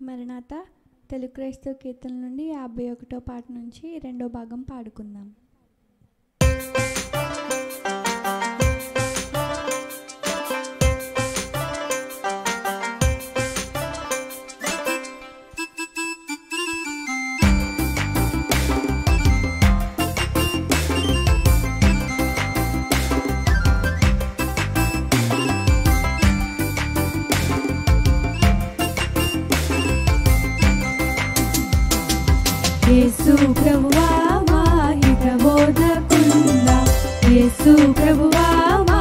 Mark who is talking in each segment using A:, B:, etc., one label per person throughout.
A: మరణాత తెలుగు క్రైస్తవ కీర్తన నుండి యాభై ఒకటో పాట నుంచి రెండో భాగం పాడుకుందాం
B: యేసు ప్రభువా మా హితబోధకుండ యేసు ప్రభువా మా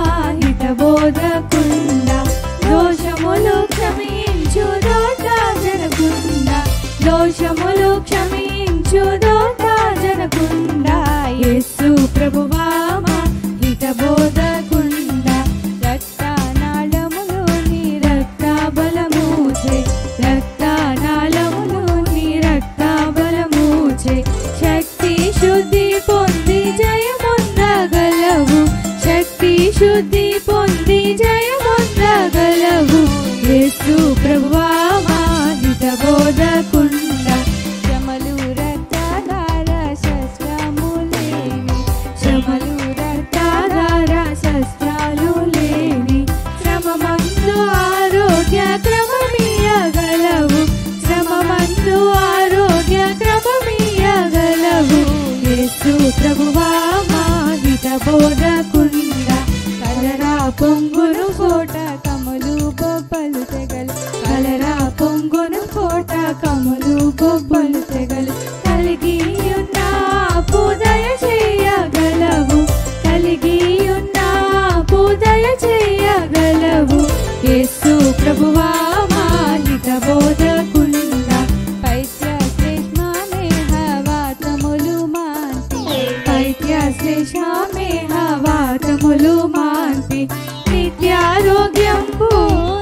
B: హితబోధకుండ దోషములు క్షమించు దోట జనకుండ దోషములు క్షమించు దోట జనకుండ యేసు ప్రభువా మా హితబోధకుండ రక్తనాళములు నీ రక్త బలముచే రక్తనాళములు నీ రక్త బలముచే శక్తి శుద్ధి పొంది జయమొందగలవు శక్తి శుద్ధి పొంది జయమొందగలవు యేసు ప్రభువా మాహిత బోధకుండ శ్రమలు రక్తగార శస్త్రములేని శ్రమలు రక్తగార శస్త్రాలు లేని శ్రమమందు ఆరోగ్య క్రమమీయగలవు శ్రమమందు ఆరోగ్య క్రమమీయగలవు యేసు ప్రభువా మాహిత బోధకుండ కలరా పొంగును కోట కములు బొబ్బలు తెగలు కలరా పొంగును కోట కములు బొబ్బలు తెగలు కలిగి ఉన్న పూదయ చేయగలవు కలిగి ఉన్న పూదయ చేయగలవు యేసు ప్రభువా మాహిత బోధకుండ పైత్య శ్లేష్మామే హవాతములు మాంతి పైత్య శ్లేష్మామే హవాతములు మాంతి నిత్యారోగ్యంబు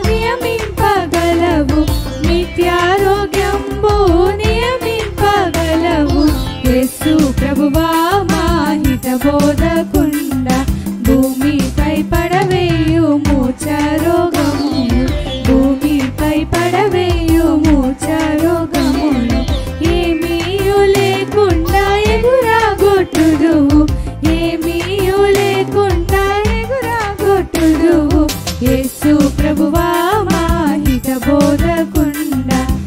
B: నియమింపగలవు నిత్యారోగ్యంబు నియమింపగలవు యేసు ప్రభువా మాహిత బోధకుండ భూమిపై పడవేయు మూర్ఛ రోగములు భూమిపై పడవేయు మూర్ఛ రోగములు ఏమీయు లేకుండా ఎగురాగొట్టుదువు ఏమీయు లేకుండా ఎగురాగొట్టుదువు యేసు ప్రభువా మాహిత బోధకుండ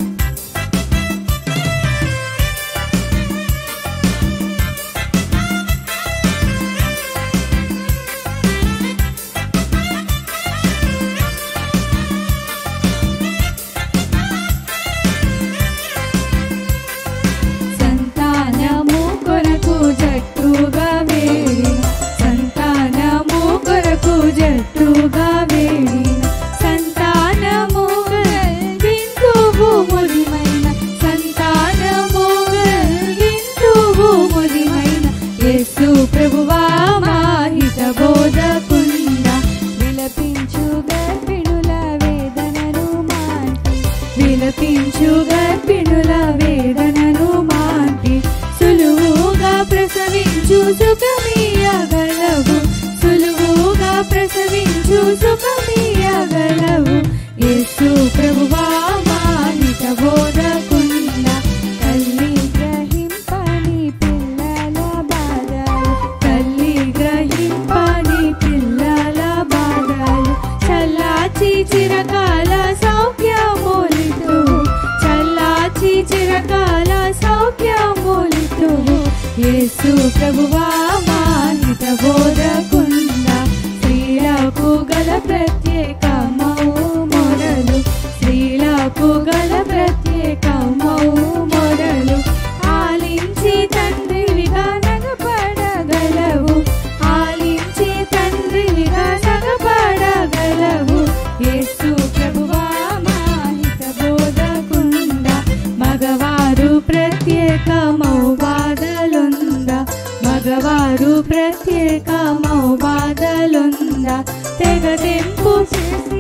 B: సంతానము కొరకు జట్టుగా వేడిన సంతానము కొరకు జట్టుగా వేడిన సంతానము విందువు ముదిమైన సంతానము విందువు ముదిమైన యేసు ప్రభువా మాహిత బోధకుండ విలపించు గర్భిణుల వేదనను మాంటి విలపించు గర్భిణుల వేదనను మాంటి సులువుగా ప్రసవించు సుఖమీయగలవు సులువుగా ప్రసవించు సుఖమీయగలవు యేసు ప్రభువా మాహిత బోధకుండ తల్లి గ్రహింపని పిల్లల బాధలు తల్లి గ్రహింపని పిల్లల బాధలు చల్లాచి చిరకాల సౌఖ్యమూలితు చల్లాచి చిరకాల సౌఖ్యమూలితు యేసు ప్రభువా మాహిత బోధకుండ స్త్రీలకు గల ప్రత్యేకమౌ మొరలు స్త్రీలకు గల ప్రత్యేకమౌ మొరలు ఆలించి తండ్రివిగా నగపడగలవు ఆలించి తండ్రివిగా నగపడగలవు యేసు ప్రభువా మాహిత బోధకుండ మగవారు ప్రత్యేకమౌ బాధలుంద మగవారు ప్రత్యేకమౌ బాధలుంద తెగదెంపు చేసి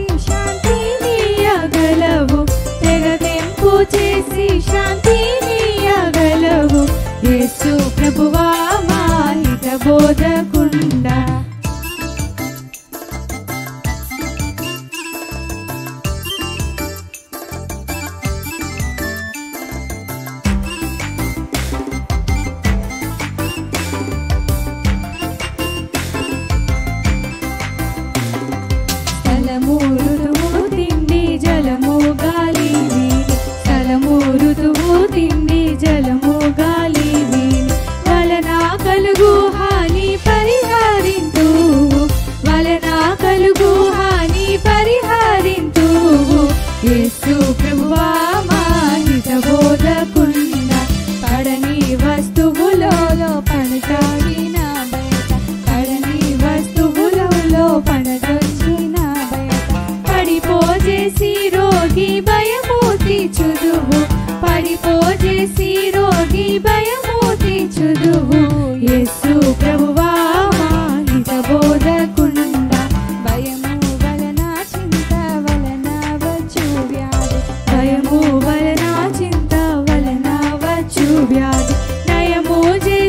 B: శాంతినియగలవు తెగదెంపు చేసి శాంతినియగలవు యేసు ప్రభువా మాహిత బోధకుండ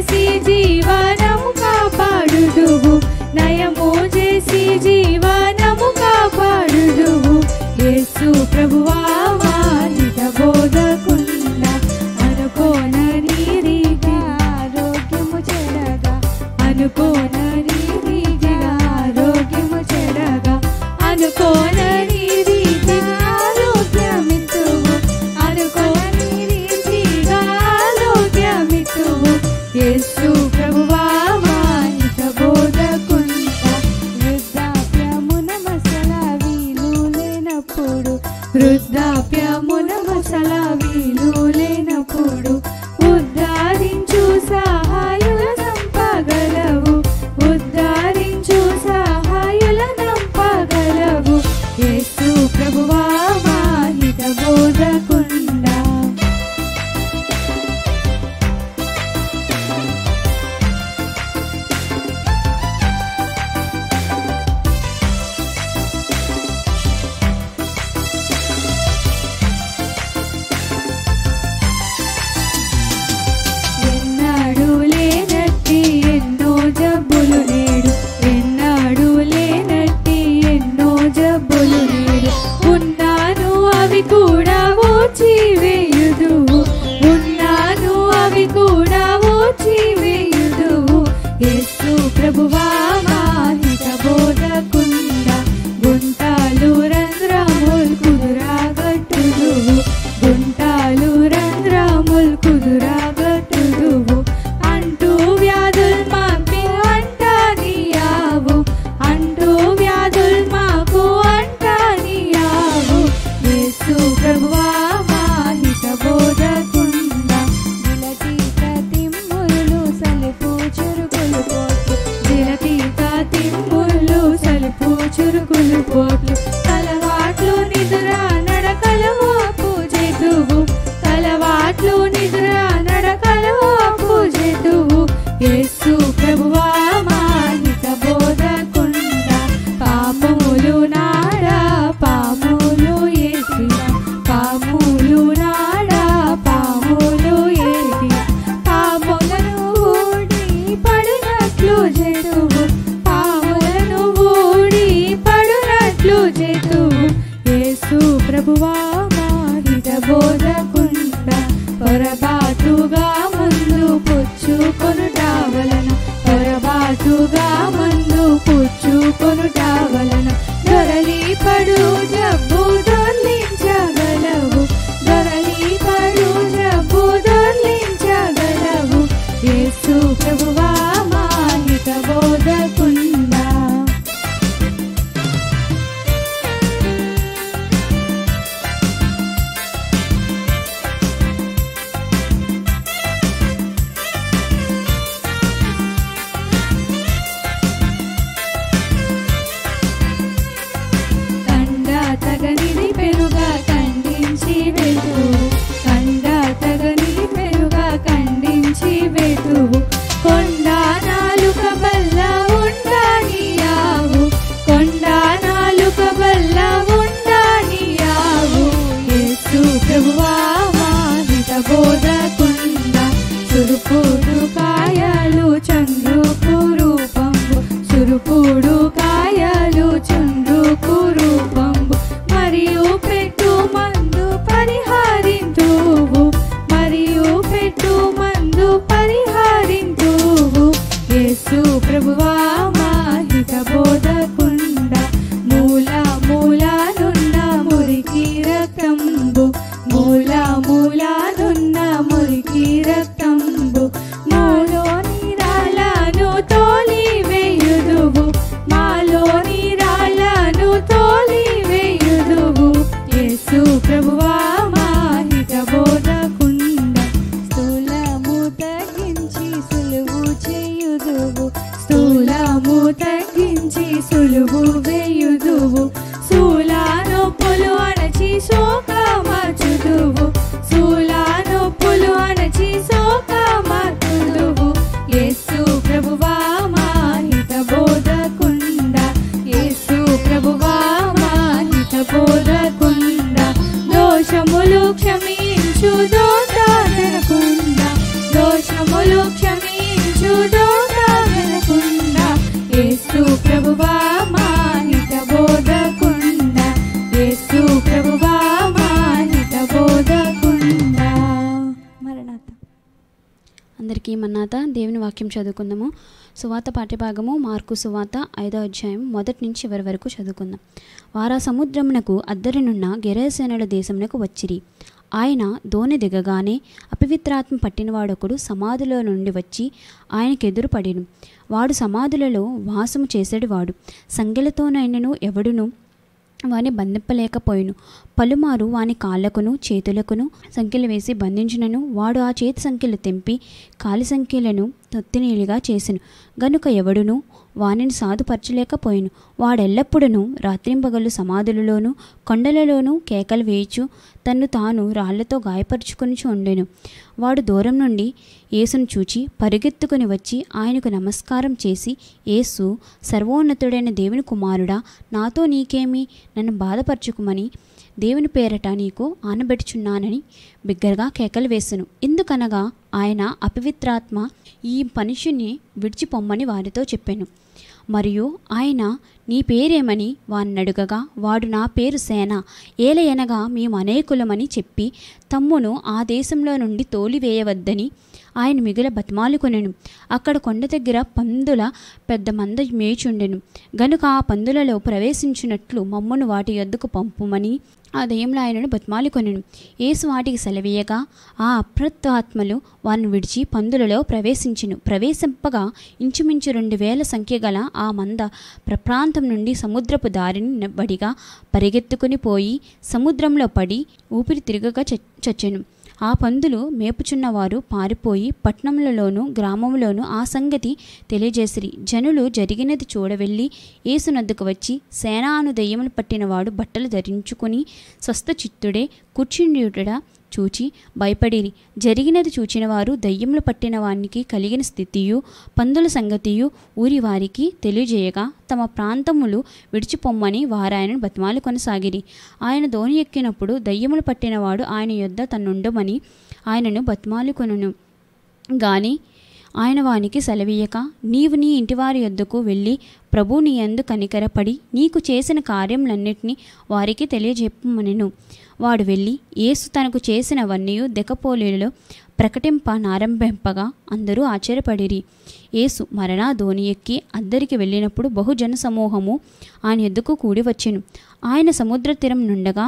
B: చేసి జీవనము కాపాడుదువు నయము చేసి జీవనము కాపాడుదువు యేసు ప్రభువా మానిత బోధకుండా అనుకోనని రీతిగా
A: ఆరోగ్యము చెడగా
B: అనుకోనని రీతిగా ఆరోగ్యము చెడగా అనుకోనని రీతిగా ఆరోగ్యమిత్తువు అనుకోని రీతిగా ఆరోగ్యమిత్తువు యేసు ప్రభువా మానిత బోధకుండా
A: వృద్ధాప్యమున మసల వీలు లేనప్పుడు
B: వృద్ధాప్యమున మసల వీలు లేనప్పుడు ఉద్ధరించు సహాయుల నంపగలవు ఉద్ధరించు సహాయుల నంపగలవు యేసు ప్రభువా మాహిత బోధకుండా ఎన్నాడు లేనట్టి ఎన్నో జబ్బులు నేడు ఎన్నాడు లేనట్టి ఎన్నో జబ్బులు నేడు ఉన్నాను అవి కూడా ఓచి వేయుదువు ఉన్నాను అవి కూడా ఓచి వేయుదువు యేసు ప్రభువా మాహిత బోధకుండా గుంటాలు రంధ్రముల్ కుదురాగట్టుదువు గుంటాలు రంధ్రముల్ కుదురాగట్టుదువు అంటూ వ్యాధుల్ మాకు అంటానియావు అంటూ వ్యాధుల్ మాకు అంటానియావు యేసు ప్రభువా మాహిత బోధకుండా
A: విలటీక తిమ్ములు సలిపు చురుకులు పోట్లు
B: జిలతీత తిమ్ముళ్ళు సలుపు చురుకులు పోట్లు తలవాట్లు నిద్ర నడకలు పూజెదువు తలవాట్లు నిద్ర నడకలు పూజెదువు యేసు ప్రభువా మాహిత బోధకుండా పాపములు నాడా పాములు ఏసిన పాములు నాడా పాములు ఏసిన పాములను ఊడి పడినట్లు జెతువు పాములను ఊడి పడునట్లు జెతువు యేసు ప్రభువా మాహిత బోధకుండా పొరపాటుగా ముందు పుచ్చుకొనుట వలన పొరపాటుగా ముందు పుచ్చుకొనుట వలన దొరలి పడు జబ్బు దొర్లించగలవు దొరలి పడు జబ్బు దొర్లించగలవు యేసు ప్రభువా మాహిత బోధకుండా కండ తగనిది పెరుగా ఖండించి వెతువు కండ తగనిది పెరుగా ఖండించి వెతువు కొండ నాలుక బల్ల ఉండనియావు కొండ నాలుక బల్ల ఉండనియావు యేసు ప్రభువా మాహిత బోధకుండా సురుపుడు కాయలు చంద్రుకు రూపంబు సురుపుడు కాయలు చంద్రుకు రూపంబు మరియు పెట్టు మందు పరిహారింతువు మరియు పెట్టు మందు పరిహారింతువు యేసు ప్రభువా మాహిత బోధకుండా మూల మూలానున్న మురికి రక్తంబు మూల మూలానున్న మురికి రక్తంబు మాలో నీరాలను తోలి వేయుదువు మాలో నీరాలను తోలి వేయుదువు యేసు ప్రభువా మాహిత బోధకుండా
A: స్థూలము తగ్గించి సులువు చేయుదువు
B: స్థూలము తగ్గించి సులువు వేయుదువు శూలా నొప్పులు అణచి శోక మార్చుదువు శూలా నొప్పులు అణచి శోక మార్చుదువు యేసు ప్రభువా మాహిత బోధకుండా యేసు ప్రభువా మాహిత బోధకుండా దోషములు క్షమించు దోష దోషములు క్షమించు
C: అందరికీ మన్నాత దేవుని వాక్యం చదువుకుందాము సువాత పాఠ్యభాగము మార్కు సువాత ఐదో అధ్యాయం మొదటి నుంచి చివరి వరకు చదువుకుందాం వారా సముద్రమునకు అద్దరినున్న గెరసేనుల దేశమునకు వచ్చిరి ఆయన దోణి దిగగానే అపవిత్రాత్మ పట్టినవాడొకడు సమాధిలో నుండి వచ్చి ఆయనకెదురు పడిను వాడు సమాధులలో వాసము చేసేటివాడు సంఖ్యలతోనైనను ఎవడును వాని బంధింపలేకపోయిను పలుమారు వాని కాళ్ళకును చేతులకును సంఖ్యలు వేసి బంధించినను వాడు ఆ చేతి సంఖ్యలు తెంపి కాలి సంఖ్యలను తొత్తినీలుగా చేసెను గనుక ఎవడును వానిని సాధుపరచలేకపోయిను వాడెల్లప్పుడూ రాత్రింపగలు సమాధులలోనూ కొండలలోనూ కేకలు వేయచు తన్ను తాను రాళ్లతో గాయపరుచుకొని ఉండెను వాడు దూరం నుండి యేసును చూచి పరుగెత్తుకుని వచ్చి ఆయనకు నమస్కారం చేసి యేసు సర్వోన్నతుడైన దేవుని కుమారుడా నాతో నీకేమి నన్ను బాధపరచుకుమని దేవుని పేరట నీకు ఆనబెట్టుచున్నానని బిగ్గరగా కేకలు వేసెను ఎందుకనగా ఆయన అపవిత్రాత్మ ఈ మనుషుని విడిచిపొమ్మని వారితో చెప్పాను మరియు ఆయన నీ పేరేమని వాన్నడుగగా వాడు నా పేరు సేన ఏలయనగా మేము అనేకులమని చెప్పి తమ్మును ఆ దేశంలో నుండి తోలివేయవద్దని ఆయన మిగుల బతిమాలుకొనెను అక్కడ కొండ దగ్గర పందుల పెద్ద మంద మేచుండెను గనుక ఆ పందులలో ప్రవేశించినట్లు మమ్మను వాటి యొద్దకు పంపుమని ఆ దయ్యంలో ఆయనను బతిమాలుకొనెను యేసు వాటికి సెలవీయగా ఆ అప్రత్వాత్మలు వారిని విడిచి పందులలో ప్రవేశించును ప్రవేశింపగా ఇంచుమించు రెండు వేల సంఖ్య గల ఆ మంద ప్రప్రాంతం నుండి సముద్రపు దారిని బడిగా పరిగెత్తుకుని పోయి సముద్రంలో పడి ఊపిరి తిరగగా చ- చచ్చెను ఆ పందులు మేపుచున్నవారు పారిపోయి పట్టణములలోనూ గ్రామములోనూ ఆ సంగతి తెలియజేసిరి జనులు జరిగినది చూడవెళ్ళి యేసునద్దుకు వచ్చి సేనాను దయ్యములు పట్టినవాడు బట్టలు ధరించుకుని స్వస్థ చిత్తుడే కూర్చుండియుటడా చూచి భయపడిరి జరిగినది చూచిన వారు దయ్యములు పట్టిన వానికి కలిగిన స్థితియు పందుల సంగతియు ఊరి వారికి తెలియజేయగా తమ ప్రాంతములు విడిచిపొమ్మని వారాయనను బతిమాలు కొనసాగిరి ఆయన ధోని ఎక్కినప్పుడు దయ్యములు పట్టినవాడు ఆయన యొద్ద తన్నుండమని ఆయనను బతిమాలు కొనును గాని ఆయన వానికి సెలవీయక నీవు నీ ఇంటివారి యొద్దకు వెళ్ళి ప్రభు నీ యందు కనికరపడి నీకు చేసిన కార్యములన్నిటినీ వారికి తెలియజెప్పమనెను వాడు వెళ్ళి యేసు తనకు చేసినవన్నీ దెకపోలేలో ప్రకటింప నారంభింపగా అందరూ ఆశ్చర్యపడిరి యేసు మరణా ధోని ఎక్కి అద్దరికి వెళ్ళినప్పుడు బహుజన సమూహము ఆయన ఎద్దుకు కూడి వచ్చెను ఆయన సముద్ర తీరం నుండగా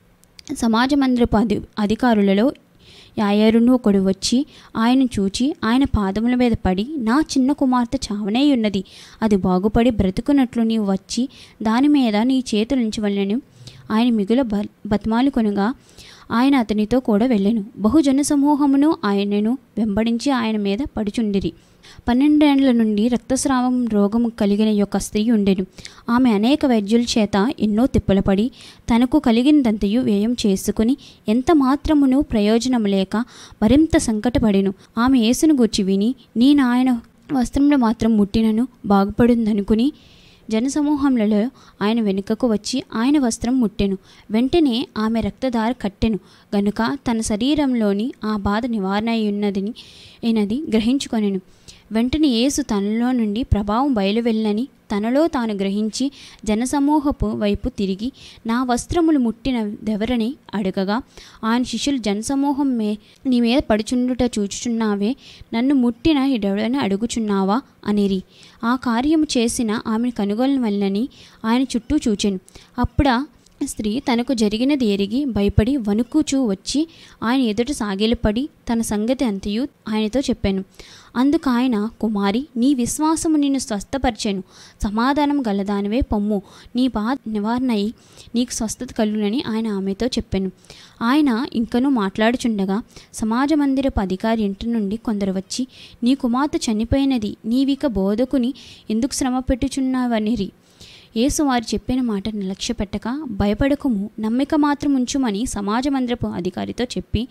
C: సమాజ మందిరపు అధి అధికారులలో యాయరును ఒకడు వచ్చి ఆయన చూచి ఆయన పాదముల మీద పడి నా చిన్న కుమార్తె చావనే ఉన్నది అది బాగుపడి బ్రతుకున్నట్లు నీవు వచ్చి దాని మీద నీ చేతులు ఉంచవలని ఆయన మిగుల బ బతిమాలు కొనుగా ఆయన అతనితో కూడా వెళ్ళెను బహుజన సమూహమును ఆయనను వెంబడించి ఆయన మీద పడుచుండిరి పన్నెండేండ్ల నుండి రక్తస్రావం రోగము కలిగిన యొక్క స్త్రీ ఉండెను ఆమె అనేక వైద్యుల చేత ఎన్నో తిప్పలపడి తనకు కలిగినదంతయు వ్యయం చేసుకుని ఎంత మాత్రమును ప్రయోజనం లేక మరింత సంకటపడెను ఆమె యేసును గూర్చి విని నేను ఆయన వస్త్రంలో మాత్రం ముట్టినను బాగుపడిందనుకుని జనసమూహములలో ఆయన వెనుకకు వచ్చి ఆయన వస్త్రం ముట్టెను వెంటనే ఆమె రక్తధార కట్టెను గనుక తన శరీరంలోని ఆ బాధ నివారణ అయ్యున్నదని అయినది గ్రహించుకొనెను వెంటనే యేసు తనలో నుండి ప్రభావం బయలువెళ్ళని తనలో తాను గ్రహించి జనసమూహపు వైపు తిరిగి నా వస్త్రములు ముట్టిన దెవరని అడగగా ఆయన శిష్యులు జనసమూహం మే నీ మీద పడుచుండుట చూచుచున్నావే నన్ను ముట్టిన ఇడవడని అడుగుచున్నావా అనిరి ఆ కార్యము చేసిన ఆమెను కనుగొని వల్లని ఆయన చుట్టూ చూచెను అప్పుడా స్త్రీ తనకు జరిగినది ఎరిగి భయపడి వణుకుచూ వచ్చి ఆయన ఎదుట సాగిలపడి తన సంగతి అంతయు ఆయనతో చెప్పాను అందుకు ఆయన కుమారి నీ విశ్వాసము నిన్ను స్వస్థపరిచాను సమాధానం గలదానివే పొమ్ము నీ బాధ నివారణ అయి నీకు స్వస్థత కలుగునని ఆయన ఆమెతో చెప్పాను ఆయన ఇంకనూ మాట్లాడుచుండగా సమాజ మందిరపు అధికారి ఇంటి నుండి కొందరు వచ్చి నీ కుమార్తె చనిపోయినది నీవిక బోధకుని ఎందుకు శ్రమ పెట్టుచున్నావనిరి యేసు వారు చెప్పిన మాటను లక్ష్య పెట్టక భయపడకము నమ్మిక మాత్రం ఉంచుమని సమాజ మందిరపు అధికారితో చెప్పి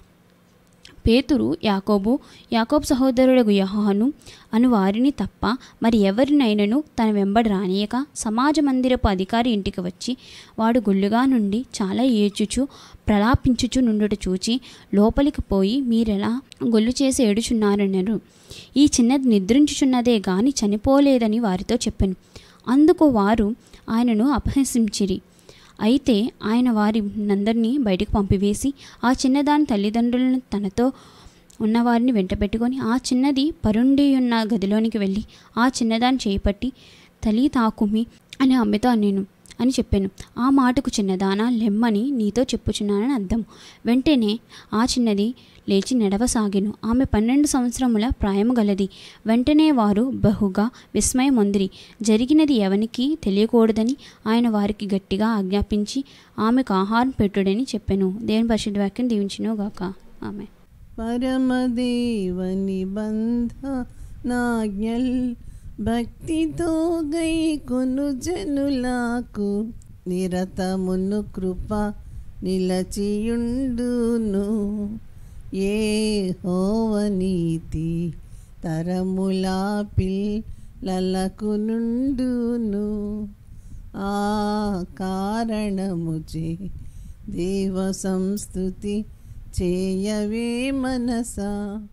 C: పేతురు యాకోబు యాకోబు సహోదరుడు యహాను అను వారిని తప్ప మరి ఎవరినైనను తన వెంబడి రానియక సమాజ మందిరపు అధికారి ఇంటికి వచ్చి వాడు గుళ్ళుగా నుండి చాలా ఏడ్చుచు ప్రలాపించుచు నుండుట చూచి లోపలికి పోయి మీరెలా గొల్లు చేసి ఏడుచున్నారన్నారు ఈ చిన్నది నిద్రించుచున్నదే గాని చనిపోలేదని వారితో చెప్పాను అందుకు వారు ఆయనను అపహసించిరి అయితే ఆయన వారి నందరినీ బయటకు పంపివేసి ఆ చిన్నదాని తల్లిదండ్రులను తనతో ఉన్నవారిని వెంట పెట్టుకొని ఆ చిన్నది పరుండి ఉన్న గదిలోనికి వెళ్ళి ఆ చిన్నదాన్ని చేపట్టి తలి తాకుమి అని అమ్మతో నేను అని చెప్పాను ఆ మాటకు చిన్నదానా లెమ్మని నీతో చెప్పుచున్నానని అర్థం వెంటనే ఆ చిన్నది లేచి నడవసాగెను ఆమె పన్నెండు సంవత్సరముల ప్రాయము గలది వెంటనే వారు బహుగా విస్మయమొందిరి జరిగినది ఎవనికి తెలియకూడదని ఆయన వారికి గట్టిగా ఆజ్ఞాపించి ఆమెకు ఆహారం పెట్టుడని చెప్పాను దేవుని పరిశుద్ధ వాక్యం దీవించినో గాక ఆమె
D: పరమదేవని బంధ నాజ్ఞల్ భక్తితో గై కొను జనులకు నిరతమును కృప నిలచియుండును ఏ హోవనీతి తరములా పిల్లలకు నుండును ఆ కారణముచే దేవ సంస్థుతి చేయవే మనసా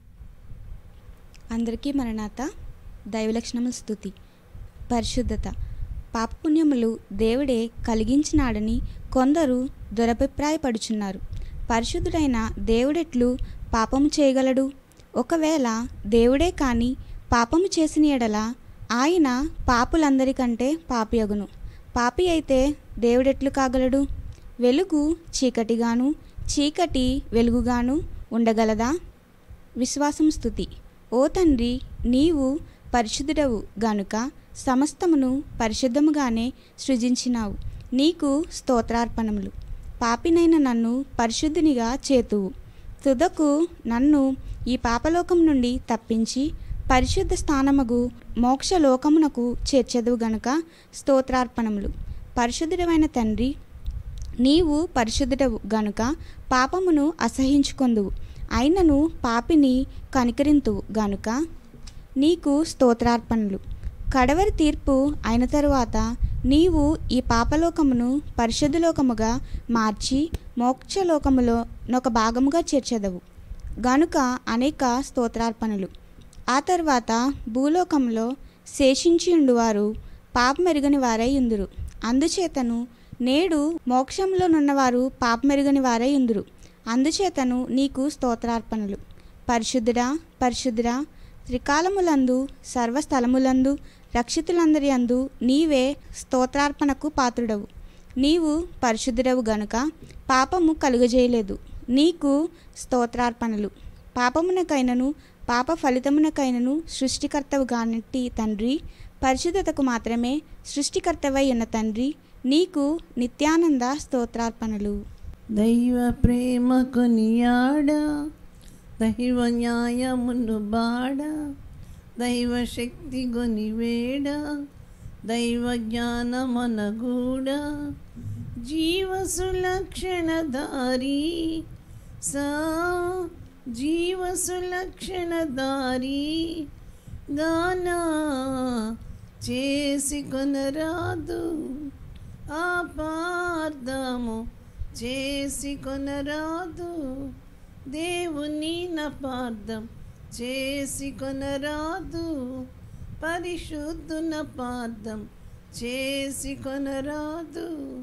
E: అందరికీ మరణాత దైవలక్షణముల స్థుతి పరిశుద్ధత పాపపుణ్యములు దేవుడే కలిగించినాడని కొందరు దురభిప్రాయపడుచున్నారు పరిశుద్ధుడైన దేవుడెట్లు పాపము చేయగలడు ఒకవేళ దేవుడే కాని పాపము చేసిన ఎడల ఆయన పాపులందరికంటే పాపియగును పాపి అయితే దేవుడెట్లు కాగలడు వెలుగు చీకటిగాను చీకటి వెలుగుగాను ఉండగలదా విశ్వాసం స్థుతి ఓ తండ్రి నీవు పరిశుద్ధుడవు గనుక సమస్తమును పరిశుద్ధముగానే సృజించినావు నీకు స్తోత్రార్పణములు పాపినైన నన్ను పరిశుద్ధునిగా చేతువు తుదకు నన్ను ఈ పాపలోకం నుండి తప్పించి పరిశుద్ధ స్థానమగు మోక్షలోకమునకు చేర్చెదవు గనుక స్తోత్రార్పణములు పరిశుద్ధుడమైన తండ్రి నీవు పరిశుద్ధుడవు గనుక పాపమును అసహించుకొందువు అయినను పాపిని కనికరింతువు గనుక నీకు స్తోత్రార్పణలు కడవరి తీర్పు అయిన తరువాత నీవు ఈ పాపలోకమును పరిశుద్ధలోకముగా మార్చి మోక్షలోకములో నొక భాగముగా చేర్చెదవు గనుక అనేక స్తోత్రార్పణలు ఆ తర్వాత భూలోకంలో శేషించి ఉండువారు పాపమెరుగని వారై ఉందురు అందుచేతను నేడు మోక్షంలోనున్నవారు పాపమెరుగని వారై ఉందురు అందుచేతను నీకు స్తోత్రార్పణలు పరిశుద్ధుడా పరిశుద్ధుడా త్రికాలములందు సర్వస్థలములందు రక్షితులందరి అందు నీవే స్తోత్రార్పణకు పాత్రుడవు నీవు పరిశుద్ధుడవు గనుక పాపము కలుగజేయలేదు నీకు స్తోత్రార్పణలు పాపమునకైనను పాప ఫలితమునకైనను సృష్టికర్తవు గానట్టి తండ్రి పరిశుద్ధతకు మాత్రమే సృష్టికర్తవై ఉన్న తండ్రి నీకు నిత్యానంద స్తోత్రార్పణలు
D: దైవ ప్రేమ కొనియాడ దైవ న్యాయమును బాడ దైవ శక్తి గొనివేడ దైవ జ్ఞానమనగూడ జీవ సులక్షణధారి సా జీవ సులక్షణధారి గానా చేసి కొనరాదు ఆపార్థము చేసి కొనరాదు దేవుని నపార్థం చేసి కొనరాదు పరిశుద్ధున పార్థం చేసి కొనరాదు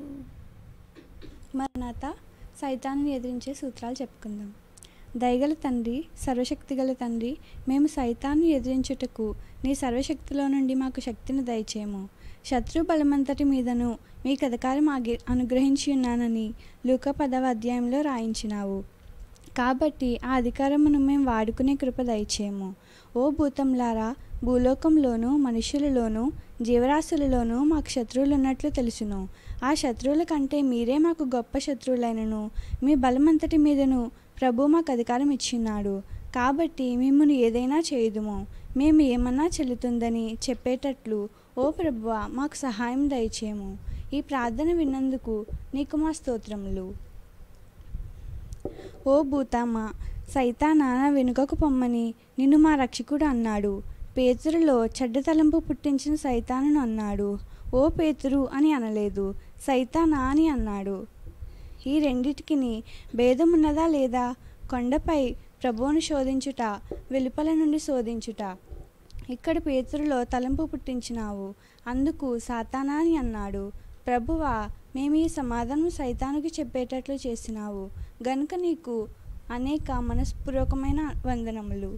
A: మరణాత సైతాన్ని ఎదిరించే సూత్రాలు చెప్పుకుందాం దయగల తండ్రి సర్వశక్తిగల తండ్రి మేము సైతాన్ని ఎదిరించుటకు నీ సర్వశక్తిలో నుండి మాకు శక్తిని దయచేయము శత్రు బలమంతటి మీదను మీకు అధికారం ఆగి అనుగ్రహించి ఉన్నానని లూక పదవ అధ్యాయంలో రాయించినావు కాబట్టి ఆ అధికారమును మేము వాడుకునే కృప దయచేయము ఓ భూతంలారా భూలోకంలోనూ మనుషులలోనూ జీవరాశులలోనూ మాకు శత్రువులు ఉన్నట్లు తెలుసును ఆ శత్రువుల కంటే మీరే మాకు గొప్ప శత్రువులైనను మీ బలమంతటి మీదను ప్రభు మాకు అధికారం ఇచ్చిన్నాడు కాబట్టి మిమ్మల్ని ఏదైనా చేయుదుము మేము ఏమన్నా చెల్లుతుందని చెప్పేటట్లు ఓ ప్రభువ మాకు సహాయం దయచేయము ఈ ప్రార్థన విన్నందుకు నీకు మా స్తోత్రములు ఓ భూతామ సైతానా వెనుకకు పొమ్మని నిన్ను మా రక్షకుడు అన్నాడు పేతురులో చెడ్డ తలంపు పుట్టించిన సైతానును అన్నాడు ఓ పేతురు అని అనలేదు సైతానా అని అన్నాడు ఈ రెండిటికి భేదం ఉన్నదా లేదా కొండపై ప్రభువును శోధించుట వెలుపల నుండి శోధించుట ఇక్కడ పేతురులో తలంపు పుట్టించినావు అందుకు సాతానా అని అన్నాడు ప్రభువా మేము ఈ సమాధానం సైతానుకి చెప్పేటట్లు చేసినావు గనుక నీకు అనేక మనస్పూర్వకమైన వందనములు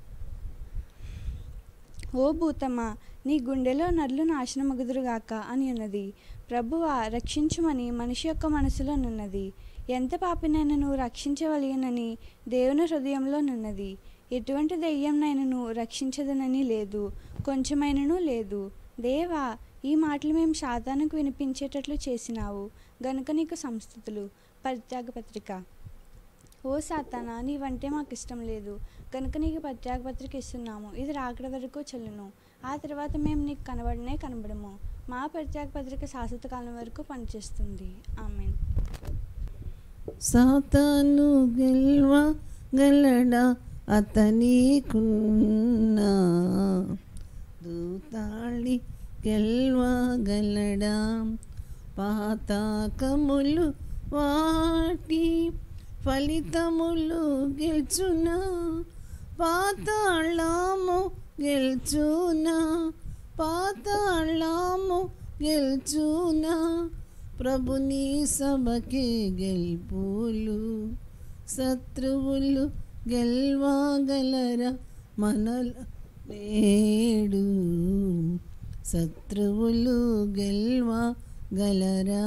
A: ఓ భూతమా నీ గుండెలో నర్లు నాశనమగుదురుగాక అని ఉన్నది ప్రభువా రక్షించుమని మనిషి యొక్క మనసులో నున్నది ఎంత పాపినైనను రక్షించవలయనని దేవుని హృదయంలో నున్నది ఎటువంటి దెయ్యంనైనను రక్షించదనని లేదు కొంచెమైనను లేదు దేవా ఈ మాటలు మేము శాతానికి వినిపించేటట్లు చేసినావు గనుక నీకు సంస్థుతులు పరిత్యాగ పత్రిక ఓ సాతానా నీవంటే మాకు ఇష్టం లేదు కనుక నీకు ప్రత్యేక పత్రిక ఇస్తున్నాము ఇది రాకడ వరకు చెల్లును ఆ తర్వాత మేము నీకు కనబడనే కనబడము మా ప్రత్యేక పత్రిక శాశ్వత కాలం వరకు పనిచేస్తుంది ఆమె
D: సాతాను గెల్వ గలడా అతనీకున్నా దూతాళి గెల్వ గలడా పాతాకములు వాటి ఫలితములు గెలుచునా పాతాళము గెలుచునా పాతాళము గెలుచునా ప్రభుని సభకి గెల్పులు శత్రువులు గెల్వగలరా మనల నేడు శత్రువులు గెల్వగలరా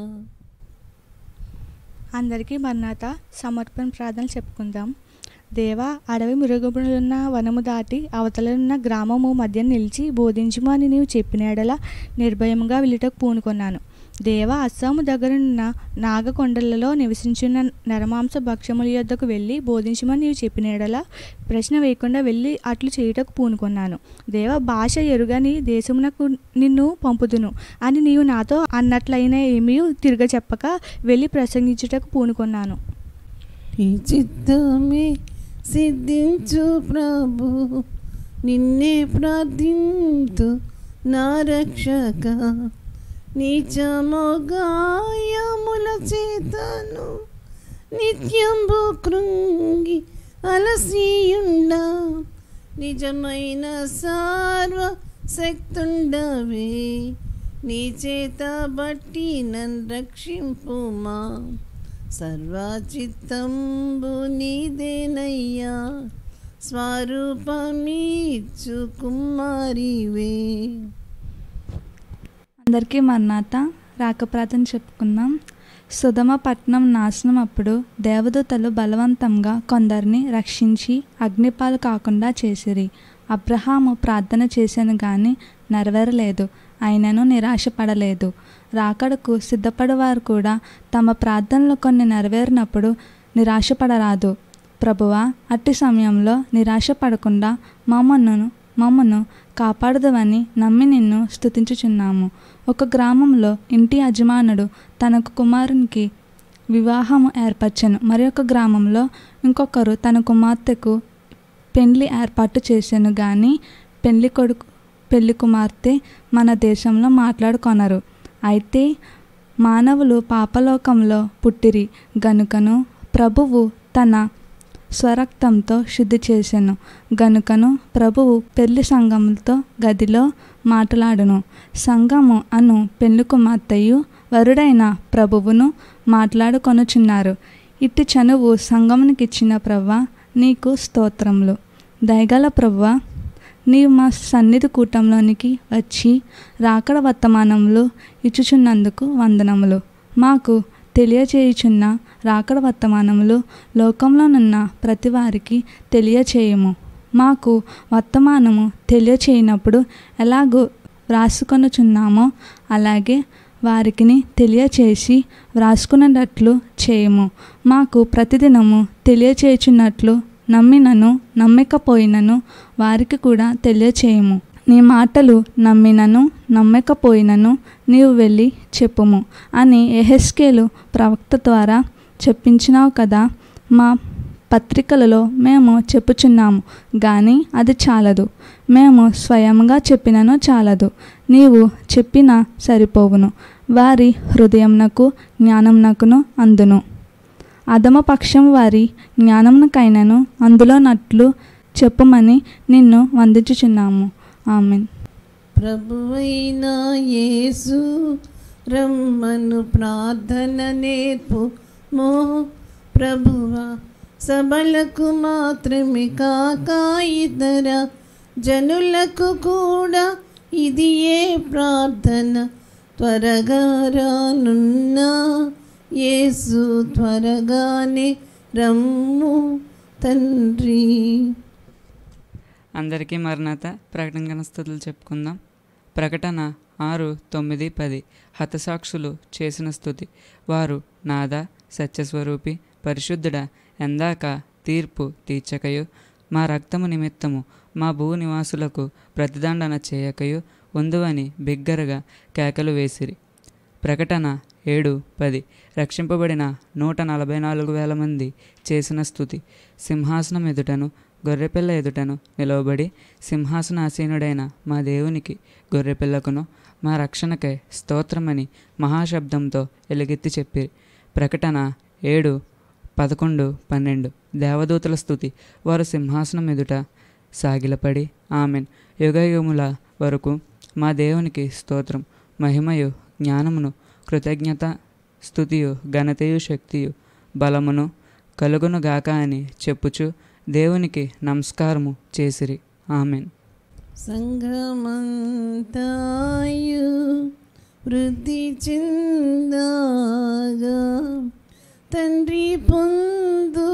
B: అందరికీ మర్నాత సమర్పణ ప్రార్థన చెప్పుకుందాం దేవా అడవి మృగములున్న వనము దాటి అవతలనున్న గ్రామము మధ్య నిలిచి బోధించుము అని నీవు చెప్పిన ఎడల నిర్భయముగా వెళ్ళటకు పూనుకొన్నాను దేవ అస్సాము దగ్గరనున్న నాగకొండలలో నివసించున్న నరమాంస భక్ష్యముల యొద్దకు వెళ్ళి బోధించమని నీవు చెప్పిన ఎడల ప్రశ్న వేయకుండా వెళ్ళి అట్లు చేయుటకు పూనుకొన్నాను దేవ భాష ఎరుగని దేశమునకు నిన్ను పంపుదును అని నీవు నాతో అన్నట్లయిన ఏమీ తిరగ చెప్పక వెళ్ళి ప్రసంగించుటకు పూనుకొన్నాను
D: నీ చిత్తమే సిద్ధించు ప్రభు నిన్నే ప్రార్థింతు నా రక్షక నీచము గాయముల చేతను నిత్యంబు కృంగి అలసియుండ నిజమైన సార్వ శక్తుండవే నీ చేత బట్టి నన్ను రక్షింపుమా సర్వచిత్తంబు నీదేనయ్యా స్వరూపమీచు కుమారివే
F: అందరికీ మర్నాత రాకప్రార్థన చెప్పుకుందాం సుధమ పట్నం నాశనం అప్పుడు దేవదూతలు బలవంతంగా కొందరిని రక్షించి అగ్నిపాలు కాకుండా చేసిరి అబ్రహాము ప్రార్థన చేశాను కానీ నెరవేరలేదు అయినను నిరాశపడలేదు రాకడకు సిద్ధపడేవారు కూడా తమ ప్రార్థనలు కొన్ని నెరవేరినప్పుడు నిరాశపడరాదు ప్రభువా అట్టి సమయంలో నిరాశపడకుండా మమ్మను మమ్మను కాపాడదవని నమ్మి నిన్ను స్తుతించుచున్నాము ఒక గ్రామంలో ఇంటి యజమానుడు తనకు కుమారునికి వివాహము ఏర్పరచను మరి ఒక గ్రామంలో ఇంకొకరు తన కుమార్తెకు పెళ్లి ఏర్పాటు చేశాను కానీ పెళ్లి కొడుకు పెళ్లి కుమార్తె మన దేశంలో మాట్లాడుకొనరు అయితే మానవులు పాపలోకంలో పుట్టిరి గనుకను ప్రభువు తన స్వరక్తంతో శుద్ధి చేసెను గనుకను ప్రభువు పెళ్లి సంఘములతో గదిలో మాట్లాడును సంఘము అను పెళ్లి కుమార్తెయు వరుడైన ప్రభువును మాట్లాడుకొనుచున్నారు ఇట్టి చనువు సంఘమునికిచ్చిన ప్రవ్వ నీకు స్తోత్రములు దయగల ప్రవ్వ నీవు మా సన్నిధి కూటంలోనికి వచ్చి రాకడ వర్తమానములు ఇచ్చుచున్నందుకు వందనములు మాకు తెలియచేయుచున్న రాకడ వర్తమానములు లోకంలోనున్న ప్రతి వారికి తెలియచేయము మాకు వర్తమానము తెలియచేయనప్పుడు ఎలాగో వ్రాసుకొనుచున్నామో అలాగే వారికిని తెలియచేసి వ్రాసుకున్నట్లు చేయము మాకు ప్రతిదినము తెలియచేయుచున్నట్లు నమ్మినను నమ్మకపోయినను వారికి కూడా తెలియచేయము నీ మాటలు నమ్మినను నమ్మకపోయినను నీవు వెళ్ళి చెప్పుము అని ఎహెస్కేలు ప్రవక్త ద్వారా చెప్పించినావు కదా మా పత్రికలలో మేము చెప్పుచున్నాము కానీ అది చాలదు మేము స్వయంగా చెప్పినను చాలదు నీవు చెప్పినా సరిపోవును వారి హృదయంనకు జ్ఞానంనకును అందును అధమపక్షం వారి జ్ఞానమునకైనను అందులో నట్లు చెప్పుమని నిన్ను వందించుచున్నాము ఆమెన్
D: ప్రభువైన యేసు రమ్మను ప్రార్థన నేర్పు మో ప్రభువా సభలకు మాత్రమే కాక ఇతర జనులకు కూడా ఇది ఏ ప్రార్థన త్వరగా రానున్న యేసు త్వరగానే రమ్ము తండ్రి
G: అందరికీ మరణాత ప్రకటన స్థుతులు చెప్పుకుందాం ప్రకటన ఆరు తొమ్మిది పది హతసాక్షులు చేసిన స్థుతి వారు నాద సత్యస్వరూపి పరిశుద్ధుడ ఎందాక తీర్పు తీర్చకయు మా రక్తము నిమిత్తము మా భూ నివాసులకు ప్రతిదండన చేయకయు ఉందువని బిగ్గరగా కేకలు వేసిరి ప్రకటన ఏడు పది రక్షింపబడిన నూట నలభై నాలుగు వేల మంది చేసిన స్థుతి సింహాసనం ఎదుటను గొర్రెపిల్ల ఎదుటను నిలవబడి సింహాసనాసీనుడైన మా దేవునికి గొర్రెపిల్లకును మా రక్షణకై స్తోత్రమని మహాశబ్దంతో ఎలుగెత్తి చెప్పిరి ప్రకటన ఏడు పదకొండు పన్నెండు దేవదూతల స్థుతి వారు సింహాసనం ఎదుట సాగిలపడి ఆమెన్ యుగయుగముల వరకు మా దేవునికి స్తోత్రం మహిమయు జ్ఞానమును కృతజ్ఞత స్థుతియు ఘనతయు శక్తియు బలమును కలుగును గాక అని చెప్పుచు దేవునికి నమస్కారము చేసిరి ఆమెన్
D: సంఘమంతాయు వృద్ధి చెందాగా తండ్రి పొందు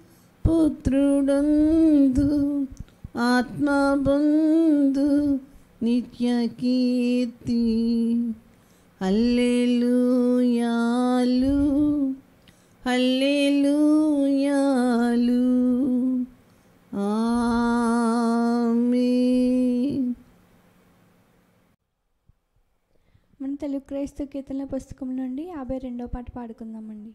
D: పుత్రుడందు ఆత్మ బంధు నిత్య కీర్తి హల్లెలూయాలు హల్లెలూయాలు ఆమేన్
A: మన తెలుగు క్రైస్తవ కీర్తనల పుస్తకం నుండి యాభై రెండో పాట పాడుకుందామండి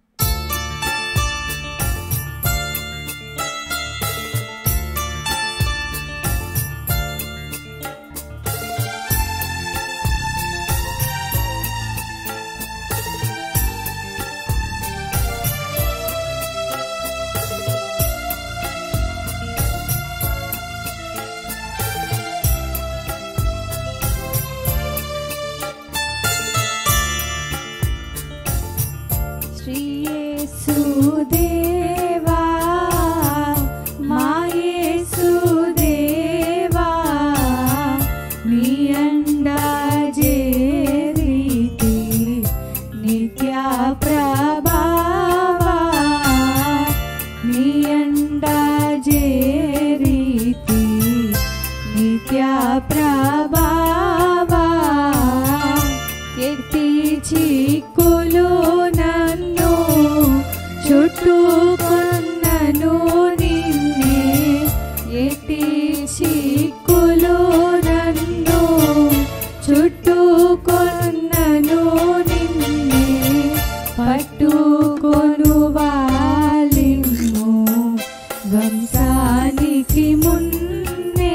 B: శ్రీయేసుదేవా మా యేసుదేవా నీ అండా జేరితి నిత్య ప్రభావా నీ అండా జేరితి నిత్య ప్రభావా ఎత్తి చిక్కులు నన్ను చుట్టుకొన్నను నిన్నే ఎత్తి చిక్కులు నన్ను చుట్టుకొన్నను నిన్నే పట్టుకొను వాలిము వంశానికి మున్నే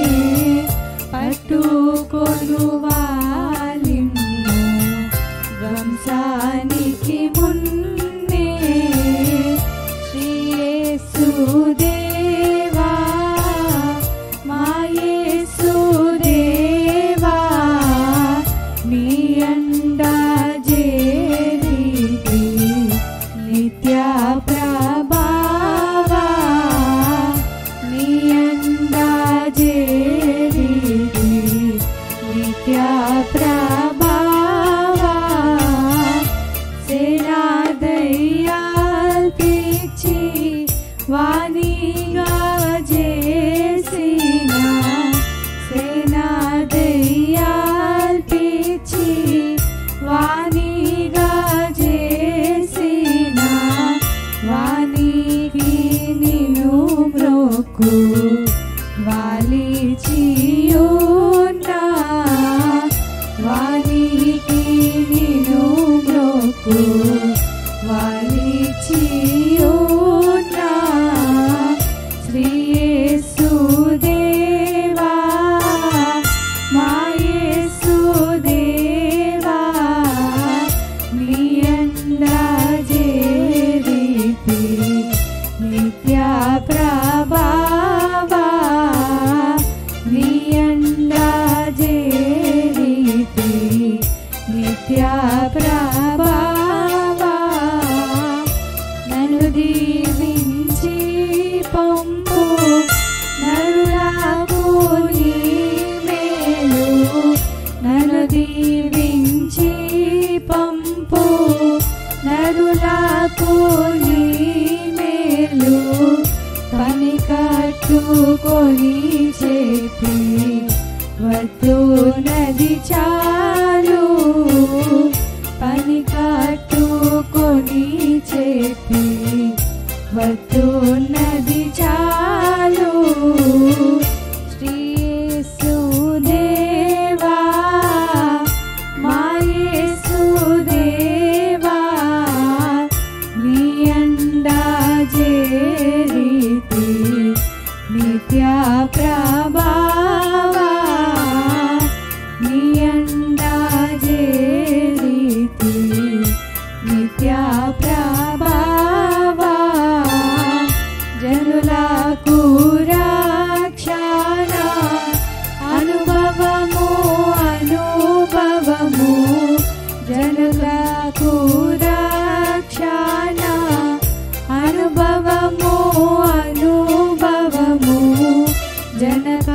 B: పట్టుకొను వాలిము వంశానికి మున్నే శ్రీయేసుదేవా మా యేసుదేవా నీ అండా జేరితి నిత్య ప్రభావా నీ అండా జేరితి నిత్య ప్రభావా సేనాదయ్యాల్ పిచ్చి వాణిగా చేసిన సేనాదయ్యాల్ పిచ్చి వాణిగా చేసిన వాణికి నిన్ను మ్రోకు వాలిచియున్నా వానికి నిన్ను మ్రోకు వాలిచియున్నా శ్రీయేసుదేవా మా యేసుదేవా నీ అండా జేరితి నిత్య ప్రభావా నీ అండా జేరితి నిత్య ప్రభావా నన్ను దీవించండి వద్దు నది చాలు పని కట్టుకొని చెప్పి వద్దు నది చాలు శ్రీసుదేవా మాయేసుదేవా నీ అండా చేరితి నిత్య ప్రభావా నీ అండా చేరితి నిత్య ప్రభావా జనులకు రక్షణ అనుభవము అనుభవము జనులకు రక్షణ అనుభవము అనుభవము జనక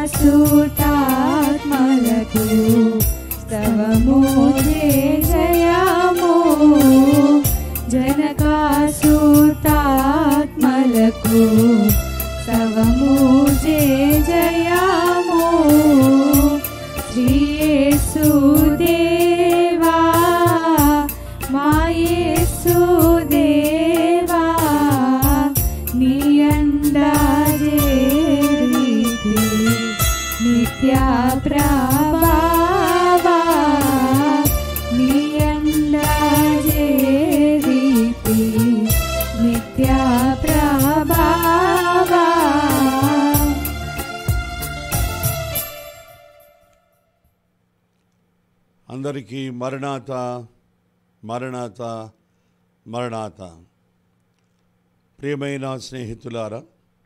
B: సుతాత్మలకు స్తవము జయము జనక సుతాత్మలకు స్తవము జయము శ్రీయేసుదేవా మాయేసుదేవా నీ అండా చేరితి నిత్య ప్రభావా నీ అండా చేరితి నిత్య ప్రభావా
H: అందరికీ మరణాత మరణాత మరణాత ప్రియమైన స్నేహితులారా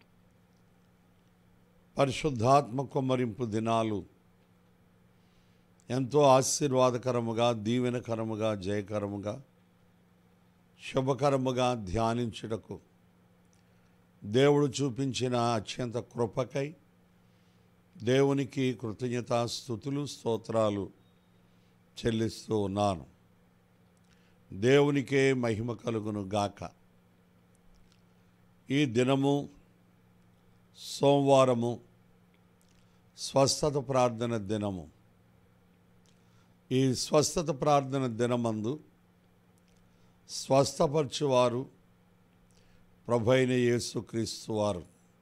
H: పరిశుద్ధాత్మ కొమ్మరింపు దినాలు ఎంతో ఆశీర్వాదకరముగా దీవెనకరముగా జయకరముగా శుభకరముగా ధ్యానించుటకు దేవుడు చూపించిన అత్యంత కృపకై దేవునికి కృతజ్ఞతాస్థుతులు స్తోత్రాలు చెల్లిస్తూ ఉన్నాను దేవునికే మహిమ కలుగును గాక ఈ దినము సోమవారము స్వస్థత ప్రార్థన దినము ఈ స్వస్థత ప్రార్థన దినమందు స్వస్థపరచువారు ప్రభైన యేసుక్రీస్తు వారు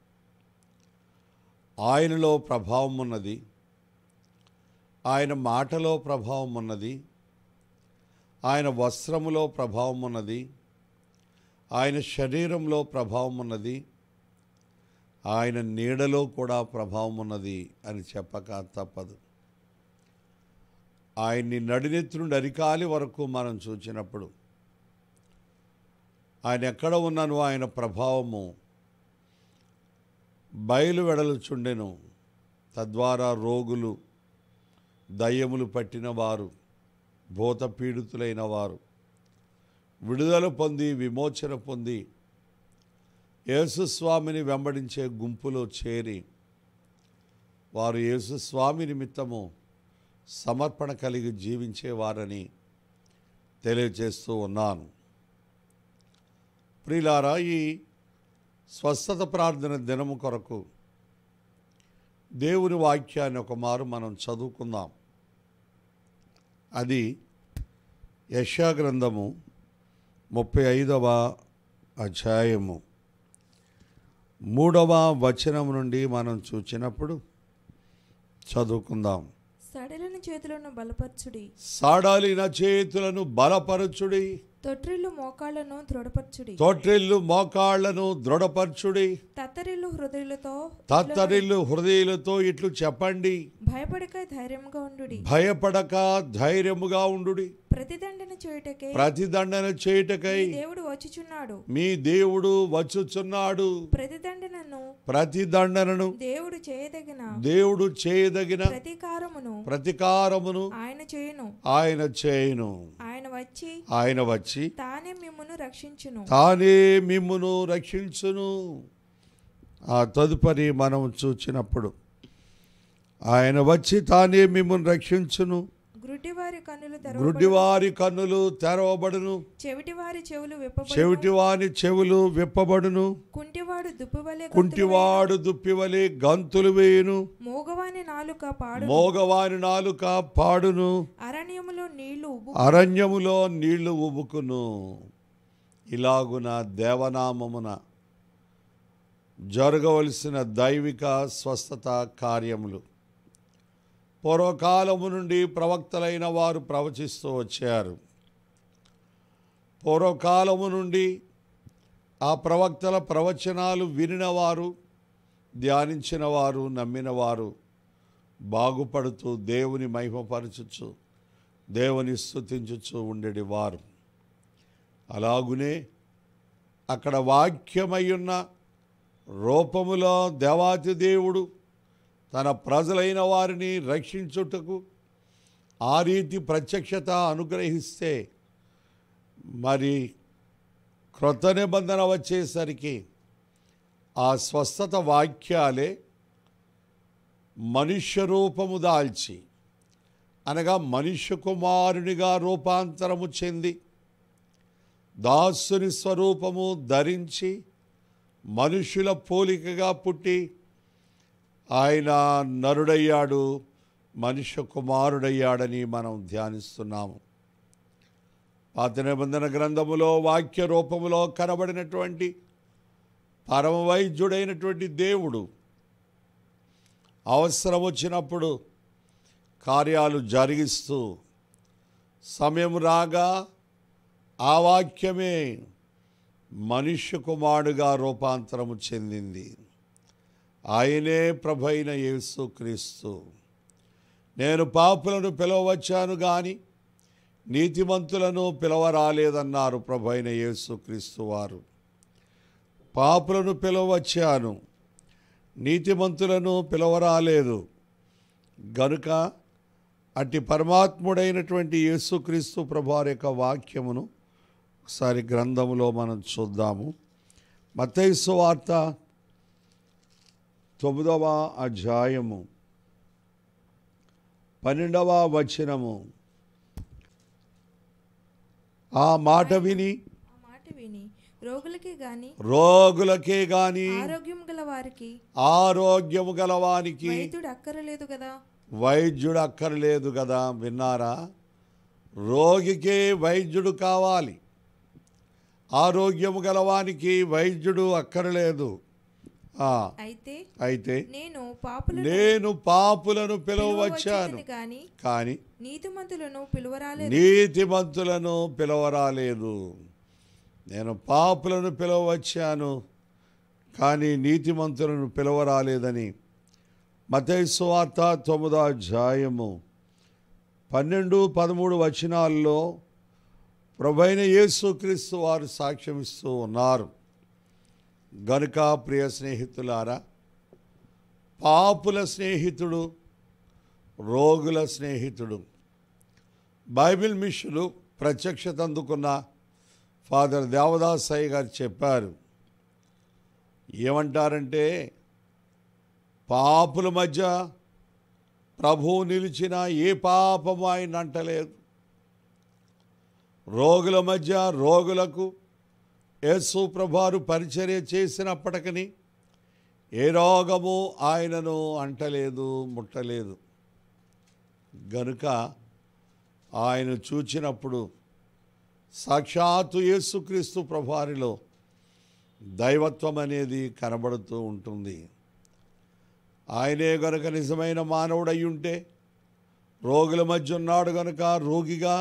H: ఆయనలో ప్రభావం ఉన్నది ఆయన మాటలో ప్రభావం ఉన్నది ఆయన వస్త్రములో ప్రభావం ఉన్నది ఆయన శరీరంలో ప్రభావం ఉన్నది ఆయన నీడలో కూడా ప్రభావం ఉన్నది అని చెప్పక తప్పదు ఆయన్ని నడినెత్తి నుండి అరికాలి వరకు మనం చూచినప్పుడు ఆయన ఎక్కడ ఉన్నానో ఆయన ప్రభావము బయలు వెడలుచుండెను తద్వారా రోగులు దయ్యములు పట్టిన వారు భూత పీడితులైన వారు విడుదల పొంది విమోచన పొంది యేసుస్వామిని వెంబడించే గుంపులో చేరి వారు యేసుస్వామి నిమిత్తము సమర్పణ కలిగి జీవించేవారని తెలియచేస్తూ ఉన్నాను ప్రియులారా ఈ స్వస్థత ప్రార్థన దినము కొరకు దేవుని వాక్యాన్ని ఒక మారు మనం చదువుకుందాం అది యశా గ్రంథము ముప్పై ఐదవ అధ్యాయము మూడవ వచనం నుండి మనం చూచినప్పుడు చదువుకుందాం
I: సడలిన చేతులను బలపరచుడి
H: సాడాలిన చేతులను బలపరచుడి
I: తొట్రిల్లు మోకాళ్లను దృఢపరచుడి
H: తొట్టిల్లు మోకాళ్లను దృఢపరచుడి
I: తత్తరిల్లు హృదయులతో
H: తత్తరిల్లు హృదయులతో ఇట్లు చెప్పండి
I: భయపడక ధైర్యంగా ఉండుడి
H: భయపడక ధైర్యముగా ఉండుడి
I: ప్రతిదండన చేయుటకే
H: ప్రతిదండన చేయుటకై
I: మీ దేవుడు వచ్చుచున్నాడు
H: మీ దేవుడు వచ్చుచున్నాడు
I: ప్రతిదండనను
H: ప్రతిదండనను
I: దేవుడు చేయదగిన
H: దేవుడు చేయదగిన
I: ప్రతీకారమును
H: ప్రతికారమును
I: ఆయన చేయును
H: ఆయన చేయును
I: ఆయన వచ్చి
H: ఆయన వచ్చి
I: తానే మిమ్మును రక్షించును
H: తానే మిమ్మును రక్షించును ఆ తదుపరి మనం చూచినప్పుడు ఆయన వచ్చి తానే మిమ్మును రక్షించును
I: గుడ్డివారి కన్నులు తెరవబడును
H: గుడ్డివారి కన్నులు తెరవబడును
I: చెవిటివారి చెవులు విప్పబడును
H: చెవిటివాని చెవులు విప్పబడును
I: కుంటివాడు దుప్పువలే
H: కుంటివాడు దుప్పివలి గంతులు వేయును
I: మోగవాని నాలుక పాడు
H: మోగవాని నాలుక పాడును
I: అరణ్యములో నీళ్లు ఉబు
H: అరణ్యములో నీళ్లు ఉబుకును ఇలాగున దేవనామమున జరగవలసిన దైవిక స్వస్థత కార్యములు పూర్వకాలము నుండి ప్రవక్తలైన వారు ప్రవచిస్తూ వచ్చారు పూర్వకాలము నుండి ఆ ప్రవక్తల ప్రవచనాలు వినినవారు ధ్యానించిన వారు నమ్మిన వారు బాగుపడుతూ దేవుని మహిమపరచుచు దేవుని స్థుతించుచు ఉండేది వారు అలాగునే అక్కడ వాక్యమయ్యున్న రూపములో దేవాతి దేవుడు తన ప్రజలైన వారిని రక్షించుటకు ఆ రీతి ప్రత్యక్షత అనుగ్రహిస్తే మరి క్రొత్త నిబంధన వచ్చేసరికి ఆ స్వస్థత వాక్యాలే మనుష్య రూపము దాల్చి అనగా మనుష్య కుమారునిగా రూపాంతరము చెంది దాసుని స్వరూపము ధరించి మనుషుల పోలికగా పుట్టి ఆయన నరుడయ్యాడు మనుష్య కుమారుడయ్యాడని మనం ధ్యానిస్తున్నాము పాత నిబంధన గ్రంథములో వాక్య రూపములో కనబడినటువంటి పరమ వైద్యుడైనటువంటి దేవుడు అవసరం వచ్చినప్పుడు కార్యాలు జరిగిస్తూ సమయం రాగా ఆ వాక్యమే మనుష్య కుమారుడుగా రూపాంతరము చెందింది ఆయనే ప్రభైన యేసు క్రీస్తు నేను పాపులను పిలవచ్చాను కానీ నీతిమంతులను పిలవరాలేదన్నారు ప్రభైన యేసు క్రీస్తు వారు పాపులను పిలవచ్చాను నీతిమంతులను పిలవరాలేదు గనుక అట్టి పరమాత్ముడైనటువంటి యేసుక్రీస్తు ప్రభువారి యొక్క వాక్యమును ఒకసారి గ్రంథములో మనం చూద్దాము మత్తైసు వార్త తొమ్మిదవ అధ్యాయము పన్నెండవ వచనము ఆ మాట విని
I: ఆ మాట విని రోగులకి గాని
H: రోగులకే గాని
I: ఆరోగ్యం గల వారికి
H: ఆరోగ్యము గలవానికి
I: వైద్యుడు అక్కరలేదు కదా
H: వైద్యుడు అక్కర్లేదు కదా విన్నారా రోగికే వైద్యుడు కావాలి ఆరోగ్యము గలవానికి వైద్యుడు అక్కర్లేదు ఆ,
I: అయితే
H: అయితే
I: నేను పాపులను
H: నేను పాపులను పిలువవచ్చాను
I: పిలువవచ్చునని గాని
H: కానీ
I: నీతిమంతులను పిలువరాలేదు
H: నీతిమంతులను పిలవరాలేదు నేను పాపులను పిలవచ్చాను కానీ నీతిమంతులను పిలవరాలేదని మతైసు వార్త తొమ్మిదో అధ్యాయము పన్నెండు పదమూడు వచనాల్లో ప్రభైన యేసుక్రీస్తు వారు సాక్ష్యమిస్తూ ఉన్నారు గనుక ప్రియ స్నేహితులారా పాపుల స్నేహితుడు రోగుల స్నేహితుడు బైబిల్ మిషన్లు ప్రత్యక్షత అందుకున్న ఫాదర్ దేవదాసయ్య గారు చెప్పారు ఏమంటారంటే పాపుల మధ్య ప్రభువు నిలిచిన ఏ పాపము ఆయన అంటలేదు రోగుల మధ్య రోగులకు యేసు ప్రభారు పరిచర్య చేసినప్పటికని ఏ రోగము ఆయనను అంటలేదు ముట్టలేదు గనుక ఆయన చూచినప్పుడు సాక్షాత్తు యేసుక్రీస్తు ప్రభారిలో దైవత్వం అనేది కనబడుతూ ఉంటుంది ఆయనే గనుక నిజమైన మానవుడై ఉంటే రోగుల మధ్య ఉన్నాడు గనుక రోగిగా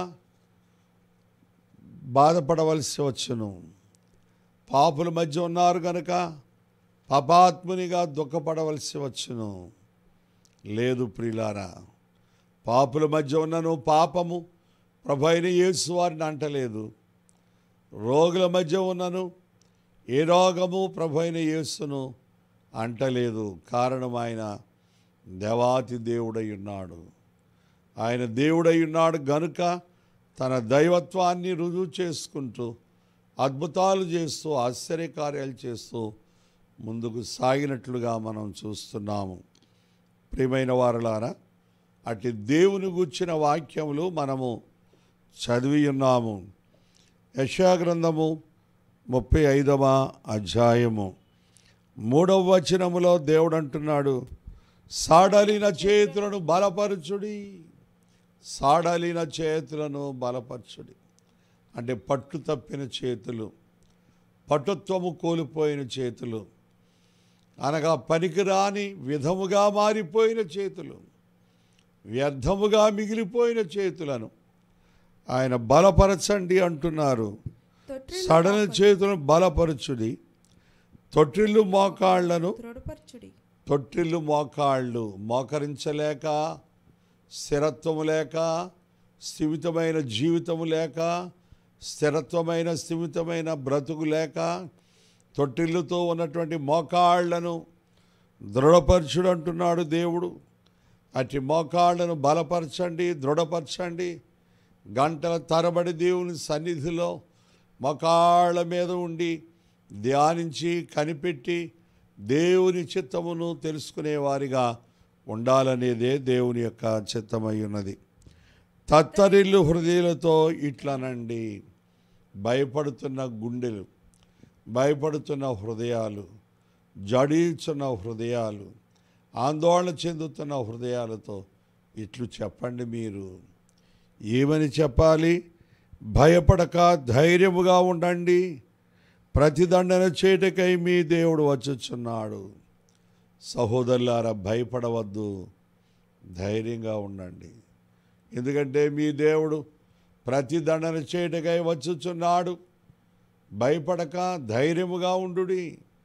H: బాధపడవలసి వచ్చును పాపుల మధ్య ఉన్నారు గనుక పాపాత్మునిగా దుఃఖపడవలసి వచ్చును లేదు ప్రియులారా పాపుల మధ్య ఉన్నను పాపము ప్రభైన యేసు వారిని అంటలేదు రోగుల మధ్య ఉన్నను ఏ రోగము ప్రభైన యేసును అంటలేదు కారణం ఆయన దేవాతి దేవుడై ఉన్నాడు ఆయన దేవుడై ఉన్నాడు గనుక తన దైవత్వాన్ని రుజువు చేసుకుంటూ అద్భుతాలు చేస్తూ ఆశ్చర్యకార్యాలు చేస్తూ ముందుకు సాగినట్లుగా మనం చూస్తున్నాము ప్రియమైన వారలారా అటు దేవుని గుర్చిన వాక్యములు మనము చదివి ఉన్నాము యశాగ్రంథము ముప్పై ఐదవ అధ్యాయము మూడవ వచనములో దేవుడు అంటున్నాడు సాడలిన చేతులను బలపరచుడి సాడలిన చేతులను బలపరచుడి అంటే పట్టు తప్పిన చేతులు పటుత్వము కోల్పోయిన చేతులు అనగా పనికిరాని విధముగా మారిపోయిన చేతులు వ్యర్థముగా మిగిలిపోయిన చేతులను ఆయన బలపరచండి అంటున్నారు
I: తొట్టిల్లు
H: సడల
I: మోప-
H: చేతులను బలపరచుడి తొట్టిల్లు మోకాళ్లను
I: దృఢపరచుడి
H: తొట్టిల్లు మోకాళ్ళు మోకరించలేక స్థిరత్వము లేక స్థిమితమైన జీవితము లేక స్థిరత్వమైన స్థిమితమైన బ్రతుకు లేక తొట్టిల్లుతో ఉన్నటువంటి మోకాళ్లను దృఢపరచుడు అంటున్నాడు దేవుడు అట్టి మోకాళ్లను బలపరచండి దృఢపరచండి గంటల తరబడి దేవుని సన్నిధిలో మోకాళ్ళ మీద ఉండి ధ్యానించి కనిపెట్టి దేవుని చిత్తమును తెలుసుకునేవారిగా ఉండాలనేదే దేవుని యొక్క చిత్తమై ఉన్నది తత్తరిల్లు హృదయాలతో ఇట్లనండి భయపడుతున్న గుండెలు భయపడుతున్న హృదయాలు జడిచున్న హృదయాలు ఆందోళన చెందుతున్న హృదయాలతో ఇట్లు చెప్పండి మీరు ఏమని చెప్పాలి భయపడక ధైర్యముగా ఉండండి ప్రతిదండన చేటకై మీ దేవుడు వచ్చుచున్నాడు సహోదరులారా భయపడవద్దు ధైర్యంగా ఉండండి ఎందుకంటే మీ దేవుడు ప్రతిదండన చేటకై వచ్చుచున్నాడు భయపడక ధైర్యముగా ఉండుడి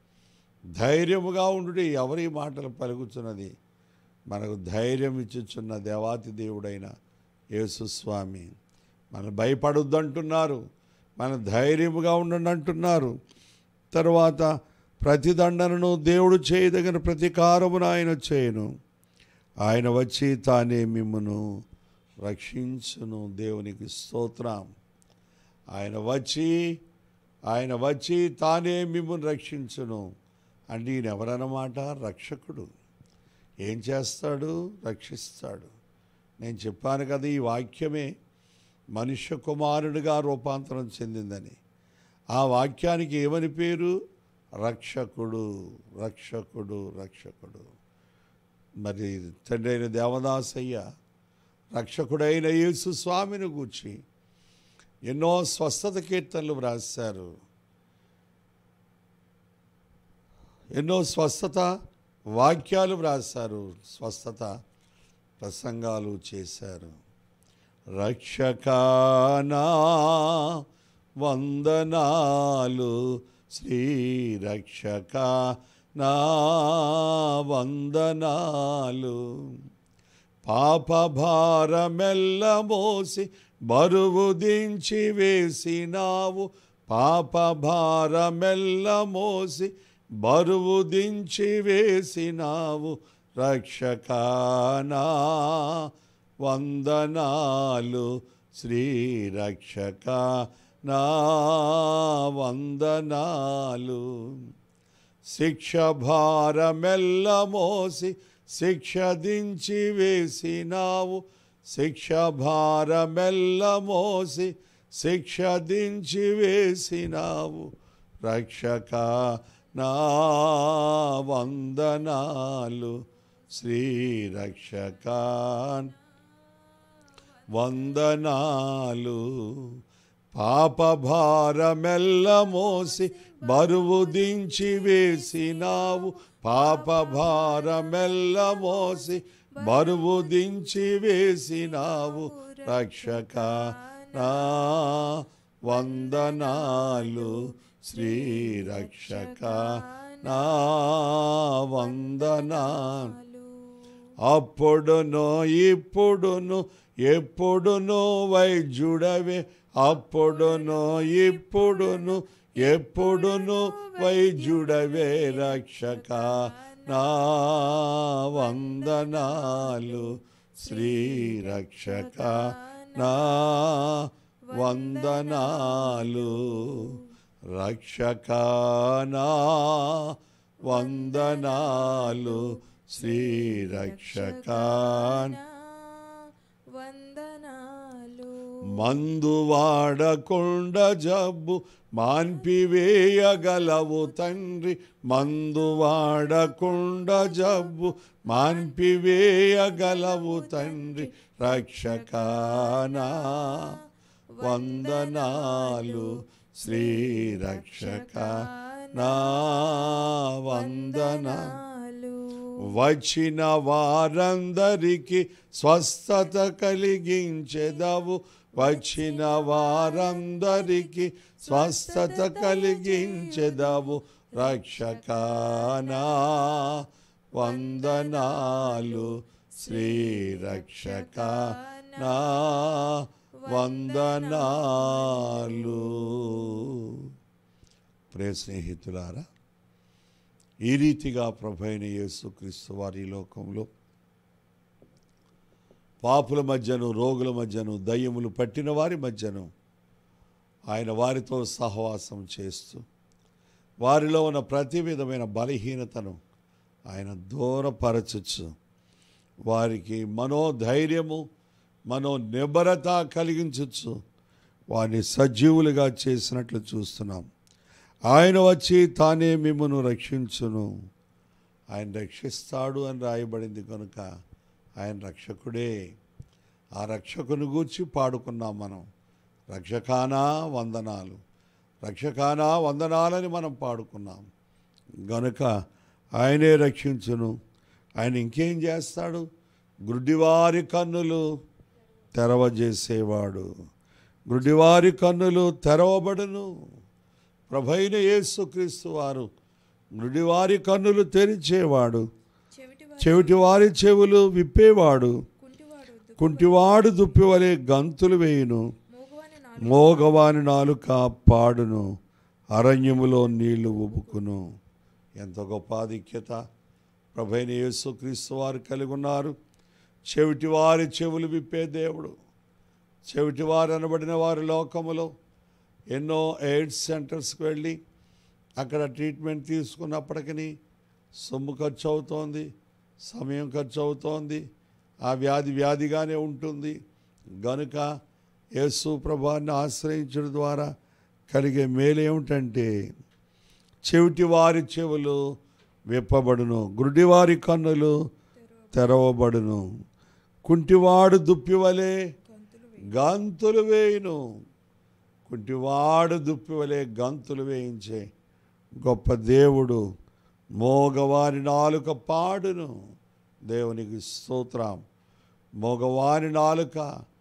H: ధైర్యముగా ఉండుడి ఎవరి మాటలు పలుకుతున్నది మనకు ధైర్యం ఇచ్చుచున్న దేవాతి దేవుడైన యేసుస్వామి మన భయపడొద్దు అంటున్నారు మన ధైర్యముగా ఉండండి అంటున్నారు తర్వాత ప్రతిదండనను దేవుడు చేయదగిన ప్రతీకారమును ఆయన చేయను ఆయన వచ్చి తానే మిమ్మును రక్షించును దేవునికి స్తోత్రం ఆయన వచ్చి ఆయన వచ్చి తానే మిమ్మల్ని రక్షించును అంటే ఈయన ఎవరన్నమాట రక్షకుడు ఏం చేస్తాడు రక్షిస్తాడు నేను చెప్పాను కదా ఈ వాక్యమే మనుష్య కుమారుడిగా రూపాంతరం చెందిందని ఆ వాక్యానికి ఏమని పేరు రక్షకుడు రక్షకుడు రక్షకుడు మరి తండ్రి అయిన దేవదాసయ్య రక్షకుడైన యేసు స్వామిని గూర్చి ఎన్నో స్వస్థత కీర్తనలు వ్రాశారు ఎన్నో స్వస్థత వాక్యాలు వ్రాశారు స్వస్థత ప్రసంగాలు చేశారు రక్షకానా వందనాలు శ్రీ రక్షక నా వందనాలు పాప భారమెల్ల మోసి బరువు దించి వేసినావు పాప భారమెల్ల మోసి బరువు దించి వేసినావు రక్షకానా వందనాలు శ్రీ రక్షక నా వందనాలు శిక్ష భారమెల్ల మోసి శిక్ష దించి వేసినావు శిక్ష భారమెల్ల మోసి శిక్ష దించి వేసినావు రక్షక నా వందనాలు శ్రీ రక్షక వందనాలు పాప భారమెల్ల మోసి బరువు దించి వేసినావు పాప భారమెల్ల మోసి బరువు దించి వేసినావు రక్షక నా వందనాలు శ్రీ రక్షక నా వందనాలు అప్పుడును ఇప్పుడును ఎప్పుడును వైద్యుడవే అప్పుడును ఇప్పుడును ఎప్పుడును వైద్యుడవే రక్షక నా వందనాలు శ్రీ రక్షక నా వందనాలు రక్షక నా వందనాలు శ్రీ రక్షక మందు వాడకుండ జబ్బు మాన్పివేయగలవు తండ్రి మందు వాడకుండ జబ్బు మాన్పివేయగలవు తండ్రి రక్షకానా వందనాలు శ్రీ రక్షక నా వందన వచ్చిన వారందరికీ స్వస్థత కలిగించెదవు వచ్చిన వారందరికీ స్వస్థత కలిగించెదవు రక్షకానా వందనాలు శ్రీ రక్షక నా వందనాలు ప్రియ స్నేహితులారా ఈ రీతిగా ప్రభైన యేసుక్రీస్తు వారి లోకంలో పాపుల మధ్యను రోగుల మధ్యను దయ్యములు పట్టిన వారి మధ్యను ఆయన వారితో సహవాసం చేస్తూ వారిలో ఉన్న ప్రతి విధమైన బలహీనతను ఆయన దూరపరచచ్చు వారికి మనోధైర్యము మనో నిబరత కలిగించచ్చు వారిని సజీవులుగా చేసినట్లు చూస్తున్నాం ఆయన వచ్చి తానే మిమ్మను రక్షించును ఆయన రక్షిస్తాడు అని రాయబడింది కనుక ఆయన రక్షకుడే ఆ రక్షకుని గూర్చి పాడుకున్నాం మనం రక్షకానా వందనాలు రక్షకానా వందనాలని మనం పాడుకున్నాం గనుక ఆయనే రక్షించును ఆయన ఇంకేం చేస్తాడు గుడ్డివారి కన్నులు తెరవజేసేవాడు గుడ్డివారి కన్నులు తెరవబడును ప్రభైన యేసుక్రీస్తు వారు గుడివారి కన్నులు తెరిచేవాడు చెవిటివారి చెవులు విప్పేవాడు కుంటివాడు దుప్పివలే గంతులు వేయును మోగవాని నాలుక పాడును అరణ్యములో నీళ్లు ఉబుకును ఎంత గొప్ప ఆధిక్యత ప్రభైన యేసుక్రీస్తు వారు కలిగి ఉన్నారు చెవిటివారి చెవులు విప్పే దేవుడు చెవిటివారు అనబడిన వారి లోకములో ఎన్నో ఎయిడ్స్ సెంటర్స్కి వెళ్ళి అక్కడ ట్రీట్మెంట్ తీసుకున్నప్పటికీ సొమ్ము ఖర్చు అవుతోంది సమయం ఖర్చు అవుతోంది ఆ వ్యాధి వ్యాధిగానే ఉంటుంది గనుక యేసు ప్రభాన్ని ఆశ్రయించడం ద్వారా కలిగే మేలు ఏమిటంటే చెవిటి వారి చెవులు విప్పబడును గురుడివారి కన్నులు తెరవబడును కుంటివాడు దుప్పివలే గంతులు వేయును కుంటివాడు దుప్పివలే గంతులు వేయించే గొప్ప దేవుడు మోగవారి నాలుక పాడును దేవునికి స్తోత్రం మగవారి నాలుక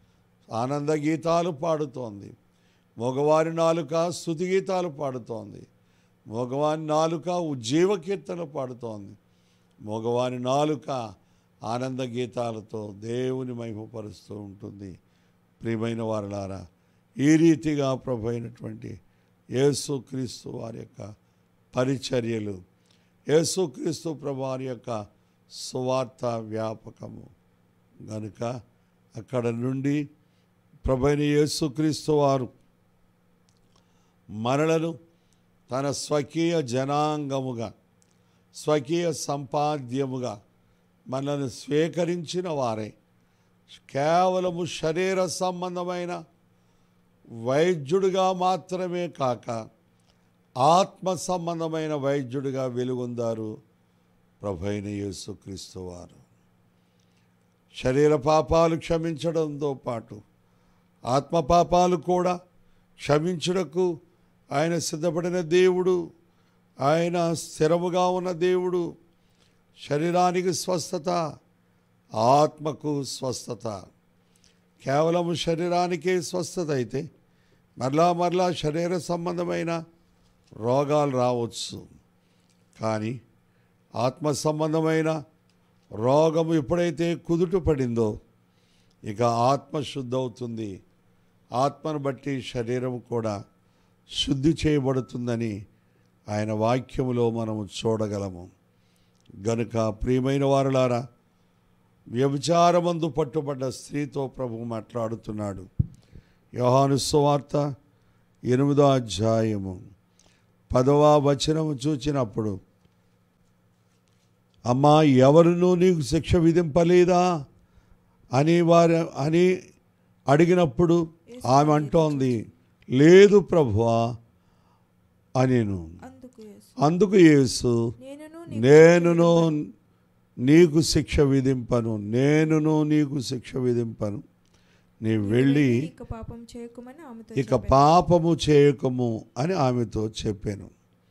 H: ఆనంద గీతాలు పాడుతోంది మగవారి నాలుక స్థుతి గీతాలు పాడుతోంది మగవారి నాలుక ఉజ్జీవ కీర్తనలు పాడుతోంది మగవారి నాలుక ఆనంద గీతాలతో దేవుని మహిమపరుస్తూ ఉంటుంది ప్రియమైన వారులారా ఈ రీతిగా ప్రభు అయినటువంటి యేసుక్రీస్తు వారి యొక్క పరిచర్యలు యేసుక్రీస్తు ప్రభు వారి యొక్క సువార్త వ్యాపకము గనుక అక్కడ నుండి ప్రభైన యేసుక్రీస్తు వారు మనలను తన స్వకీయ జనాంగముగా స్వకీయ సంపాద్యముగా మనల్ని స్వీకరించిన వారే కేవలము శరీర సంబంధమైన వైద్యుడిగా మాత్రమే కాక ఆత్మ సంబంధమైన వైద్యుడిగా వెలుగొందారు ప్రభైన యేసుక్రీస్తు వారు శరీర పాపాలు క్షమించడంతో పాటు ఆత్మ పాపాలు కూడా క్షమించుటకు ఆయన సిద్ధపడిన దేవుడు ఆయన స్థిరముగా ఉన్న దేవుడు శరీరానికి స్వస్థత ఆత్మకు స్వస్థత కేవలం శరీరానికే స్వస్థత అయితే మరలా మరలా శరీర సంబంధమైన రోగాలు రావచ్చు కానీ ఆత్మ సంబంధమైన రోగము ఎప్పుడైతే కుదుట పడిందో ఇక ఆత్మ శుద్ధి అవుతుంది ఆత్మను బట్టి శరీరం కూడా శుద్ధి చేయబడుతుందని ఆయన వాక్యములో మనము చూడగలము గనుక ప్రియమైన వారులారా వ్యభిచారమందు పట్టుబడ్డ స్త్రీతో ప్రభు మాట్లాడుతున్నాడు యోహాను సువార్త ఎనిమిదో అధ్యాయము పదవ వచనము చూచినప్పుడు అమ్మా ఎవరునూ నీకు శిక్ష విధింపలేదా అని వారు అని అడిగినప్పుడు ఆమె అంటోంది లేదు ప్రభువా అనేను
I: అందుకు యేసు
H: అందుకు యేసు
I: నేనును
H: నేనును నీకు శిక్ష విధింపను నేనును నీకు శిక్ష విధింపను నీ వెళ్ళి
I: ఇక పాపం చేయకుమని ఆమెతో
H: ఇక పాపము చేయకము అని ఆమెతో చెప్పాను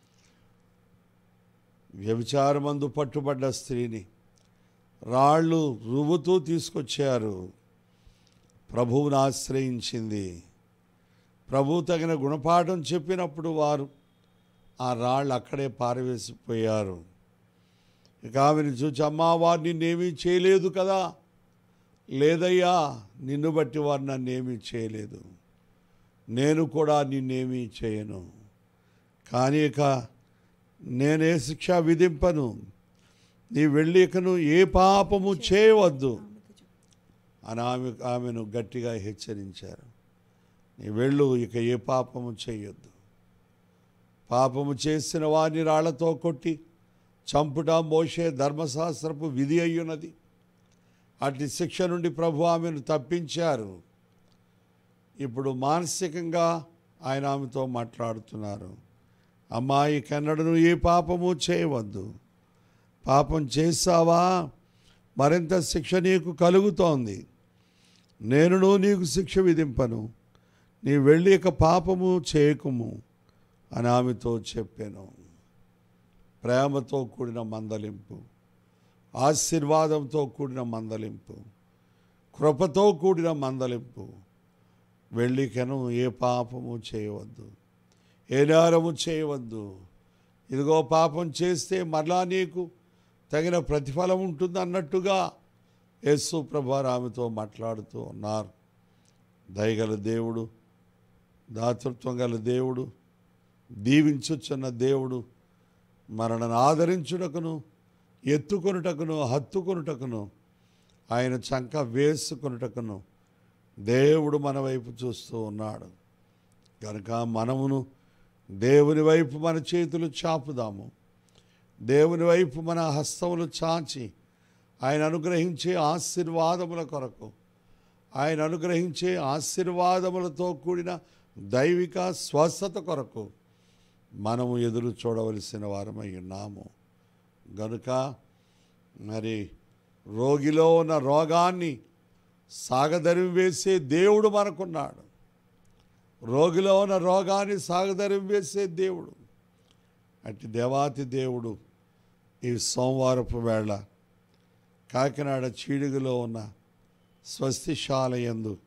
H: వ్యభిచారమందు పట్టుబడ్డ స్త్రీని రాళ్ళు రువ్వుతూ తీసుకొచ్చారు ప్రభువును ఆశ్రయించింది ప్రభు తగిన గుణపాఠం చెప్పినప్పుడు వారు ఆ రాళ్ళు అక్కడే పారవేసిపోయారు ఇక ఆమెను చూచి అమ్మా వారు నిన్నేమీ చేయలేదు కదా లేదయ్యా నిన్ను బట్టి వారు నన్నేమీ చేయలేదు నేను కూడా నిన్నేమీ చేయను కానీ ఇక నేనే శిక్ష విధింపను నీ వెళ్ళి ఇకను ఏ పాపము చేయవద్దు అని ఆమె ఆమెను గట్టిగా హెచ్చరించారు నీ వెళ్ళు ఇక ఏ పాపము చేయొద్దు పాపము చేసిన వారిని రాళ్లతో కొట్టి చంపుట మోసే ధర్మశాస్త్రపు విధి అయ్యున్నది అటు శిక్ష నుండి ప్రభు ఆమెను తప్పించారు ఇప్పుడు మానసికంగా ఆయన ఆమెతో మాట్లాడుతున్నారు అమ్మాయి కన్నడను ఏ పాపము చేయవద్దు పాపం చేస్తావా మరింత శిక్ష నీకు కలుగుతోంది నేనును నీకు శిక్ష విధింపను నీ వెళ్ళి ఇక పాపము చేయకుము అని ఆమెతో చెప్పాను ప్రేమతో కూడిన మందలింపు ఆశీర్వాదంతో కూడిన మందలింపు కృపతో కూడిన మందలింపు వెళ్ళికను ఏ పాపము చేయవద్దు ఏ నేరము చేయవద్దు ఇదిగో పాపం చేస్తే మరలా నీకు తగిన ప్రతిఫలం ఉంటుంది అన్నట్టుగా యేసు ప్రభారు ఆమెతో మాట్లాడుతూ ఉన్నారు దయగల దేవుడు దాతృత్వం గల దేవుడు దీవించుచున్న దేవుడు మరణను ఆదరించుటకును ఎత్తుకొనుటకును హత్తుకొనుటకును ఆయన చంక వేసుకొనుటకును దేవుడు మన వైపు చూస్తూ ఉన్నాడు కనుక మనమును దేవుని వైపు మన చేతులు చాపుదాము దేవుని వైపు మన హస్తములు చాచి ఆయన అనుగ్రహించే ఆశీర్వాదముల కొరకు ఆయన అనుగ్రహించే ఆశీర్వాదములతో కూడిన దైవిక స్వస్థత కొరకు మనము ఎదురు చూడవలసిన వారమై ఉన్నాము గనుక మరి రోగిలో ఉన్న రోగాన్ని సాగదరిమి వేసే దేవుడు మనకున్నాడు రోగిలో ఉన్న రోగాన్ని సాగదరిమి వేసే దేవుడు అట్టి దేవాతి దేవుడు ఈ సోమవారపు వేళ కాకినాడ చీడుగులో ఉన్న స్వస్తిశాలయందు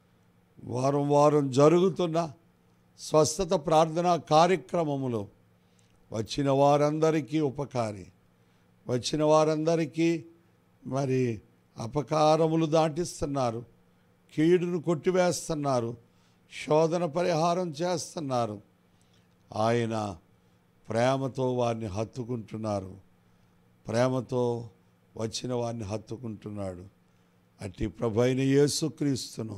H: వారం వారం జరుగుతున్న స్వస్థత ప్రార్థనా కార్యక్రమములో వచ్చిన వారందరికీ ఉపకారి వచ్చిన వారందరికీ మరి అపకారములు దాటిస్తున్నారు కీడును కొట్టివేస్తున్నారు శోధన పరిహారం చేస్తున్నారు ఆయన ప్రేమతో వారిని హత్తుకుంటున్నారు ప్రేమతో వచ్చిన వారిని హత్తుకుంటున్నాడు అట్టి ప్రభు అయిన యేసుక్రీస్తును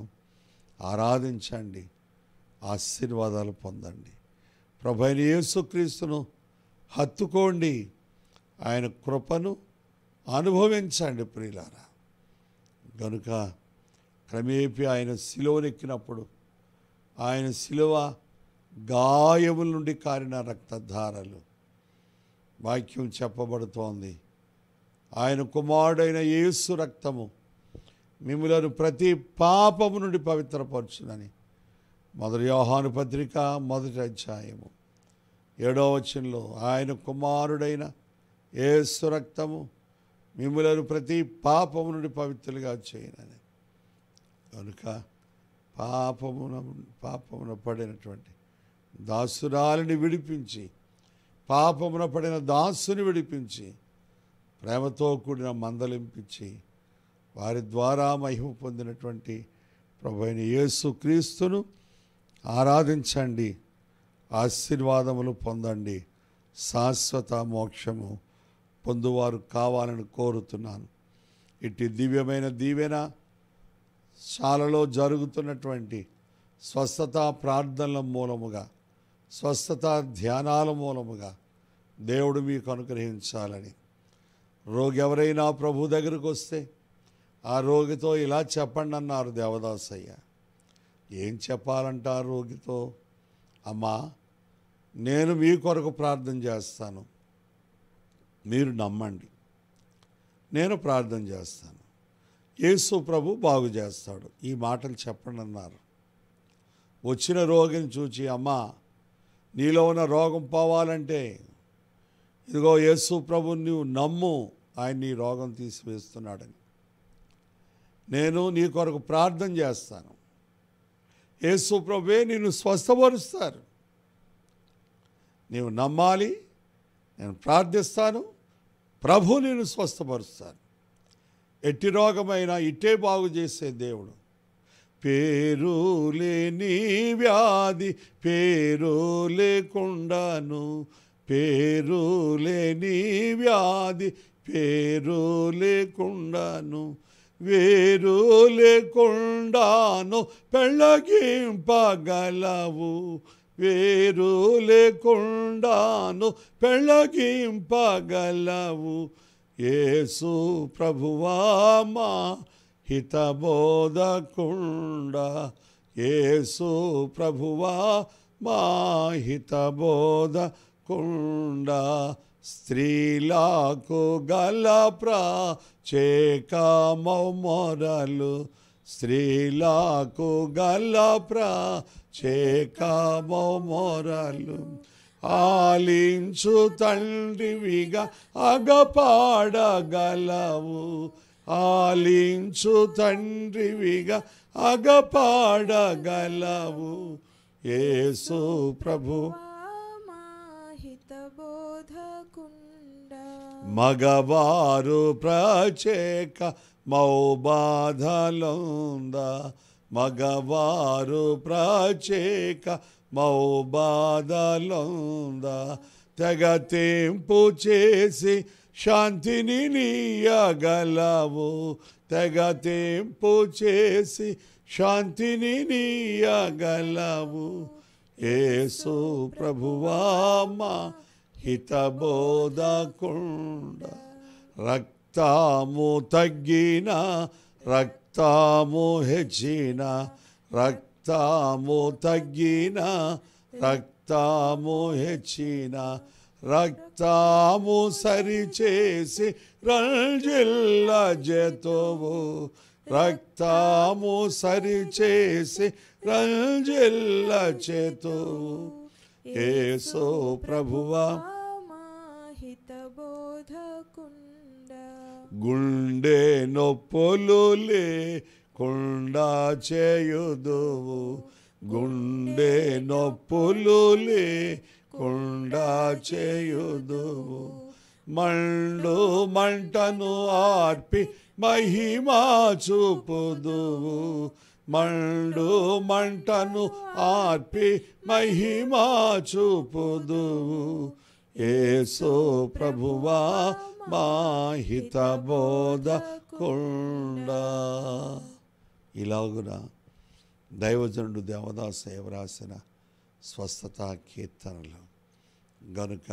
H: ఆరాధించండి ఆశీర్వాదాలు పొందండి ప్రభు అయిన యేసుక్రీస్తును హత్తుకోండి ఆయన కృపను అనుభవించండి ప్రియులారా గనుక క్రమేపీ ఆయన సిలువనెక్కినప్పుడు ఆయన సిలువ గాయముల నుండి కారిన రక్తధారలు వాక్యం చెప్పబడుతోంది ఆయన కుమారుడైన యేసు రక్తము మిమ్మలను ప్రతి పాపము నుండి పవిత్రపరచునని మొదటి యోహాను పత్రిక మొదటి అధ్యాయము ఏడవ వచనంలో ఆయన కుమారుడైన యేసు రక్తము మిమ్మలను ప్రతి పాపము నుండి పవిత్రులుగా చేయనని కనుక పాపమున పాపమున పడినటువంటి దాసురాలిని విడిపించి పాపమున పడిన దాసుని విడిపించి ప్రేమతో కూడిన మందలింపించి వారి ద్వారా మహిమ పొందినటువంటి ప్రభు అయిన యేసు క్రీస్తును ఆరాధించండి ఆశీర్వాదములు పొందండి శాశ్వత మోక్షము పొందువారు కావాలని కోరుతున్నాను ఇట్టి దివ్యమైన దీవెన శాలలో జరుగుతున్నటువంటి స్వస్థత ప్రార్థనల మూలముగా స్వస్థత ధ్యానాల మూలముగా దేవుడు మీకు అనుగ్రహించాలని రోగి ఎవరైనా ప్రభు దగ్గరకు వస్తే ఆ రోగితో ఇలా చెప్పండి అన్నారు దేవదాసయ్య ఏం చెప్పాలంటా రోగితో అమ్మా నేను మీ కొరకు ప్రార్థన చేస్తాను మీరు నమ్మండి నేను ప్రార్థన చేస్తాను యేసు ప్రభు బాగు చేస్తాడు ఈ మాటలు చెప్పండి అన్నారు వచ్చిన రోగిని చూచి అమ్మా నీలో ఉన్న రోగం పోవాలంటే ఇదిగో యేసు ప్రభు నువ్వు నమ్ము ఆయన నీ రోగం తీసివేస్తున్నాడని నేను నీ కొరకు ప్రార్థన చేస్తాను యేసు ప్రభువే నిన్ను స్వస్థపరుస్తారు నీవు నమ్మాలి నేను ప్రార్థిస్తాను ప్రభు నేను స్వస్థపరుస్తాను ఎట్టి రోగమైనా ఇట్టే బాగు చేసే దేవుడు పేరు లేని వ్యాధి పేరు లేకుండాను పేరు లేని వ్యాధి పేరు లేకుండాను వేరు లేకుండాను పెళ్ళగింపగలవు వేరు లేకుండాను పెళ్ళగింపగలవు యేసు ప్రభువా మా హితబోధకుండ యేసు ప్రభువా మా హితబోధకుండ స్త్రీలకు గల ప్రచేకమౌ మొరలు స్త్రీలకు గల ప్రచేకమౌ మొరలు ఆలించు తండ్రివిగా అగపాడగలవు ఆలించు తండ్రివిగా అగపాడగలవు యేసు ప్రభు
I: హితబోధకుండ
H: మగవారు ప్రచేక మౌబాధలుంద మగవారు ప్రచేక మౌబాధలుంద తెగతింపు చేసి శాంతిని నీయగలవు తెగతింపు చేసి శాంతిని నీయగలవు యేసు ప్రభువా మా హితబోధకుండ రక్తము తగ్గిన రక్తము హెచ్చిన రక్తము తగ్గిన రక్తము హెచ్చిన రక్తము సరిచేసి రంజిల్ల జతోవు రక్తము సరిచేసి రంజిల్ల చేతోవు యేసు ప్రభువా
I: హితబోధకుండ
H: గుండె నొప్పులు లేకుండా చేయుదువు గుండె నొప్పులు లేకుండా చేయుదువు మండు మంటను ఆర్పి మహిమా చూపుదువు మండు మంటను ఆర్పి మహిమా చూపుదువు యేసు ప్రభువా మాహిత బోధ కుండ ఇలాగున దైవజనుడు దేవదాస రాసిన స్వస్థత కీర్తనలు గనుక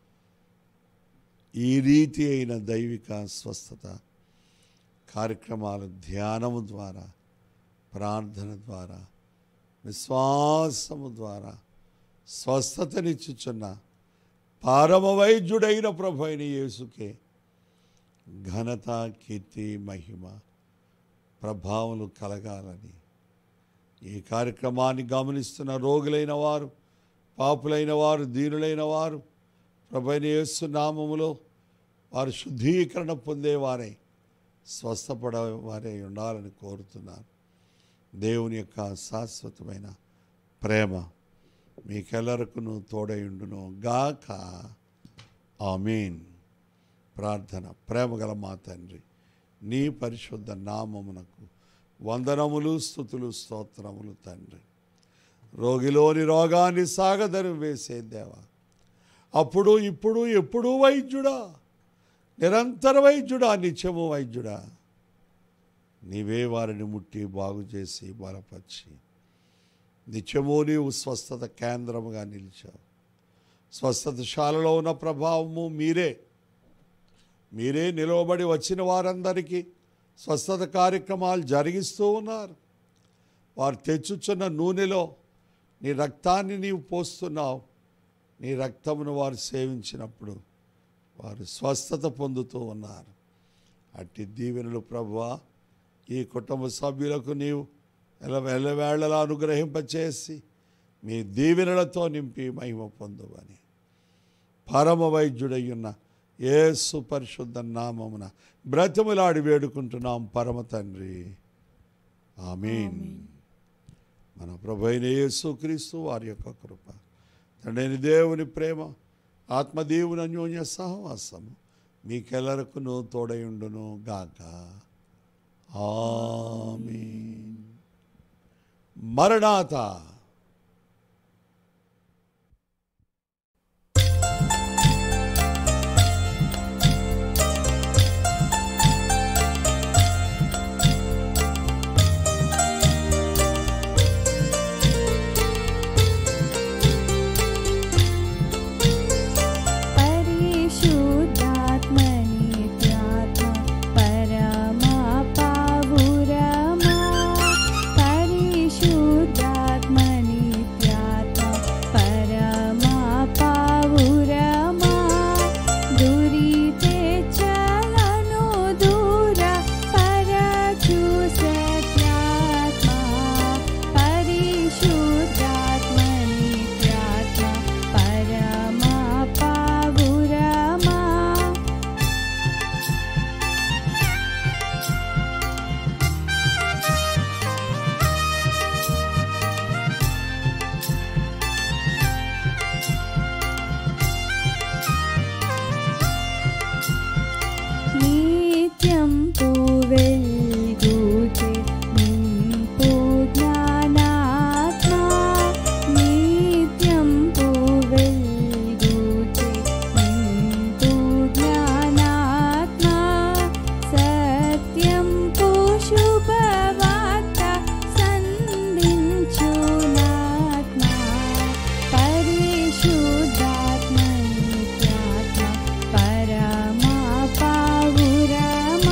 H: ఈ రీతి అయిన దైవిక స్వస్థత కార్యక్రమాలు ధ్యానము ద్వారా ప్రార్థన ద్వారా విశ్వాసము ద్వారా స్వస్థతనిచ్చుచున్న పారమ వైద్యుడైన ప్రభు అయిన యేసుకే ఘనత కీర్తి మహిమ ప్రభావములు కలగాలని ఈ కార్యక్రమాన్ని గమనిస్తున్న రోగులైన వారు పాపులైన వారు దీనులైన వారు ప్రభు అయిన యేసు నామములో వారు శుద్ధీకరణ పొందేవారై స్వస్థపడే వారే ఉండాలని కోరుతున్నాను దేవుని యొక్క శాశ్వతమైన ప్రేమ మీకెల్లరకును తోడయుండును గాక ఆమీన్ ప్రార్థన ప్రేమగల మా తండ్రి నీ పరిశుద్ధ నామమునకు వందనములు స్థుతులు స్తోత్రములు తండ్రి రోగిలోని రోగాన్ని సాగదరు వేసే దేవా అప్పుడు ఇప్పుడు ఎప్పుడూ వైద్యుడా నిరంతర వైద్యుడా నిత్యము వైద్యుడా నీవే వారిని ముట్టి బాగు చేసి బలపరిచి నిత్యము నీవు స్వస్థత కేంద్రముగా నిలిచావు స్వస్థతశాలలో ఉన్న ప్రభావము మీరే మీరే నిలవబడి వచ్చిన వారందరికీ స్వస్థత కార్యక్రమాలు జరిగిస్తూ ఉన్నారు వారు తెచ్చుచున్న నూనెలో నీ రక్తాన్ని నీవు పోస్తున్నావు నీ రక్తమును వారు సేవించినప్పుడు వారు స్వస్థత పొందుతూ ఉన్నారు అట్టి దీవెనలు ప్రభువా ఈ కుటుంబ సభ్యులకు నీవు ఎల ఎల్లవేళలా అనుగ్రహింపచేసి మీ దీవెనలతో నింపి మహిమ పొందువని పరమ వైద్యుడయ్యున్న యేసు పరిశుద్ధ నామమున బ్రతిమలాడి వేడుకుంటున్నాం పరమ తండ్రి ఆమీన్ మన ప్రభు అయిన యేసు క్రీస్తు వారి యొక్క కృప తండ్రి దేవుని ప్రేమ ఆత్మదేవుని అన్యోన్య సహవాసము మీకెల్లరకును తోడయుండును గాక ఆమీన్ మరణాత
A: పరిశుద్ధాత్మని త్యాత్మ పరమా పావురమా పరిశుద్ధాత్మని త్యాత్మ పరమా పావురమా దురితే చలను దూర పరచూసే త్యాత్మ పరిశుద్ధాత్మని త్యాత్మ పరమా పావురమా నిత్యం వెల్గుచే నింపు జ్ఞానాత్మ నిత్యం వెల్గుచే నింపు జ్ఞానాత్మ సత్యం శుభవార్త సంధించునాత్మ పరిశుద్ధాత్మ నిత్యాత్మ పరమా పావురమా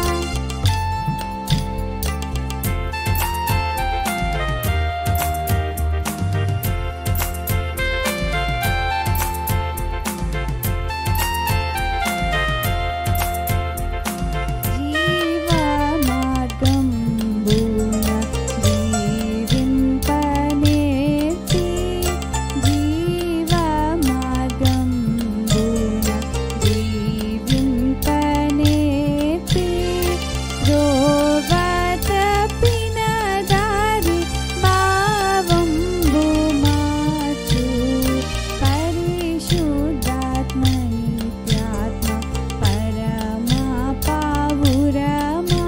A: జీవమార్గంబున జీవింపనేర్చి జీవమార్గంబున జీవింపనేర్చి రోవత పినదారి భావంబు మార్చు పరిశుద్ధాత్మ నిత్యాత్మ పరమా పావురమా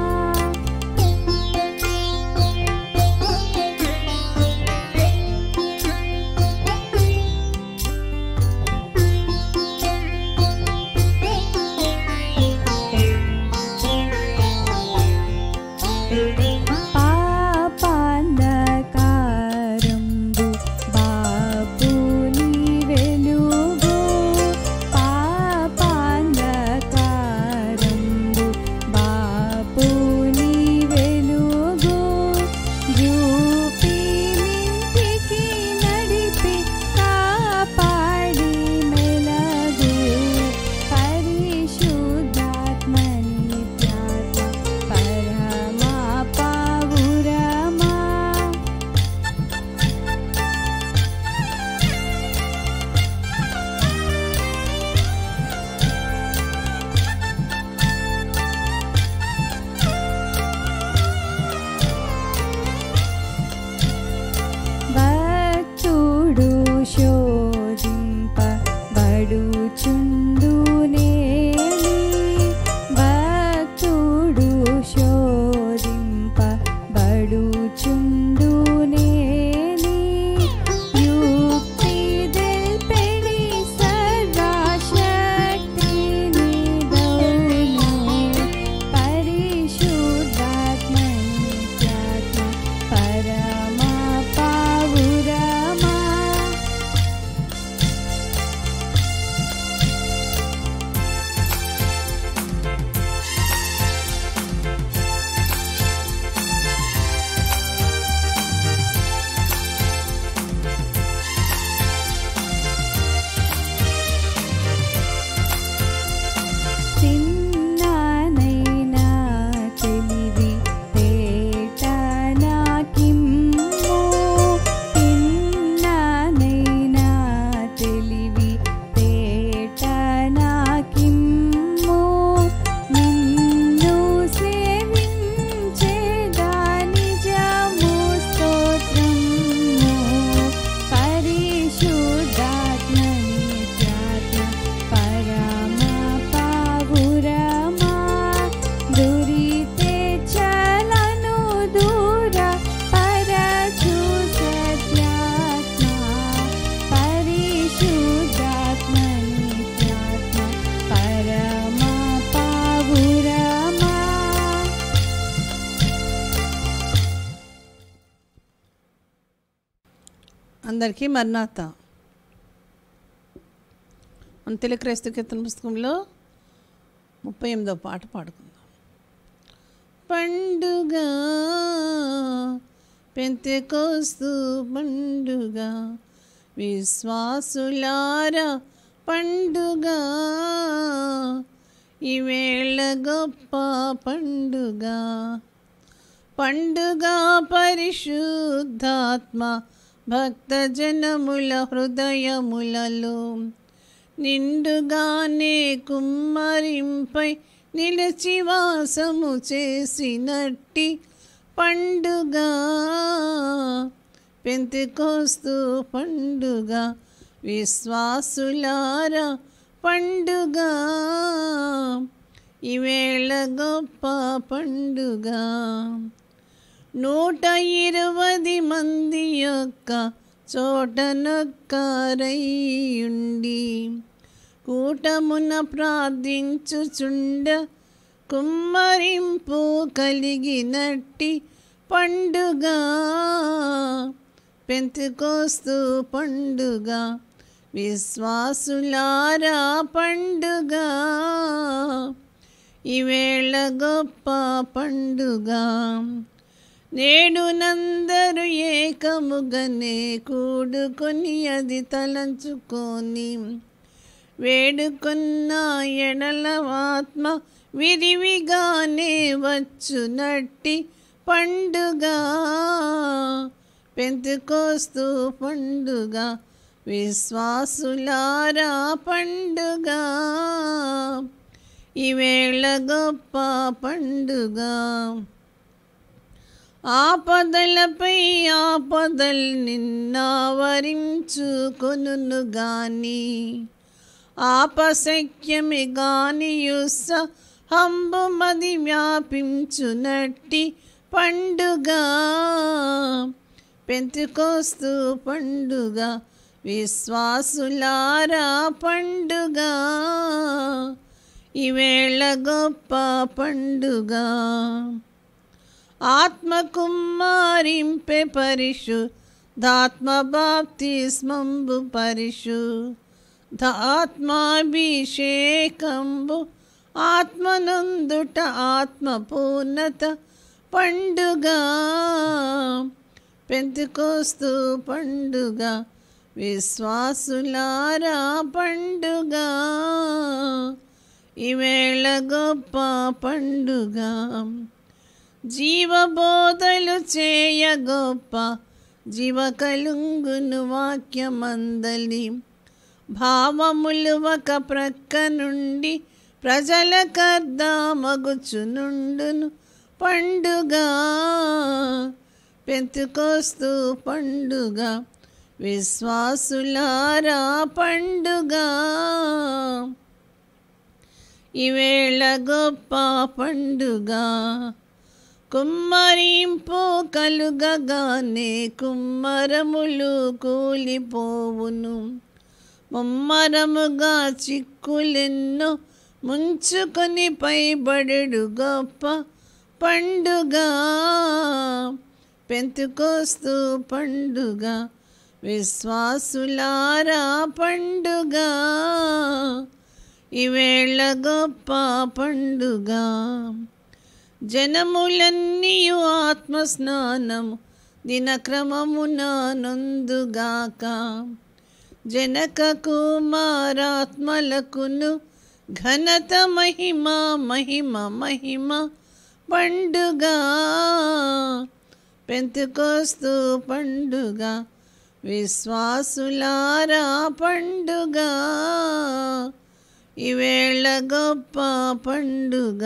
A: పాపాంధకారంబు బాపుని వెలుగు పాపాంధకారంబు బాపుని వెలుగు జూపినింటికి నడిపి కాపాడి మెలగు పరిశుద్ధాత్మ నిత్యాత్మ పరమా పావురమా భక్తుడు శోధింప బడుచుండునే భక్తుడు శోధింప బడుచుండునే యుక్తి తెల్పెడి సర్వశక్తిని దౌను పరిశుద్ధాత్మ నిత్యాత్మ పరమా పావురమా
D: అందరికీ మర్నాత మన తెలుగు క్రైస్తవ కీర్తన పుస్తకంలో ముప్పై ఎనిమిదో పాట పాడుకుందాం పండుగ పెంతెకోస్తు పండుగ విశ్వాసులారా పండుగ ఈవేళ గొప్ప పండుగ పండుగ పరిశుద్ధాత్మ భక్తజనముల హృదయములలో నిండుగానే కుమ్మరింపై నిలిచి వాసము చేసినట్టి పండుగ పెంతెకోస్తు పండుగ విశ్వాసులారా పండుగ ఈవేళ గొప్ప పండుగ నూట ఇరవది మంది యొక్క చోటనొక్కరయ్యుండి కూటమున ప్రార్థించుచుండ కుమ్మరింపు కలిగినట్టి పండుగ పెంతుకోస్తు పండుగ విశ్వాసులారా పండుగ ఈవేళ గొప్ప పండుగ నేడు నందరు ఏకముగనే కూడుకొని అది తలంచుకొని వేడుకొన్న ఎడల ఆత్మ విరివిగానే వచ్చునట్టి పండుగ పెంతుకోస్తూ పండుగ విశ్వాసులారా పండుగ ఈవేళ గొప్ప పండుగ ఆపదలపై ఆపదల్ నిన్నావరించుకొనును గాని ఆపశక్యమి గానియుస హంబుమది వ్యాపించునట్టి పండుగ పెంతుకోస్తూ పండుగ విశ్వాసులారా పండుగ ఈవేళ గొప్ప పండుగ ఆత్మ కుమ్మారింపె పరిషు దాత్మ బాప్తిస్మంబు పరిషు దాత్మాభిషేకంబు ఆత్మనందుట ఆత్మ పూర్ణత పండుగ పెంతుకోస్తూ పండుగ విశ్వాసులారా పండుగ ఈవేళ గొప్ప పండుగ జీవబోధలు చేయ గొప్ప జీవ కలుంగును వాక్యమందలి భావములు ఒక ప్రక్క నుండి ప్రజల కర్దామగుచునుండును పండుగ పెంతుకోస్తూ పండుగ విశ్వాసులారా పండుగ ఈవేళ గొప్ప పండుగ కుమ్మరింపు కలుగగానే కుమ్మరములు కూలిపోవును ముమ్మరముగా చిక్కులెన్నో ముంచుకొని పైబడెడు గొప్ప పండుగ పెంతుకోస్తూ పండుగ విశ్వాసులారా పండుగ ఈవేళ గొప్ప పండుగ జనములన్నీయు ఆత్మస్నానము దినక్రమమున నొందుగాక జనక కుమారాత్మలకును ఘనత మహిమ మహిమ మహిమ పండుగ పెంతుకోస్తూ పండుగ విశ్వాసులారా పండుగ ఈవేళ గొప్ప పండుగ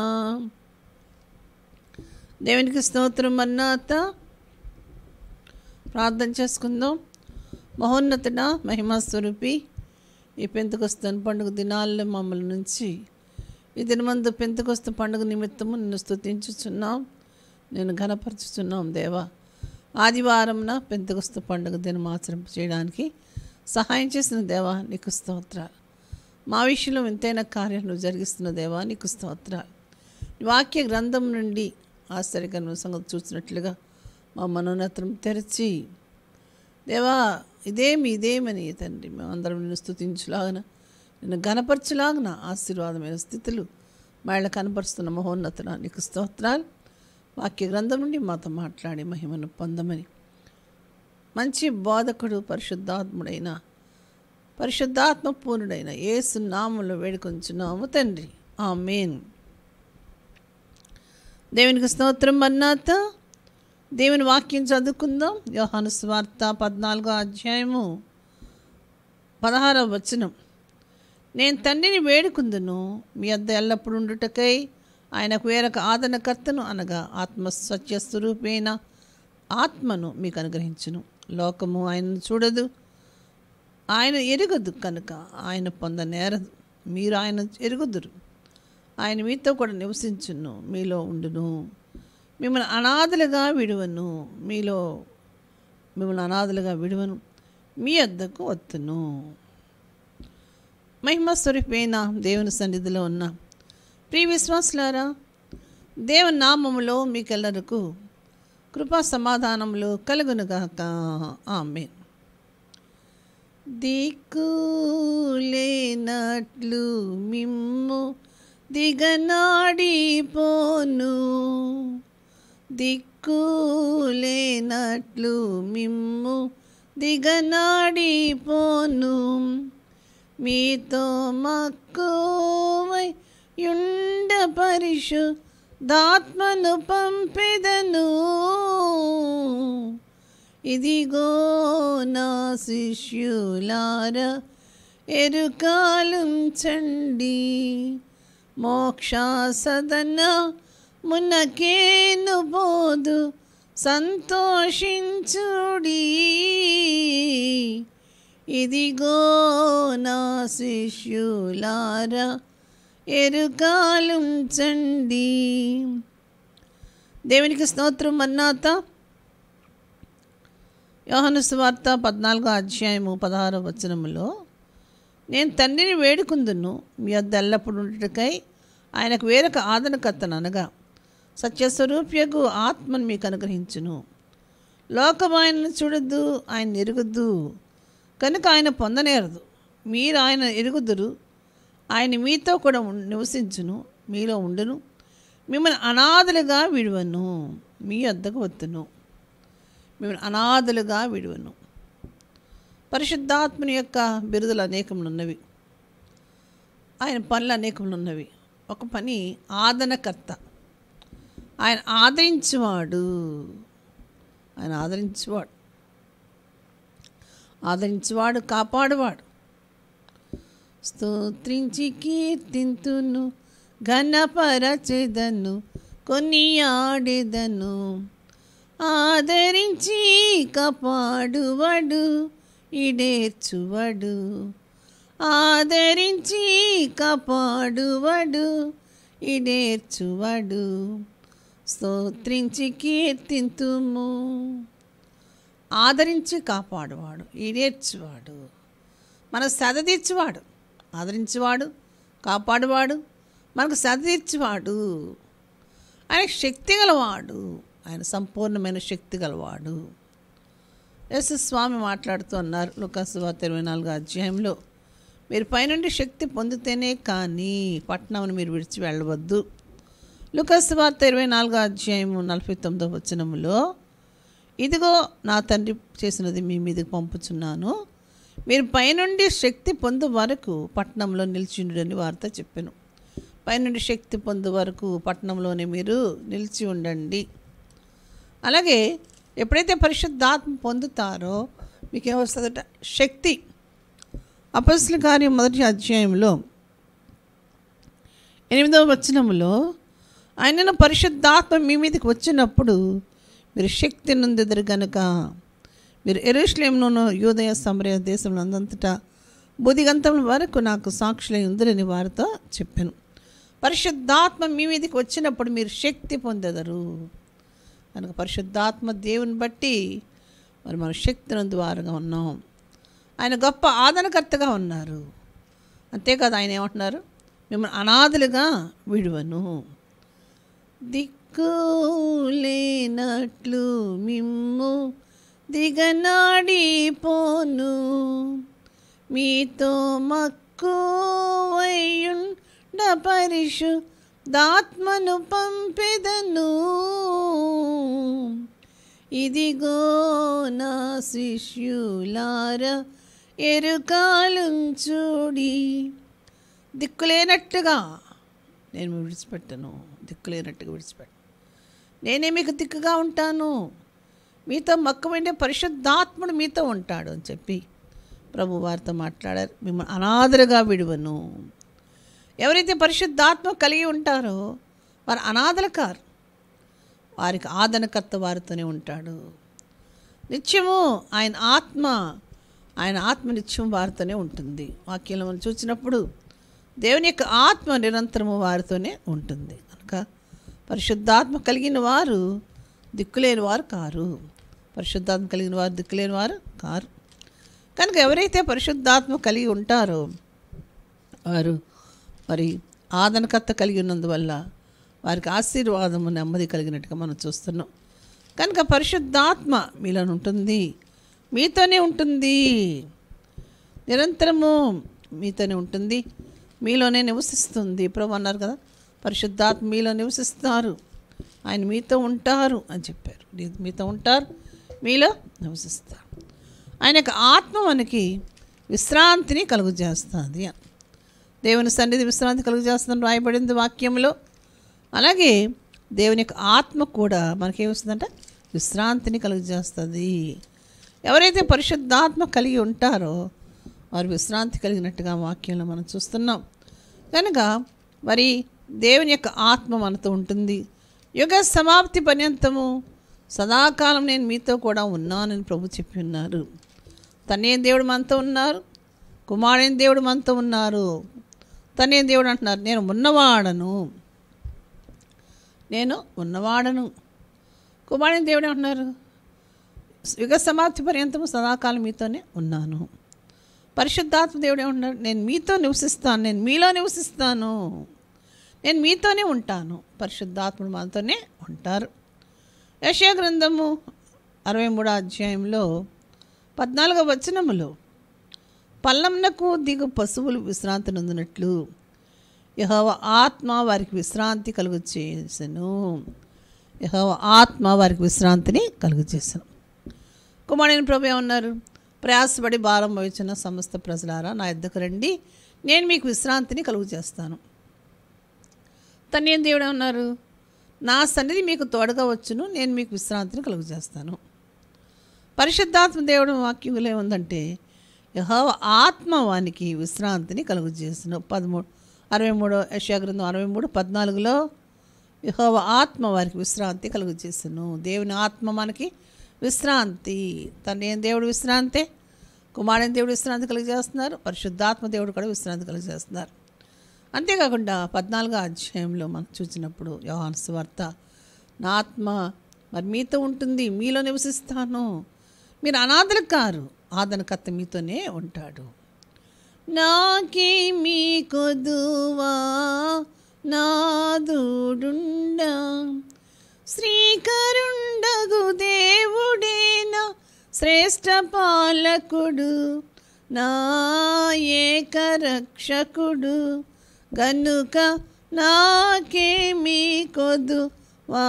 D: దేవునికి స్తోత్రం అన్నాత ప్రార్థన చేసుకుందాం మహోన్నతుడ మహిమా స్వరూపి ఈ పెంతకొస్తాను పండుగ దినాల్లో మమ్మల్ని నుంచి ఈ దినమందు పెంతకొస్త పండుగ నిమిత్తము నిన్ను స్తుతించుచున్నాం నేను ఘనపరచుచున్నాం దేవా ఆదివారంన పెంతకొస్త పండుగ దినం ఆచరింప చేయడానికి సహాయం చేసిన దేవా నీకు స్తోత్రాలు మా విషయంలో వింతైన కార్యాలు నువ్వు జరిగిస్తున్న దేవా నీకు స్తోత్రాలు నీ వాక్య గ్రంథం నుండి ఆశ్చర్యకరమైన సంగతి చూసినట్లుగా మా మనోనేత్రం తెరిచి దేవా ఇదేమి ఇదేమని తండ్రి మేమందరం నిన్ను స్థుతించులాగన నిన్ను గనపరచులాగన ఆశీర్వాదమైన స్థితులు మళ్ళీ కనపరుస్తున్న మహోన్నతన నీకు స్తోత్రాలు వాక్య గ్రంథం నుండి మాతో మాట్లాడి మహిమను పొందమని మంచి బోధకుడు పరిశుద్ధాత్ముడైన పరిశుద్ధాత్మ పూర్ణుడైన యేసు నామంలో వేడుకొంచున్నాము తండ్రి ఆమేన్ దేవునికి స్తోత్రం అన్నాత దేవుని వాక్యం చదువుకుందాం యోహాను స్వార్త పద్నాలుగో అధ్యాయము పదహారవ వచనం నేను తండ్రిని వేడుకుందును మీ వద్ద ఎల్లప్పుడు ఉండుటకై ఆయనకు వేరొక ఆదరణకర్తను అనగా ఆత్మ సత్య స్వరూపైన ఆత్మను మీకు అనుగ్రహించును లోకము ఆయనను చూడదు ఆయన ఎరుగదు కనుక ఆయన పొందనేరదు మీరు ఆయన ఎరుగుదురు ఆయన మీతో కూడా నివసించును మీలో ఉండును మిమ్మల్ని అనాథలుగా విడువను మీలో మిమ్మల్ని అనాథలుగా విడువను మీ వద్దకు వత్తును మహిమ స్వరూపైన దేవుని సన్నిధిలో ఉన్న ప్రియ విశ్వాసులారా దేవుని నామములో మీకెల్లరకు కృపా సమాధానములు కలుగునుగాక ఆమె దిక్కులేనట్లు మిమ్ము దిగనాడిపోను దిక్కులేనట్లు మిమ్ము దిగనాడిపోను మీతో మక్కువై యుండ పరిషు దాత్మను పంపెదను ఇదిగో నా శిష్యులార ఎరుకాలుంచండి మోక్షాసదన మునకేను పోదు సంతోషించుడి ఇదిగో నా శిష్యులార ఎరుకాలుంచండి దేవునికి స్తోత్రం అన్నాత యోహను సువార్త పద్నాలుగో అధ్యాయము పదహారో వచనములో నేను తండ్రిని వేడుకుందును మీ వద్ద ఎల్లప్పుడు ఉండుటకై ఆయనకు వేరొక ఆదరణకర్తను అనగా సత్యస్వరూప్యకు ఆత్మను మీకు అనుగ్రహించును లోకం ఆయనను చూడద్దు ఆయన ఎరుగుద్దు కనుక ఆయన పొందనేరదు మీరు ఆయన ఎరుగుదురు ఆయన మీతో కూడా ఉం- నివసించును మీలో ఉండును మిమ్మల్ని అనాథలుగా విడువను మీ వద్దకు వత్తును మిమ్మల్ని అనాథలుగా విడువను పరిశుద్ధాత్మని యొక్క బిరుదులు అనేకములున్నవి ఆయన పనులు అనేకములున్నవి ఒక పని ఆదరణకర్త ఆయన ఆదరించువాడు ఆయన ఆదరించువాడు ఆదరించువాడు కాపాడువాడు స్తోత్రించి కీర్తింతును ఘనపరచెదను కొనియాడెదను ఆదరించి కాపాడువడు ఇడేర్చువడు ఆదరించి కాపాడువడు ఇడేర్చువడు స్తోత్రించి కీర్తింతుము ఆదరించి కాపాడువాడు ఈడేర్చువాడు మన సద తీర్చువాడు ఆదరించేవాడు కాపాడువాడు మనకు సద తీర్చువాడు ఆయన శక్తి గలవాడు ఆయన సంపూర్ణమైన శక్తి గలవాడు యేసు స్వామి మాట్లాడుతూ అన్నారు లుకాసువార్త ఇరవై నాలుగు అధ్యాయంలో మీరు పైనుండి శక్తి పొందితేనే కానీ పట్టణంను మీరు విడిచి వెళ్ళవద్దు లుకాసువార్త ఇరవై నాలుగో అధ్యాయము నలభై తొమ్మిదో వచనములో ఇదిగో నా తండ్రి చేసినది మీ మీదకి పంపుచున్నాను మీరు పైనుండి శక్తి పొందు వరకు పట్టణంలో నిలిచిండుడని వార్త చెప్పాను పైనుండి శక్తి పొందు వరకు పట్టణంలోనే మీరు నిలిచి ఉండండి అలాగే ఎప్పుడైతే పరిశుద్ధాత్మ పొందుతారో మీకు ఏమొస్తుందట శక్తి అపస్సుల కార్యం మొదటి అధ్యాయంలో ఎనిమిదవ వచనములో ఆయనను పరిశుద్ధాత్మ మీ మీదకి వచ్చినప్పుడు మీరు శక్తి నొందెదరు గనుక మీరు ఎరుషులేమును యూదయ సమరయ దేశంలో అందంతటా బుధిగంతం వరకు నాకు సాక్షులై ఉందరని వారితో చెప్పాను పరిశుద్ధాత్మ మీ మీదకి వచ్చినప్పుడు మీరు శక్తి పొందెదరు కనుక పరిశుద్ధాత్మ దేవుని బట్టి మరి మన శక్తి నందువారుగా ఉన్నాం ఆయన గొప్ప ఆదరణకర్తగా ఉన్నారు అంతేకాదు ఆయన ఏమంటున్నారు మిమ్మల్ని అనాథలుగా విడువను దిక్కులేనట్లు మిమ్ము దిగనాడిపోను మీతో మక్కువయుండ పరిశుద్ధాత్మను పంపెదను ఇదిగో నా శిష్యులార ఎరుకాలుంచుడి దిక్కులేనట్టుగా నేను విడిచిపెట్టను దిక్కులేనట్టుగా విడిచిపెట్టను నేనే మీకు దిక్కుగా ఉంటాను మీతో మక్కువైన పరిశుద్ధాత్ముడు మీతో ఉంటాడు అని చెప్పి ప్రభు వారితో మాట్లాడారు మిమ్మల్ని అనాథలుగా విడువను ఎవరైతే పరిశుద్ధాత్మ కలిగి ఉంటారో వారు అనాథలు కారు వారికి ఆదనకర్త వారితోనే ఉంటాడు నిత్యము ఆయన ఆత్మ ఆయన ఆత్మ నిత్యం వారితోనే ఉంటుంది వాక్యంలో మనం చూసినప్పుడు దేవుని యొక్క ఆత్మ నిరంతరము వారితోనే ఉంటుంది కనుక పరిశుద్ధాత్మ కలిగిన వారు దిక్కులేని వారు కారు పరిశుద్ధాత్మ కలిగిన వారు దిక్కులేని వారు కారు కనుక ఎవరైతే పరిశుద్ధాత్మ కలిగి ఉంటారో వారు మరి ఆదనకర్త కలిగి ఉన్నందువల్ల వారికి ఆశీర్వాదము నెమ్మది కలిగినట్టుగా మనం చూస్తున్నాం కనుక పరిశుద్ధాత్మ మీలో ఉంటుంది మీతోనే ఉంటుంది నిరంతరము మీతోనే ఉంటుంది మీలోనే నివసిస్తుంది ప్రభు అన్నారు కదా పరిశుద్ధాత్మ మీలో నివసిస్తారు ఆయన మీతో ఉంటారు అని చెప్పారు నీ- మీతో ఉంటారు మీలో నివసిస్తారు ఆయన యొక్క ఆత్మ మనకి విశ్రాంతిని కలుగు చేస్తుంది అని దేవుని సన్నిధి విశ్రాంతి కలుగు చేస్తుందని రాయబడింది వాక్యంలో అలాగే దేవుని యొక్క ఆత్మ కూడా మనకేమొస్తుందంటే విశ్రాంతిని కలుగు చేస్తుంది ఎవరైతే పరిశుద్ధాత్మ కలిగి ఉంటారో వారు విశ్రాంతి కలిగినట్టుగా వాక్యంలో మనం చూస్తున్నాం కనుక మరి దేవుని యొక్క ఆత్మ మనతో ఉంటుంది యుగ సమాప్తి పర్యంతము సదాకాలం నేను మీతో కూడా ఉన్నానని ప్రభు చెప్పి ఉన్నారు తనే దేవుడు మనతో ఉన్నారు కుమారుని దేవుడు మనతో ఉన్నారు తనే దేవుడు అంటున్నారు నేను ఉన్నవాడను నేను ఉన్నవాడను కుమారుని దేవుడు అంటున్నారు యుగ సమాప్తి పర్యంతము సదాకాలం మీతోనే ఉన్నాను పరిశుద్ధాత్మ దేవుడు ఏమంటున్నారు నేను మీతో నివసిస్తాను నేను మీలో నివసిస్తాను నేను మీతోనే ఉంటాను పరిశుద్ధాత్ముడు మనతోనే ఉంటారు యశయ గ్రంథము అరవై మూడో అధ్యాయంలో పద్నాలుగో వచనములో పల్లంనకు దిగు పశువులు విశ్రాంతి నొందినట్లు యహోవ ఆత్మ వారికి విశ్రాంతి కలుగు చేసెను యహోవ ఆత్మ వారికి విశ్రాంతిని కలుగు చేసెను కుమారుని ప్రభు ఏమన్నారు ప్రయాసపడి భారం వహించిన సమస్త ప్రజలారా నా ఇద్దకు రండి నేను మీకు విశ్రాంతిని కలుగు చేస్తాను తను ఏం దేవుడు ఉన్నారు నా సన్నిధి మీకు తోడుగా వచ్చును నేను మీకు విశ్రాంతిని కలుగు చేస్తాను పరిశుద్ధాత్మ దేవుడు వాక్యంలో ఏముందంటే యహోవ ఆత్మ వానికి విశ్రాంతిని కలుగు చేసిన పదమూడు అరవై మూడో యశాగ్రంథం అరవై మూడు పద్నాలుగులో యహోవ ఆత్మ వారికి విశ్రాంతి కలుగు చేసను దేవుని ఆత్మ మనకి విశ్రాంతి తన ఏం దేవుడు విశ్రాంతి కుమారుని దేవుడు విశ్రాంతి కలుగు చేస్తున్నారు పరిశుద్ధాత్మ దేవుడు కూడా విశ్రాంతి కలుగు చేస్తున్నారు అంతేకాకుండా పద్నాలుగో అధ్యాయంలో మనం చూసినప్పుడు యోహాను సువార్త నా ఆత్మ మరి మీతో ఉంటుంది మీలో నివసిస్తాను మీరు అనాథలు కారు ఆదనకర్త మీతోనే ఉంటాడు నాకే మీ కొదువా నాదుడుండా శ్రీకరుండగు దేవుడేనా శ్రేష్ఠ పాలకుడు నా ఏకరక్షకుడు గనుక నాకేమీ కొదు వా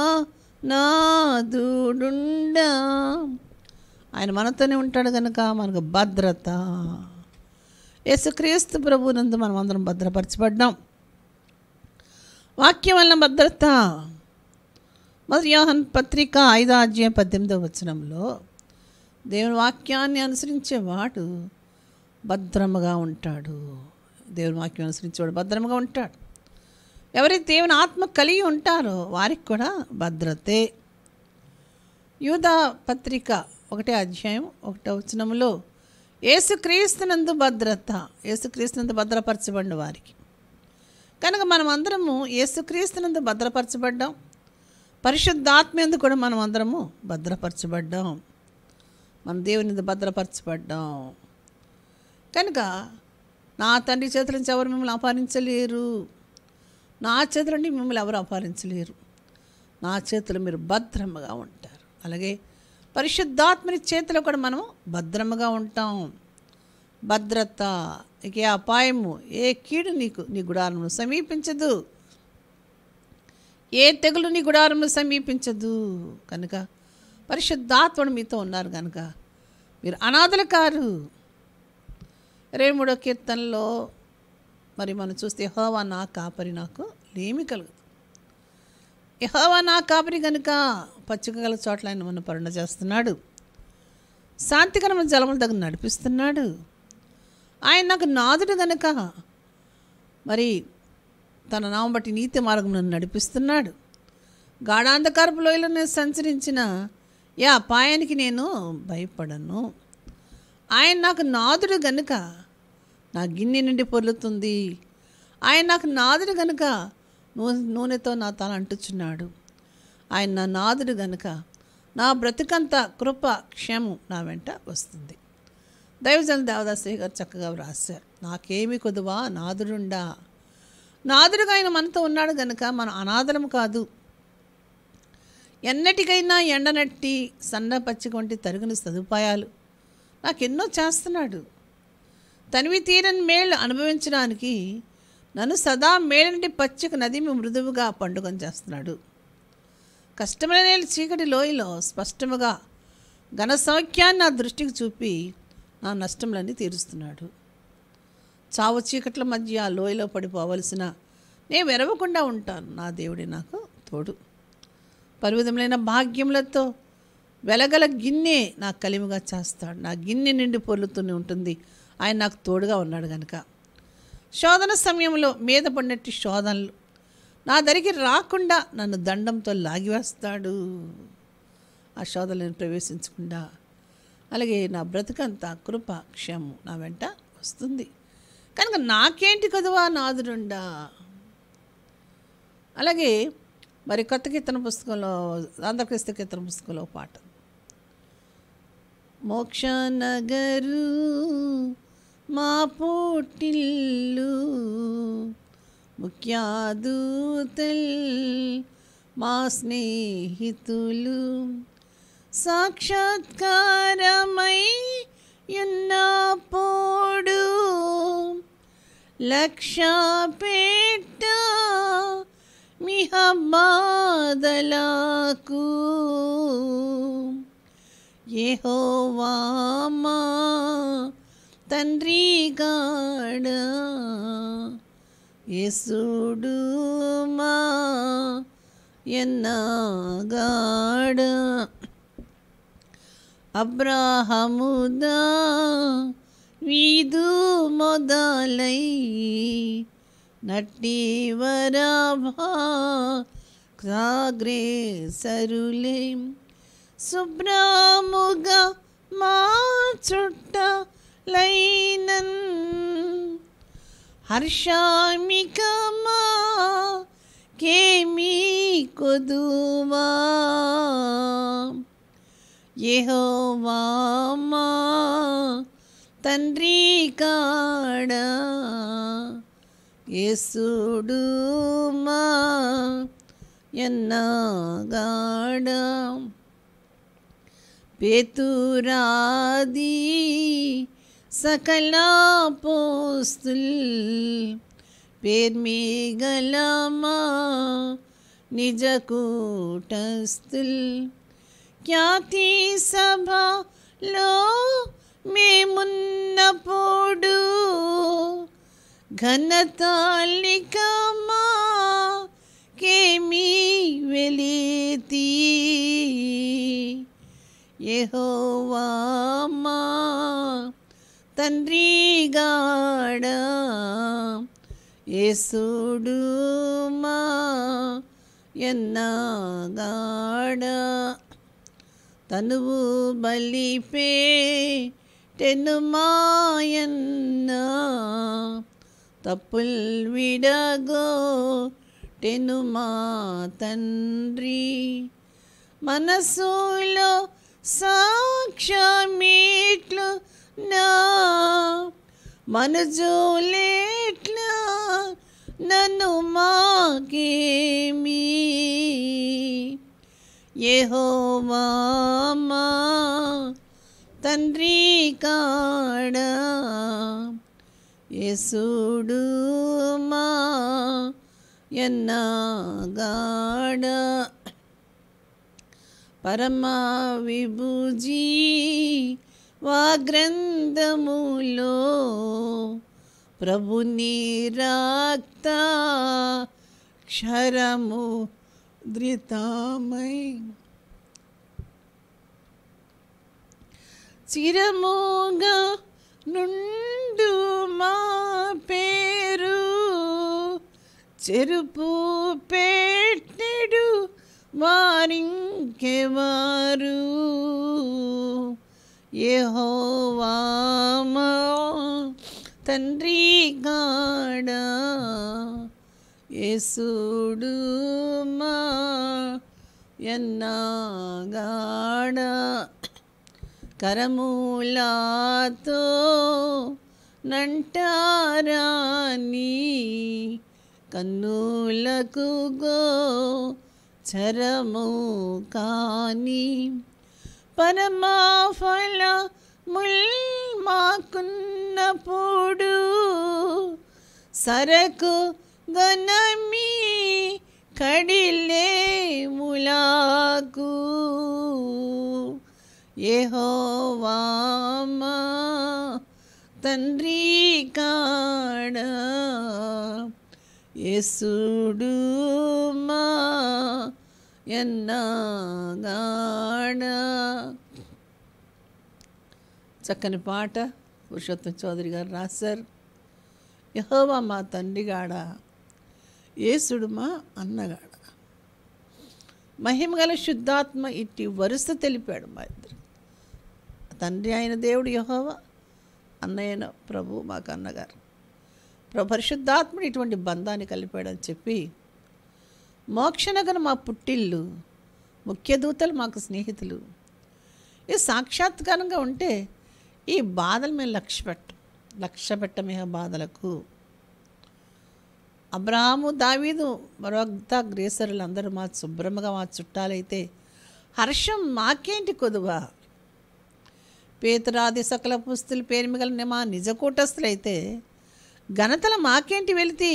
D: నాదుడుండా ఆయన మనతోనే ఉంటాడు కనుక మనకు భద్రత యేసుక్రీస్తు ప్రభునందు మనం అందరం భద్రపరచబడ్డాం వాక్యం వల్ల భద్రత మొదటి యోహన్ పత్రిక ఐదో అధ్యాయం పద్దెనిమిదవ వచనంలో దేవుని వాక్యాన్ని అనుసరించేవాడు భద్రముగా ఉంటాడు దేవుని వాక్యం అనుసరించేవాడు భద్రముగా ఉంటాడు ఎవరైతే దేవుని ఆత్మ కలిగి ఉంటారో వారికి కూడా భద్రతే యూదా పత్రిక ఒకటే అధ్యాయం ఒకటో వచనములో యేసుక్రీస్తునందు భద్రత యేసుక్రీస్తునందు భద్రపరచబడిన వారికి కనుక మనం అందరము యేసుక్రీస్తునందు భద్రపరచబడ్డాం పరిశుద్ధాత్మేందు కూడా మనం అందరము భద్రపరచబడ్డాం మన దేవుని భద్రపరచబడ్డాం కనుక నా తండ్రి చేతుల నుంచి ఎవరు మిమ్మల్ని అపహరించలేరు నా చేతుల నుండి మిమ్మల్ని ఎవరు అపహరించలేరు నా చేతులు మీరు భద్రముగా ఉంటారు అలాగే పరిశుద్ధాత్మని చేతిలో కూడా మనము భద్రముగా ఉంటాం భద్రత ఇక ఏ అపాయము ఏ కీడు నీకు నీ గుడారమును సమీపించదు ఏ తెగులు నీ గుడారమును సమీపించదు కనుక పరిశుద్ధాత్ముడు మీతో ఉన్నారు కనుక మీరు అనాథలు కారు ఇరవై మూడో కీర్తనలో మరి మనం చూస్తే యెహోవా నా కాపరి నాకు లేమి కలుగుతుంది యెహోవా నా కాపరి కనుక పచ్చిక గల చోట్ల ఆయన మన పరుణ చేస్తున్నాడు శాంతికరమైన జలముల దగ్గర నడిపిస్తున్నాడు ఆయన నాకు నాదుడు గనుక మరి తన నామం బట్టి నీతి మార్గం నన్ను నడిపిస్తున్నాడు గాఢాంధకారపు లోయలో నేను సంచరించిన ఏ అపాయానికి నేను భయపడను ఆయన నాకు నాదుడు గనుక నా గిన్నె నుండి పొర్లుతుంది ఆయన నాకు నాదుడు గనుక నూనె నూనెతో నా తల అంటుచున్నాడు ఆయన నా నాదుడు గనుక నా బ్రతుకంత కృప క్షేమం నా వెంట వస్తుంది దైవజన దేవదాసయ్య గారు చక్కగా వ్రాశారు నాకేమి కొదువా నాదుడుండా నాదుడుగా ఆయన మనతో ఉన్నాడు గనుక మనం అనాథలం కాదు ఎన్నటికైనా ఎండనట్టి సన్న పచ్చిక వంటి తరుగుని సదుపాయాలు నాకెన్నో చేస్తున్నాడు తనివి తీరని మేళ్ళు అనుభవించడానికి నన్ను సదా మేలంటి పచ్చిక నదిమి మృదువుగా పండుగం చేస్తున్నాడు కష్టమైన నేల చీకటి లోయలో స్పష్టముగా ఘన సౌఖ్యాన్ని నా దృష్టికి చూపి నా నష్టములన్నీ తీరుస్తున్నాడు చావు చీకట్ల మధ్య ఆ లోయలో పడిపోవలసిన నేను వెరవకుండా ఉంటాను నా దేవుడి నాకు తోడు పరిమితములైన భాగ్యములతో వెలగల గిన్నె నాకు కలిమిగా చేస్తాడు నా గిన్నె నిండి పొర్లుతూనే ఉంటుంది ఆయన నాకు తోడుగా ఉన్నాడు కనుక శోధన సమయంలో మీద పడినట్టు శోధనలు నా దరికి రాకుండా నన్ను దండంతో లాగివేస్తాడు ఆ శోధనలను ప్రవేశించకుండా అలాగే నా బ్రతుకంతా కృప క్షేమం నా వెంట వస్తుంది కనుక నాకేంటి కదువా నాదురుండా అలాగే మరి కొత్త కీర్తన పుస్తకంలో ఆంధ్రక్రీస్తు కీర్తన పుస్తకంలో ఒక పాట మోక్షనగరు మా పుట్టిల్లు ముఖ్యాదూతల్ మా స్నేహితులు సాక్షాత్కారమై ఉన్నప్పుడు లక్ష్య పెట్ట మిహబాదలకు యెహోవామా తండ్రి గాడ యేసుడు మా ఎన్నగాడ అబ్రాహముదా వీదు మొదలై నట్టి వరభా సాగ్రేసరులే శుభ్రముగా మా చుట్ట లైనన్ హర్షామికమా కేమి కొదువా యెహోవామా తండ్రి కాడ యేసుడు మా ఎన్నగాడ పేతురాది సకల పోస్తుల్ పేర్మిగలమా నిజ కూటస్థుల్ ఖ్యాతి సభలో మేమున్నప్పుడు ఘనతాలికమా కేమి వెలితి యెహోవామా తండ్రి గాడ యేసుడు మా ఎన్నగాడ తనువు బలిపే టెను మాయన్న తప్పుల్ విడగో టెను మా తండ్రి మనసులో సాక్ష్యమేట్లు నా మనజోలేట్లా నన్ను మాకేమి యెహోవామా తండ్రి కాడ యేసుడు మా ఎన్నగాడ పరమ విభుజీ వాగ్రంథములో ప్రభుని రక్త క్షరము ధృతమై చిరముగా నుండు మా పేరు చెరుపు పెట్టెడు వారింకెవారు యెహోవామా తండ్రి గాడ యేసుడు మా ఎన్నగాడ కరమూలాతో నంటారాని కన్నులకు గో చరము కాని పరమాఫల ముల్ మాకున్నప్పుడు సరకు గనమి కడిలే ములాకు యెహోవామా తండ్రి కాడ యేసుడు మా ఎన్నగాడ చక్కని పాట పురుషోత్తం చౌదరి గారు రాశారు యహోవా మా తండ్రిగాడ యేసుడు మా అన్నగాడ మహిమగల శుద్ధాత్మ ఇట్టి వరుస తెలిపాడు మా ఇద్దరు తండ్రి అయిన దేవుడు యహోవా అన్నయ్యన ప్రభు మాకు అన్నగారు ప్రభు పరిశుద్ధాత్ముడు ఇటువంటి బంధాన్ని కలిపాడని చెప్పి మోక్షనగన మా పుట్టిల్లు ముఖ్య దూతలు మాకు స్నేహితులు ఈ సాక్షాత్కారంగా ఉంటే ఈ బాధలు మేము లక్ష్య పెట్టం లక్ష్య పెట్టమే ఆ బాధలకు అబ్రాహాము దావీదు మరొక గ్రేసరులు అందరూ మా శుభ్రముగా మా చుట్టాలైతే హర్షం మాకేంటి కొదువా పేతురాది సకల పుస్తులు పేరు మిగలిన మా నిజ కూటస్థులైతే ఘనతలు మాకేంటి వెళితి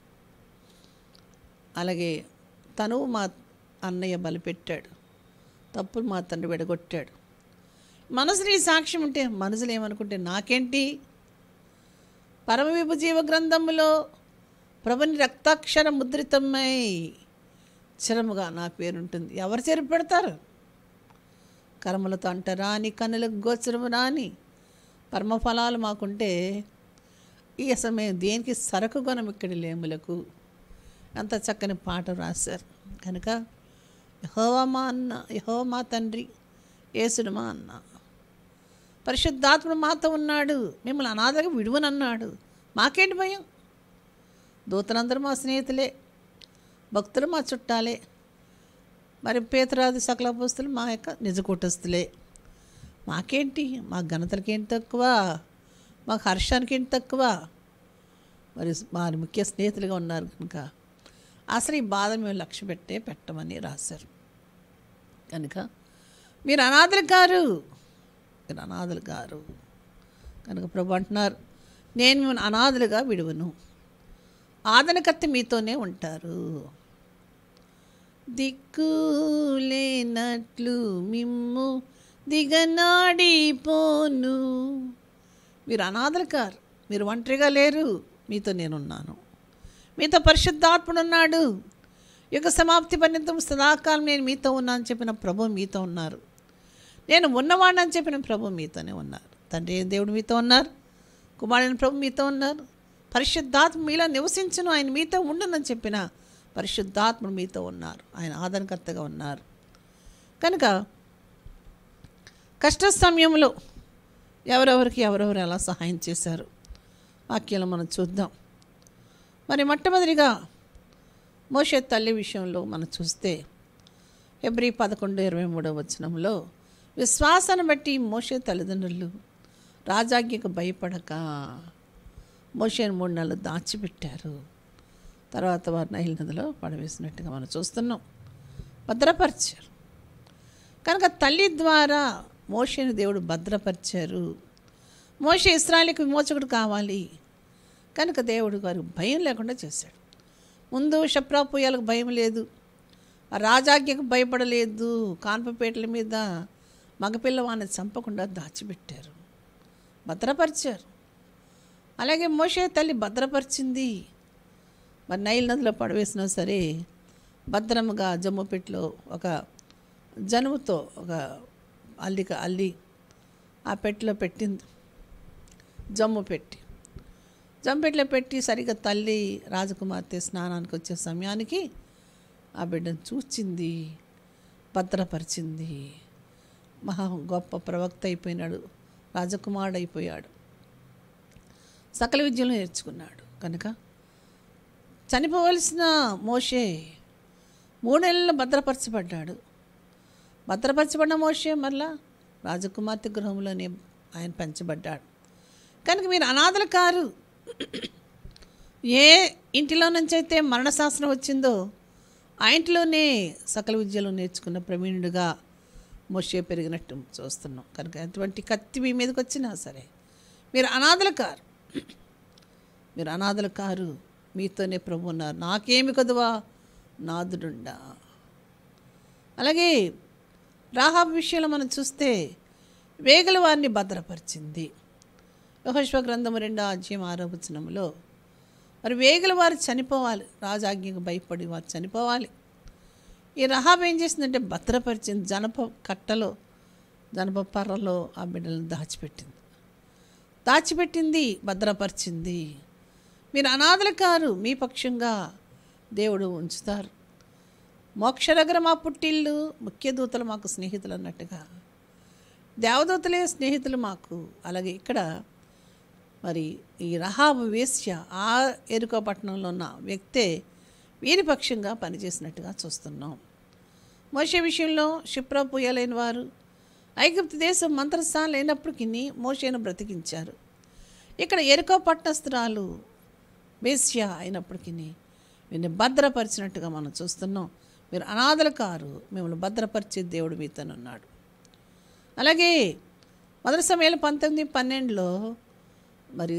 D: అలాగే తను మా అన్నయ్య బలిపెట్టాడు తప్పులు మా తండ్రి విడగొట్టాడు మనసుని ఈ సాక్ష్యం ఉంటే మనసులు ఏమనుకుంటే నాకేంటి పరమ విభజీవ గ్రంథములో ప్రభుని రక్తాక్షర ముద్రితమై చిరముగా నా పేరుంటుంది ఎవరు చేరు పెడతారు కర్మలతో అంట రాని కన్నులకు గోచరము రాని పరమఫలాలు మాకుంటే ఈ సమయం దేనికి సరకు గుణం ఇక్కడి లేములకు అంత చక్కని పాట రాశారు కనుక యహోవా మా అన్న యహోవా మా తండ్రి యేసుడు మా అన్న పరిశుద్ధాత్ముడు మాతో ఉన్నాడు మిమ్మల్ని అనాథగా విడువనన్నాడు మాకేంటి భయం దూతలందరూ మా స్నేహితులే భక్తులు మా చుట్టాలే మరి పేతరాది సకల పుస్తులు మా యొక్క నిజ కూటస్థులే మాకేంటి మా ఘనతలకి ఏంటి తక్కువ మాకు హర్షానికి ఏంటి తక్కువ మరి వారి ముఖ్య స్నేహితులుగా ఉన్నారు కనుక అసలు ఈ బాధ మేము లక్ష్య పెట్టే పెట్టమని రాశారు కనుక మీరు అనాథలు కారు మీరు అనాథలు కారు కనుక ప్రభు అంటున్నారు నేను మిమ్మల్ని అనాథలుగా విడువను ఆదనకర్త మీతోనే ఉంటారు దిక్కులేనట్లు మిమ్ము దిగనాడిపోను మీరు అనాథలు కారు మీరు ఒంటరిగా లేరు మీతో నేనున్నాను మీతో పరిశుద్ధాత్ముడు ఉన్నాడు యుగ సమాప్తి పర్యంతం సదాకాలం నేను మీతో ఉన్నాను చెప్పిన ప్రభు మీతో ఉన్నారు నేను ఉన్నవాడిని చెప్పిన ప్రభు మీతోనే ఉన్నారు తండ్రి అయిన దేవుడు మీతో ఉన్నారు కుమారుని ప్రభు మీతో ఉన్నారు పరిశుద్ధాత్మ మీలో నివసించును ఆయన మీతో ఉండనని చెప్పిన పరిశుద్ధాత్ముడు మీతో ఉన్నారు ఆయన ఆదరణకర్తగా ఉన్నారు కనుక కష్ట సమయంలో ఎవరెవరికి ఎవరెవరు ఎలా సహాయం చేశారు వాక్యాలు మనం చూద్దాం మరి మొట్టమొదటిగా మోషే తల్లి విషయంలో మనం చూస్తే ఎబ్రి పదకొండు ఇరవై మూడవ వచనంలో విశ్వాసాన్ని బట్టి మోషే తల్లిదండ్రులు రాజాజ్ఞకు భయపడక మోషేని మూడు నెలలు దాచిపెట్టారు తర్వాత వారు నైల్ నదిలో పడవేసినట్టుగా మనం చూస్తున్నాం భద్రపరిచారు కనుక తల్లి ద్వారా మోషేని దేవుడు భద్రపరిచారు మోషే ఇస్రాయలీకి విమోచకుడు కావాలి కనుక దేవుడు గారు భయం లేకుండా చేశాడు ముందు షప్రాపుయాలకు భయం లేదు ఆ రాజాజ్ఞకు భయపడలేదు కాన్పపేటల మీద మగపిల్లవాడిని చంపకుండా దాచిపెట్టారు భద్రపరిచారు అలాగే మోషే తల్లి భద్రపరిచింది మరి నైల్ నదిలో పడవేసినా సరే భద్రముగా జమ్ముపెట్లో ఒక జనుముతో ఒక అల్లిక అల్లి ఆ పెట్టెలో పెట్టింది జమ్ము పెట్టి జమ్ము పెట్టెలో పెట్టి సరిగ్గా తల్లి రాజకుమార్తె స్నానానికి వచ్చే సమయానికి ఆ బిడ్డను చూచింది భద్రపరిచింది మహా గొప్ప ప్రవక్త అయిపోయినాడు రాజకుమారుడు అయిపోయాడు సకల విద్యలు నేర్చుకున్నాడు కనుక చనిపోవలసిన మోషే మూడేళ్ళలో భద్రపరచబడ్డాడు భద్రపరచబడిన మోషే మళ్ళా రాజకుమార్తె గృహంలోనే ఆయన పెంచబడ్డాడు కనుక మీరు అనాథల కారు ఏ ఇంటిలో నుంచి అయితే మరణశాసనం వచ్చిందో ఆ ఇంటిలోనే సకల విద్యలు నేర్చుకున్న ప్రవీణుడిగా మోషే పెరిగినట్టు చూస్తున్నాం కనుక ఎటువంటి కత్తి మీ మీదకి వచ్చినా సరే మీరు అనాథల కారు మీరు అనాథల కారు మీతోనే ప్రభు ఉన్నారు నాకేమి కదువా నాదుడుండా అలాగే రాహాబ్ విషయంలో మనం చూస్తే వేగల వారిని భద్రపరిచింది యహోశ్వ గ్రంథము రెండో అధ్యాయం ఆరోపచనంలో మరి వేగల వారు చనిపోవాలి రాజాజ్ఞకు భయపడి వారు చనిపోవాలి ఈ రహాబ్ ఏం చేసిందంటే భద్రపరిచింది జనప కట్టలో జనప పర్రలో ఆ బిడ్డలను దాచిపెట్టింది దాచిపెట్టింది భద్రపరిచింది మీరు అనాథల కారు మీ పక్షంగా దేవుడు ఉంచుతారు మోక్షరగర మా పుట్టిల్లు ముఖ్య దూతలు మాకు స్నేహితులు అన్నట్టుగా దేవదూతలే స్నేహితులు మాకు అలాగే ఇక్కడ మరి ఈ రహాబు వేశ్య ఆ ఎరుకో పట్టణంలో ఉన్న వ్యక్తే వీరి పక్షంగా పనిచేసినట్టుగా చూస్తున్నాం మోషే విషయంలో క్షిప్ర పూయలేని వారు ఐగుప్తు దేశం మంత్రస్థానం లేనప్పటికీ మోషేను బ్రతికించారు ఇక్కడ ఎరుకో పట్టణస్థురాలు వేశ్య అయినప్పటికీ వీరిని భద్రపరిచినట్టుగా మనం చూస్తున్నాం మీరు అనాథల కారు మిమ్మల్ని భద్రపరిచే దేవుడు మీతోనున్నాడు అలాగే మొదటి సమయాలు పంతొమ్మిది పన్నెండులో మరి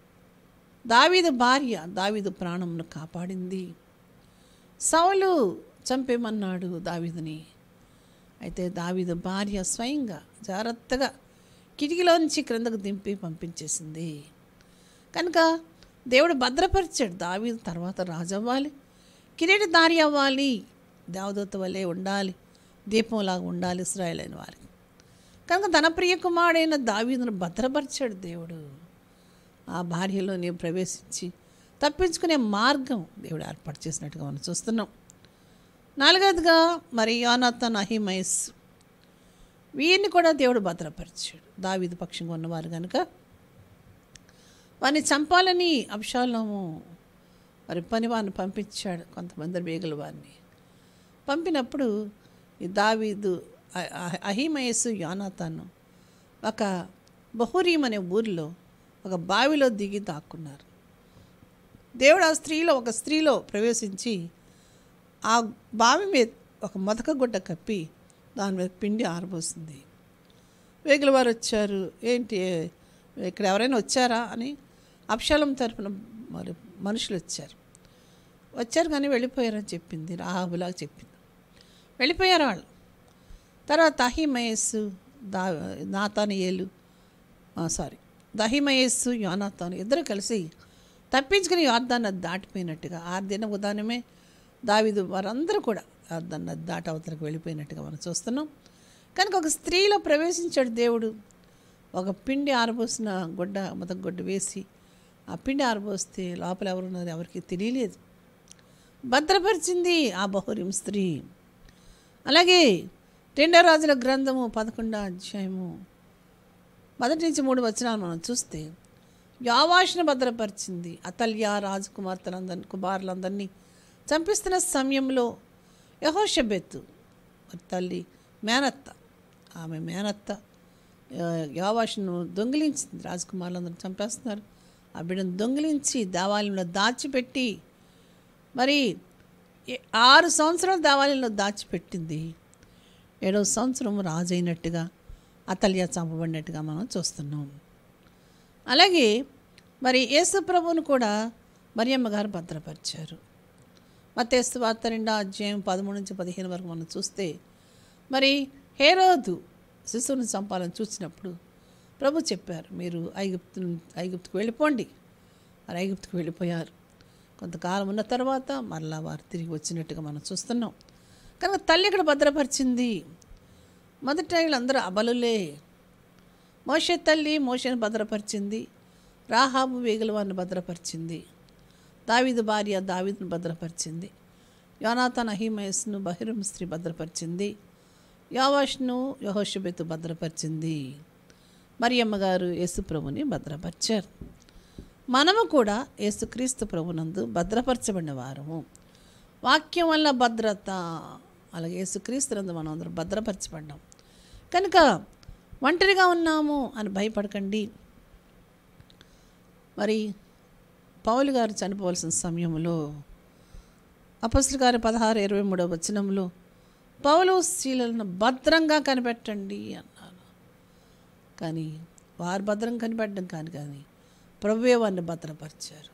D: దావీదు భార్య దావీదు ప్రాణంను కాపాడింది సౌలు చంపేమన్నాడు దావీదుని అయితే దావీదు భార్య స్వయంగా జాగ్రత్తగా కిటికీలో నుంచి క్రిందకు దింపి పంపించేసింది కనుక దేవుడు భద్రపరిచాడు దావీదు తర్వాత రాజు అవ్వాలి కిరీటి దారి అవ్వాలి దేవదూత వలె ఉండాలి దీపంలాగా ఉండాలి ఇస్రాయల్ అయిన వారికి కనుక తన ప్రియ కుమారుడైన దావీదును భద్రపరిచాడు దేవుడు ఆ భార్యలోనే ప్రవేశించి తప్పించుకునే మార్గం దేవుడు ఏర్పాటు చేసినట్టుగా మనం చూస్తున్నాం నాలుగవదిగా మరి యోనాథన్ అహిమైస్ వీరిని కూడా దేవుడు భద్రపరిచాడు దావీదు పక్షంగా ఉన్నవారు కనుక వారిని చంపాలని అబ్షాలోము మరి పని వారిని పంపించాడు కొంతమంది బేగుల వారిని పంపినప్పుడు ఈ దావీదు అ- అ- అహిమయస్సు యోనాతాను ఒక బహురీం అనే ఊరిలో ఒక బావిలో దిగి దాక్కున్నారు దేవుడు ఆ స్త్రీలో ఒక స్త్రీలో ప్రవేశించి ఆ బావి మీద ఒక మొదక గుడ్డ కప్పి దాని మీద పిండి ఆరబోసింది వేగుల వారు వచ్చారు ఏంటి ఇక్కడ ఎవరైనా వచ్చారా అని అప్షాలం తరపున మరి మనుషులు వచ్చారు వచ్చారు కానీ వెళ్ళిపోయారని చెప్పింది రాహాబులాగా చెప్పింది వెళ్ళిపోయారు వాళ్ళు తర్వాత అహిమయస్సు దా నాతానియేలు సారీ దహిమయస్సు యోనాతాను ఇద్దరు కలిసి తప్పించుకుని యోర్దాన్ని నది దాటిపోయినట్టుగా ఆ దిన ఉదాహరణమే దావిదు వారందరూ కూడా యోర్దాన్ని నది దాటి అవతలకు వెళ్ళిపోయినట్టుగా మనం చూస్తున్నాం కనుక ఒక స్త్రీలో ప్రవేశించాడు దేవుడు ఒక పిండి ఆరబోసిన గుడ్డ మొదటి గుడ్డ వేసి ఆ పిండి ఆరబోస్తే లోపల ఎవరున్నారు ఎవరికి తెలియలేదు భద్రపరిచింది ఆ బహురిం స్త్రీ అలాగే రెండో రాజుల గ్రంథము పదకొండో అధ్యాయము మొదటి నుంచి మూడు వచనాలు మనం చూస్తే యావాషను భద్రపరిచింది అతల్య రాజకుమార్తెలందరినీ కుమారులందరినీ చంపిస్తున్న సమయంలో యహోషబెత్తు మరి తల్లి మేనత్త ఆమె మేనత్త ఆ, యావాషును దొంగిలించింది రాజకుమారులందరూ చంపేస్తున్నారు ఆ బిడ్డను దొంగిలించి దేవాలయంలో దాచిపెట్టి మరి ఏ- ఆరు సంవత్సరాలు దేవాలయంలో దాచిపెట్టింది ఏడవ సంవత్సరం రాజు అయినట్టుగా అతల్య చంపబడినట్టుగా మనం చూస్తున్నాం అలాగే మరి యేసు ప్రభువును కూడా మరియమ్మ గారు భద్రపరిచారు మతేస్తు వార్త రెండో అధ్యాయం పదమూడు నుంచి పదిహేను వరకు మనం చూస్తే మరి హేరోదు శిశువుని చంపాలని చూసినప్పుడు ప్రభు చెప్పారు మీరు ఐగుప్తు ఐగుప్తుకు వెళ్ళిపోండి వారు ఐగుప్తుకు వెళ్ళిపోయారు కొంతకాలం ఉన్న తర్వాత మరలా వారు తిరిగి వచ్చినట్టుగా మనం చూస్తున్నాం కనుక తల్లి ఇక్కడ భద్రపరిచింది మొదట వీళ్ళందరూ అబలులే మోషే తల్లి మోషేని భద్రపరిచింది రాహాబు వేగుల వారిని భద్రపరిచింది దావీదు భార్య దావీదును భద్రపరిచింది యోనాథన్ అహిమయస్ను బహిరం స్త్రీ భద్రపరిచింది యావాష్ను యహోషబెతు భద్రపరిచింది మరియమ్మ గారు యేసుప్రభుని భద్రపరిచారు మనము కూడా యేసుక్రీస్తు ప్రభునందు భద్రపరచబడిన వారము వాక్యం వల్ల భద్రత అలాగే యేసుక్రీస్తునందు మనం అందరం భద్రపరచబడ్డాం కనుక ఒంటరిగా ఉన్నాము అని భయపడకండి మరి పౌలు గారు చనిపోవలసిన సమయంలో అపస్తుల గారి పదహారు ఇరవై మూడవ వచనంలో పౌలు స్త్రీలను భద్రంగా కనిపెట్టండి అన్నారు కానీ వారు భద్రం కనిపెట్టడం కాని కానీ ప్రభువే వారిని భద్రపరిచారు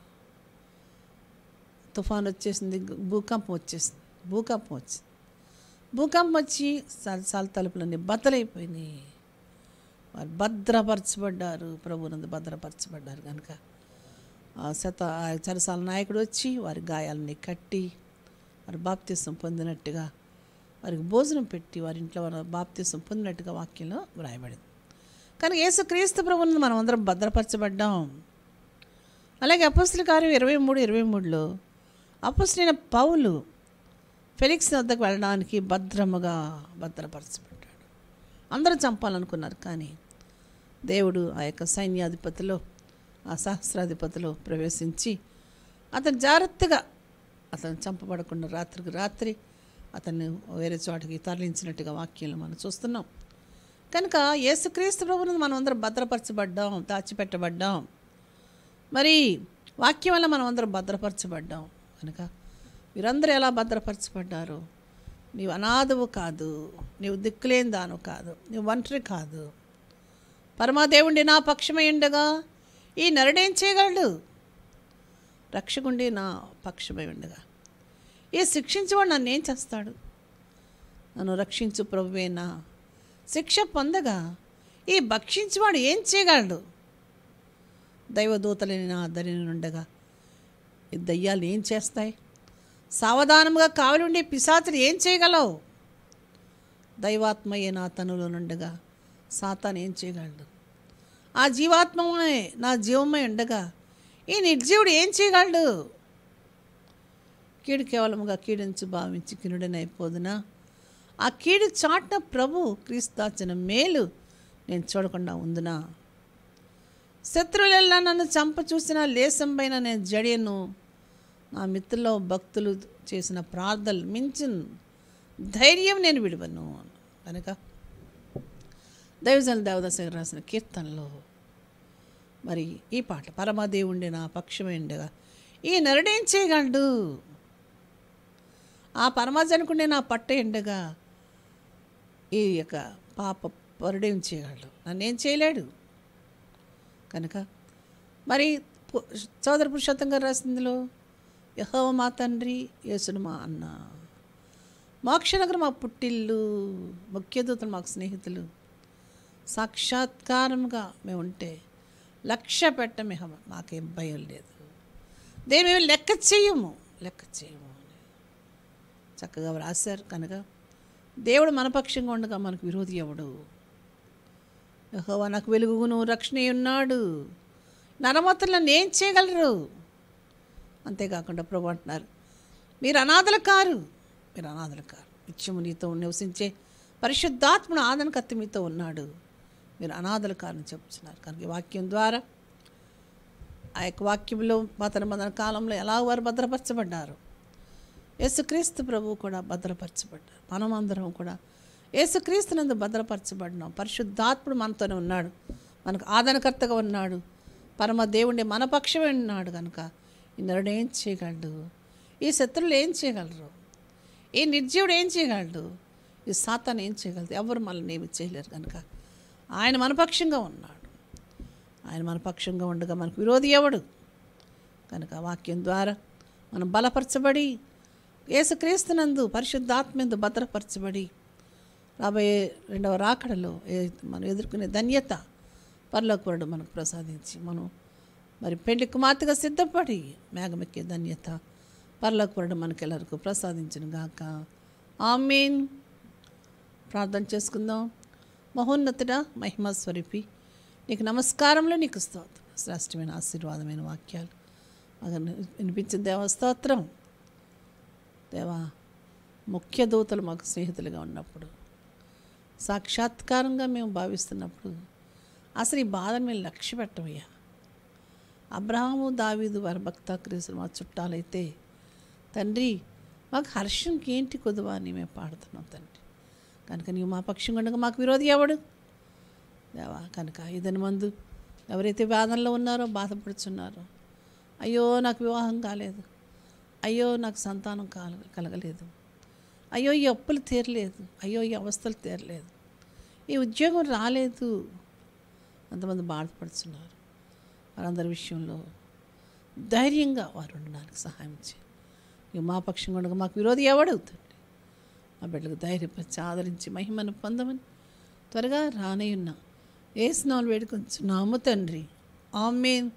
D: తుఫాన్ వచ్చేసింది భూకంపం వచ్చేసింది భూకంపం వచ్చింది భూకంపం వచ్చి సాల తలుపులన్నీ బద్దలైపోయినాయి వారు భద్రపరచబడ్డారు ప్రభునందు భద్రపరచబడ్డారు కనుక ఆ శత ఆ చెరసాల నాయకుడు వచ్చి వారి గాయాలని కట్టి వారి బాప్తీసం పొందినట్టుగా వారికి భోజనం పెట్టి వారి ఇంట్లో వారి బాప్తీసం పొందినట్టుగా వాక్యంలో వ్రాయబడింది కానీ యేసు క్రీస్తు ప్రభుని మనం అందరం భద్రపరచబడ్డాం అలాగే అపస్తుల కార్యం ఇరవై మూడు ఇరవై మూడులో అపస్తులైన పౌలు ఫెలిక్స్ వద్దకు వెళ్ళడానికి భద్రముగా భద్రపరచబడ్డాడు అందరూ చంపాలనుకున్నారు కానీ దేవుడు ఆ యొక్క సైన్యాధిపతిలో ఆ సహస్రాధిపతిలో ప్రవేశించి అతను జాగ్రత్తగా అతను చంపబడకుండా రాత్రికి రాత్రి అతన్ని వేరే చోటకి తరలించినట్టుగా వాక్యంలో మనం చూస్తున్నాం కనుక యేసుక్రీస్తు ప్రభుని మనం అందరం భద్రపరచబడ్డాం దాచిపెట్టబడ్డాం మరి వాక్యం వల్ల మనం అందరం భద్రపరచబడ్డాం కనుక మీరందరూ ఎలా భద్రపరచబడ్డారు నీవు అనాథవు కాదు నీవు దిక్కులేని దాను కాదు నీవు ఒంటరి కాదు పరమాదేవుండి నా పక్షమై ఉండగా ఈ నరుడేం చేయగలడు రక్షకుండి నా పక్షమై ఉండగా ఈ శిక్షించేవాడు నన్ను ఏం చేస్తాడు నన్ను రక్షించు ప్రభువేనా శిక్ష పొందగా ఈ భక్షించేవాడు ఏం చేయగలడు దైవదూతలని నా ధరిని ఉండగా ఈ దయ్యాలు ఏం చేస్తాయి సావధానంగా కావలుండే పిశాచులు ఏం చేయగలవు దైవాత్మయే నా తనులో నుండగా సాతాను ఏం చేయగలడు ఆ జీవాత్మమే నా జీవమై ఉండగా ఈ నిర్జీవుడు ఏం చేయగలడు కీడు కేవలముగా కీడించి భావించి కినుడనైపోదునా ఆ కీడు చాటున ప్రభు క్రీస్తాచిన మేలు నేను చూడకుండా ఉందునా శత్రువులెల్లా నన్ను చంప చూసిన లేసంపైన నేను జడియను నా మిత్రులో భక్తులు చేసిన ప్రార్థనలు మించిన ధైర్యం నేను విడవను కనుక దైవజన దేవదాస్ గారు రాసిన కీర్తనలో మరి ఈ పాట పరమదేవుండి నా పక్షమైండగా ఈ నరుడేం చేయగలడు ఆ పరమజనుకుండే నా పట్ట ఎండగా ఈ యొక్క పాప పరుడేం చేయగలడు నన్నేం చేయలేడు కనుక మరి పు- సోదర పురుషోత్తం గారు రాసిందిలో యహోవ మా తండ్రి యేసుడు మా అన్న మోక్షనగరం మా పుట్టిల్లు ముఖ్యదూతలు మాకు స్నేహితులు సాక్షాత్కారముగా మేము ఉంటే లక్ష్య పెట్టమే హమ మాకేం భయం లేదు దేని మేము లెక్క చేయము లెక్క చేయము అని చక్కగా రాశారు కనుక దేవుడు మన పక్షంగా ఉండగా మనకు విరోధి ఎవడు యెహోవా నాకు వెలుగును రక్షణ ఉన్నాడు నరమతులను ఏం చేయగలరు అంతేకాకుండా ప్రభు అంటున్నారు మీరు అనాథలు కారు మీరు అనాథలు కారు నిత్యము నీతో నివసించే పరిశుద్ధాత్ముడు ఆదన కత్తి మీతో ఉన్నాడు మీరు అనాథలు కారని చెప్తున్నారు కనుక ఈ వాక్యం ద్వారా ఆ యొక్క వాక్యంలో మతన మదన కాలంలో ఎలా వారు భద్రపరచబడ్డారు యేసుక్రీస్తు ప్రభువు కూడా భద్రపరచబడ్డారు మనం అందరం కూడా యేసుక్రీస్తునందు భద్రపరచబడినాం పరిశుద్ధాత్ముడు మనతోనే ఉన్నాడు మనకు ఆదరణకర్తగా ఉన్నాడు పరమ దేవుడి మన పక్షమే ఉన్నాడు కనుక ఈ నరుడు ఏం చేయగలడు ఈ శత్రువులు ఏం చేయగలరు ఈ నిర్జీవుడు ఏం చేయగలడు ఈ సాతాను ఏం చేయగలదు ఎవరు మనల్ని ఏమి చేయలేరు కనుక ఆయన మనపక్షంగా ఉన్నాడు ఆయన మనపక్షంగా ఉండగా మనకు విరోధి ఎవడు కనుక వాక్యం ద్వారా మనం బలపరచబడి యేసుక్రీస్తునందు పరిశుద్ధాత్మందు భద్రపరచబడి రాబోయే రెండవ రాకడలో ఏ- మనం ఎదుర్కొనే ధన్యత పరలోకవరుడు మనకు ప్రసాదించి మనం మరి పెళ్లి కుమార్తెగా సిద్ధపడి మేఘమెక్కే ధన్యత పరలోకవరుడు మనకెల్లరికూ ప్రసాదించును గాక ఆమెన్ ప్రార్థన చేసుకుందాం మహోన్నతుడ మహిమ స్వరూపి నీకు నమస్కారంలో నీకు స్తోత్రం శ్రేష్టమైన ఆశీర్వాదమైన వాక్యాలు మాకు వినిపించిన దేవ స్తోత్రం దేవా ముఖ్య దూతలు మాకు స్నేహితులుగా ఉన్నప్పుడు సాక్షాత్కారంగా మేము భావిస్తున్నప్పుడు అసలు ఈ బాధను మేము లక్ష్య పెట్టమయ్యా అబ్రహాము దావీదు వారి భక్త క్రీస్తులు మా చుట్టాలైతే తండ్రి మాకు హర్షంకి ఏంటి కొదువా అని మేము పాడుతున్నాం తండ్రి కనుక నీవు మా పక్షంగా ఉండగా మాకు విరోధి ఎవడు దేవా కనుక ఇదని మందు ఎవరైతే వేదనలో ఉన్నారో బాధపడుచున్నారో అయ్యో నాకు వివాహం కాలేదు అయ్యో నాకు సంతానం కాల కలగలేదు అయ్యో ఈ అప్పులు తీరలేదు అయ్యో ఈ అవస్థలు తీరలేదు ఈ ఉద్యోగం రాలేదు అంతమంది బాధపడుతున్నారు వారందరి విషయంలో ధైర్యంగా వారు ఉండడానికి సహాయం చేయి ఇక మా పక్షంగా ఉండగా మాకు విరోధి ఎవడవుతుంది మా బిడ్డలకు ధైర్యపరిచి ఆదరించి మహిమను పొందమని త్వరగా రానయ్యున్న ఏ స్నాలు వేడుకొంచున్నాము తండ్రి ఆమెన్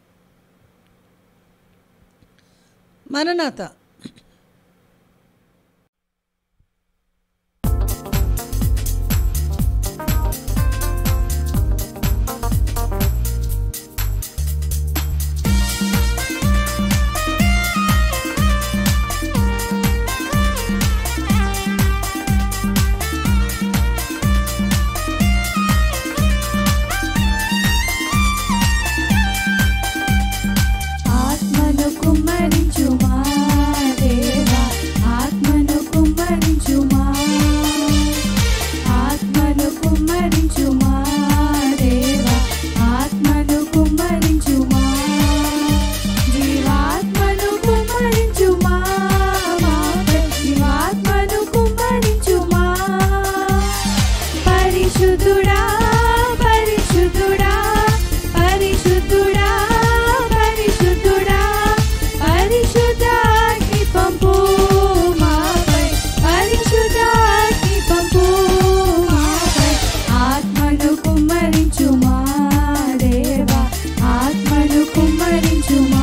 D: మరణాత
J: ఆత్మను కుమ్మరించుమా దేవా ఆత్మను కుమ్మరించుమా ఆత్మను కుమ్మరించుమా దేవా ఆత్మను కుమ్మరించుమా జీవాత్మను కుమ్మరించుమా మాపై జీవాత్మను కుమ్మరించుమా పరిశుద్ధుడా పరిశుద్ధుడా పరిశుద్ధుడా పరిశుద్ధుడా పరిశుద్ధాగ్ని పంపు మాపై పరిశుద్ధాగ్ని పంపు మాపై ఆత్మను కుమ్మరించుమా దేవా ఆత్మను కుమ్మరించుమా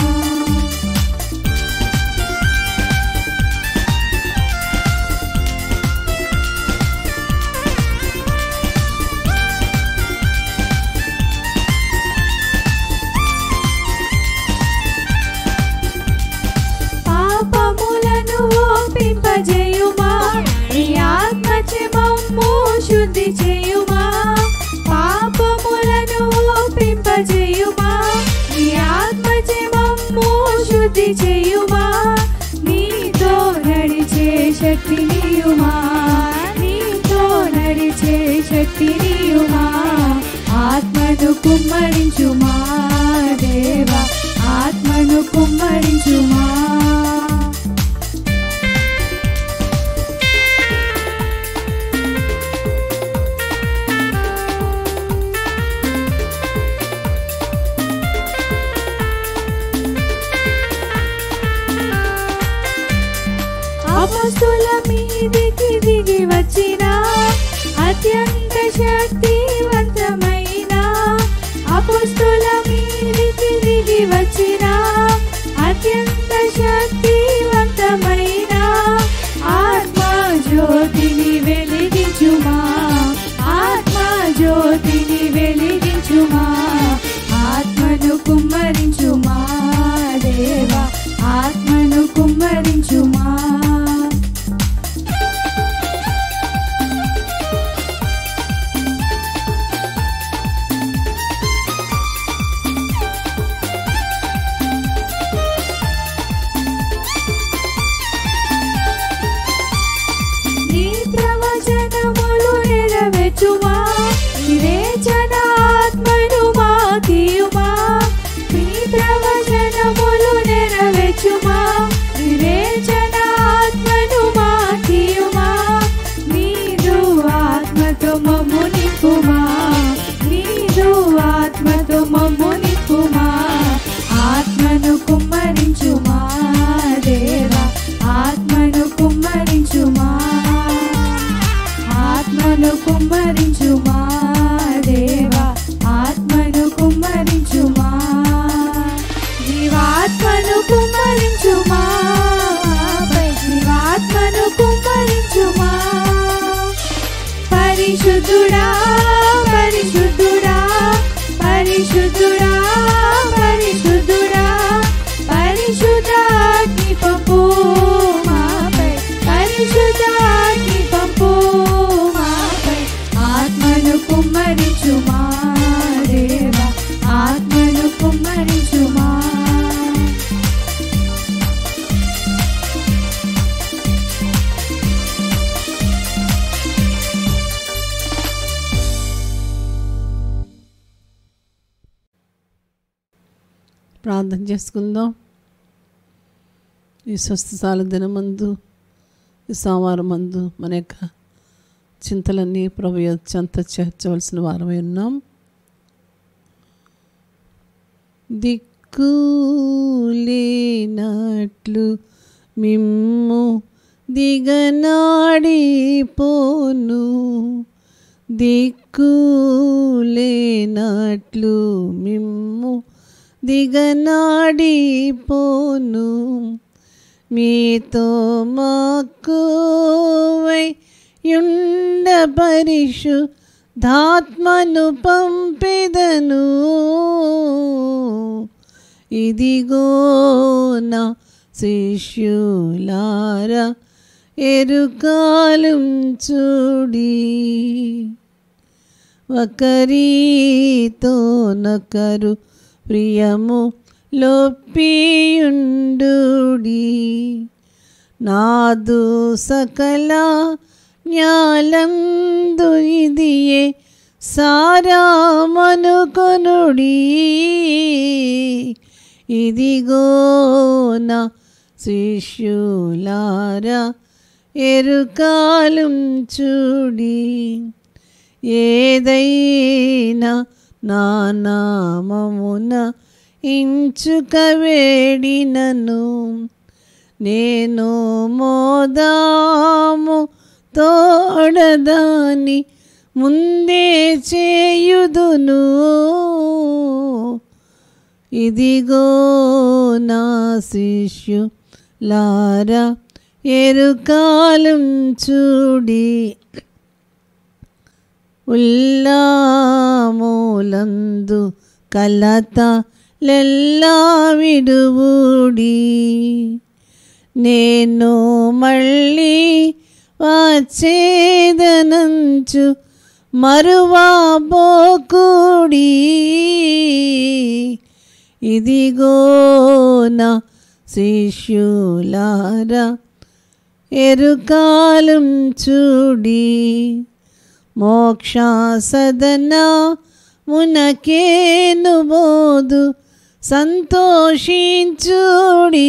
J: పాపములను ఓపింపజేయుమా నీ ఆత్మచే మమ్ము శుద్ధి చేయుమా పాపములను ఓపింపజేయుమా నీ ఆత్మచే మమ్ము శుద్ధి చేయుమా నీతో నడిచే శక్తి నీయుమా నీతో నడిచే శక్తి నీయుమా ఆత్మను కుమ్మరించుమా దేవా ఆత్మను కుమ్మరించుమా అపస్తుల మీదికి దిగి వచ్చిన అత్యంత శక్తివంతమైన అపస్తుల మీదికి దిగి వచ్చిన అత్యంత
D: ప్రార్థన చేసుకుందాం ఈ స్వస్థశాల దినమందు ఈ సోమవారం మందు మన యొక్క చింతలన్నీ ప్రభు చెంత చేర్చవలసిన వారమై ఉన్నాం దిక్కులేనట్లు మిమ్ము దిగనాడిపోను దిక్కులేనట్లు మిమ్ము దిగనాడిపోను మీతో మక్కువై యుండ పరిషు ధాత్మను పంపెదను ఇదిగో నా శిష్యులారా ఎరుకాలం చూడి ఒకరితో నొకరు ప్రియము లొప్పియుండుడి నాదు సకల జ్ఞాలందు ఇదియే సారామనుకొనుడి ఇదిగో నా శిష్యులారా ఎరుకాలం చూడి ఏదైనా నా నామమున ఇంచుక వేడినను నేను మోదాము తోడదాని ముందే చేయుదును ఇదిగో నా శిష్యు లారా ఎరుకాలం చూడి ఉల్లామూలందు కలత లెల్లా విడువుడి నేను మళ్ళీ వచ్చేదనంచు మరువా బోకుడి ఇదిగో నా శిష్యులారా ఎరుకాలం చూడి మోక్ష సదన మునకేను బోదు సంతోషించుడి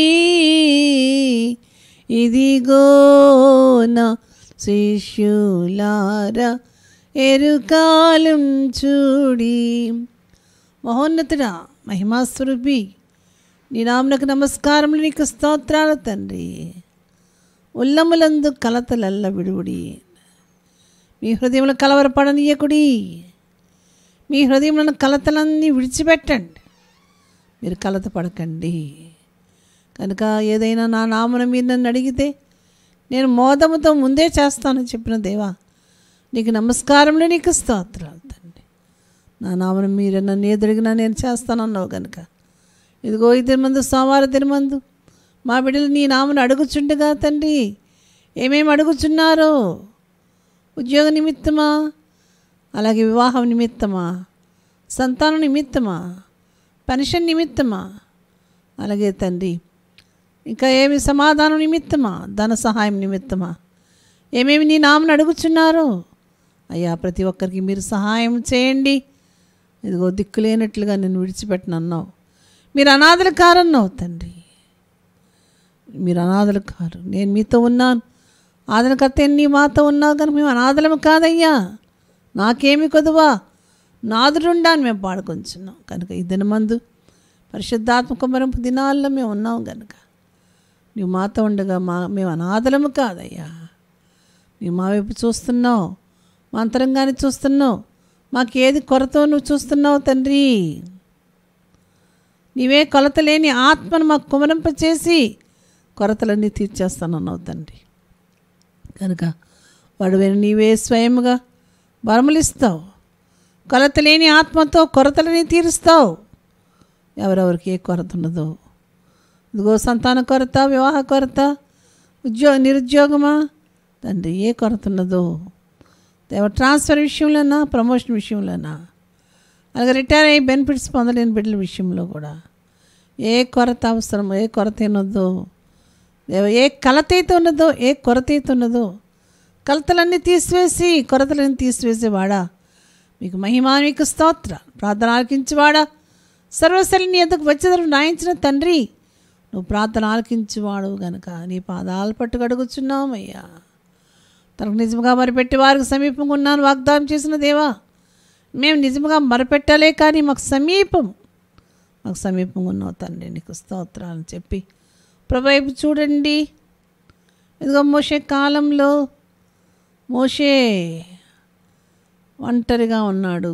D: ఇదిగో నా శిష్యులారా ఎరుకాలం చూడి మహోన్నతుడా మహిమాస్వరూపి నీ నామునకు నమస్కారములు నీకు స్తోత్రాలు తండ్రి ఉల్లములందు కలతలల్ల విడువుడి మీ హృదయంలో కలవరపడనీయకుడి మీ హృదయంలో కలతలన్నీ విడిచిపెట్టండి మీరు కలత పడకండి కనుక ఏదైనా నా నామన మీరు నన్ను అడిగితే నేను మోదముతో ముందే చేస్తానని చెప్పిన దేవా నీకు నమస్కారములు నీకు స్తోత్రాలు తండ్రి నా నామను మీరు నన్ను ఎదురిగినా నేను చేస్తానన్నావు కనుక ఇదిగో ఈ తిరుమందు సోమవారం తిరుమందు మా బిడ్డలు నీ నామను అడుగుచుండగా తండ్రి ఏమేమి అడుగుచున్నారో ఉద్యోగ నిమిత్తమా అలాగే వివాహం నిమిత్తమా సంతానం నిమిత్తమా పెన్షన్ నిమిత్తమా అలాగే తండ్రి ఇంకా ఏమి సమాధానం నిమిత్తమా ధన సహాయం నిమిత్తమా ఏమేమి నీ నామను అడుగుచున్నారో అయ్యా ప్రతి ఒక్కరికి మీరు సహాయం చేయండి ఇదిగో దిక్కులేనట్లుగా నేను విడిచిపెట్టనన్నావు మీరు అనాథలు కారన్నావు తండ్రి మీరు అనాథలు కారు నేను మీతో ఉన్నాను ఆదరణకర్త నీ మాతో ఉన్నావు కానీ మేము అనాథలము కాదయ్యా నాకేమి కొదువా నాదుడుండాన్ని మేము పాడుకొంచున్నాం కనుక ఈ దినమందు పరిశుద్ధాత్మ కుమరంపు దినాల్లో మేము ఉన్నాం కనుక నువ్వు మాతో ఉండగా మా మేము అనాథలము కాదయ్యా నువ్వు మా వైపు చూస్తున్నావు మా అంతరంగాన్ని చూస్తున్నావు మాకు ఏది కొరతో నువ్వు చూస్తున్నావు తండ్రి నీవే కొలత లేని ఆత్మను మాకు కుమరింప చేసి కొరతలన్నీ తీర్చేస్తానన్నావు తండ్రి కనుక వాడు నీవే స్వయముగా బలములిస్తావు కొలత లేని ఆత్మతో కొరతలని తీరుస్తావు ఎవరెవరికి ఏ కొరత ఉన్నదో ఇదిగో సంతాన కొరత వివాహ కొరత ఉద్యోగ నిరుద్యోగమా తండ్రి ఏ కొరత ఉన్నదో దేవ ట్రాన్స్ఫర్ విషయంలోనా ప్రమోషన్ విషయంలోనా అలాగే రిటైర్ అయ్యి బెనిఫిట్స్ పొందలేని బిడ్డల విషయంలో కూడా ఏ కొరత అవసరమో ఏ కొరత ఉన్నదో దేవ ఏ కలత అయితే ఉన్నదో ఏ కొరత అయితే ఉన్నదో కలతలన్నీ తీసివేసి కొరతలన్నీ తీసివేసేవాడా మీకు మహిమా మీకు స్తోత్ర ప్రార్థన ఆలకించేవాడా సర్వశలి నీ ఎద్దకు వచ్చేదరు నాయించిన తండ్రి నువ్వు ప్రార్థన ఆలకించువాడు గనుక నీ పాదాలు పట్టు కడుగుచున్నామయ్యా తనకు నిజంగా మరిపెట్టి వారికి సమీపంగా ఉన్నాను వాగ్దానం చేసిన దేవా మేము నిజంగా మరపెట్టాలే కానీ మాకు సమీపం మాకు సమీపంగా ఉన్నావు తండ్రి నీకు స్తోత్రాలు చెప్పి ప్రభైపు చూడండి ఇదిగో మోసే కాలంలో మోషే ఒంటరిగా ఉన్నాడు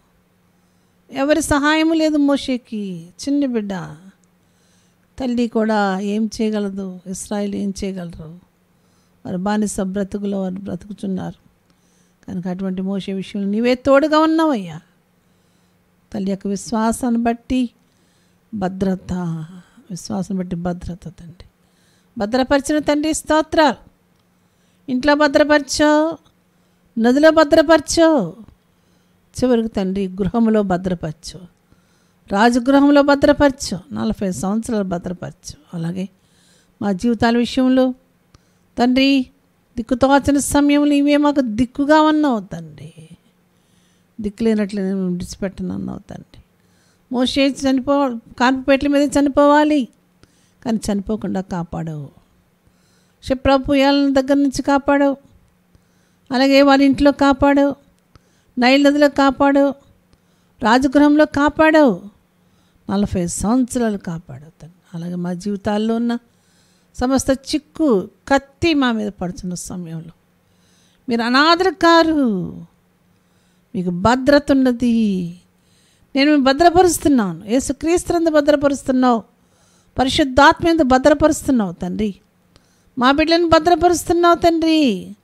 D: ఎవరి సహాయం లేదు మోషేకి చిన్న బిడ్డ తల్లి కూడా ఏం చేయగలదు ఇస్రాయిల్ ఏం చేయగలరు వారు బానిస బ్రతుకులో వారు బ్రతుకుతున్నారు కనుక అటువంటి మోసే విషయంలో నీవే తోడుగా ఉన్నావయ్యా తల్లి యొక్క విశ్వాసాన్ని బట్టి భద్రత విశ్వాసం బట్టి భద్రత తండ్రి భద్రపరిచిన తండ్రి స్తోత్రాలు ఇంట్లో భద్రపరచావు నదిలో భద్రపరచావు చివరికి తండ్రి గృహంలో భద్రపరచు రాజగృహంలో భద్రపరచు నలభై సంవత్సరాలు భద్రపరచు అలాగే మా జీవితాల విషయంలో తండ్రి దిక్కుతోచని సమయంలో ఇవే మాకు దిక్కుగా ఉన్నావు తండ్రి దిక్కు లేనట్లు నేను విడిచిపెట్టను అన్నావు తండ్రి మోసే చనిపో కాన్పుపేట్ల మీద చనిపోవాలి కానీ చనిపోకుండా కాపాడవు శిప్రపుయాల దగ్గర నుంచి కాపాడవు అలాగే వాళ్ళ ఇంట్లో కాపాడవు నైల్ నదిలో కాపాడవు రాజగృహంలో కాపాడవు నలభై సంవత్సరాలు కాపాడవు తండ్రి అలాగే మా జీవితాల్లో ఉన్న సమస్త చిక్కు కత్తి మా మీద పడుతున్న సమయంలో మీరు అనాథరు కారు మీకు భద్రత ఉన్నది నేను మిమ్మల్ని భద్రపరుస్తున్నాను యేసుక్రీస్తునందు భద్రపరుస్తున్నావు పరిశుద్ధాత్మ ఎందు భద్రపరుస్తున్నావు తండ్రి మా బిడ్డలను భద్రపరుస్తున్నావు తండ్రి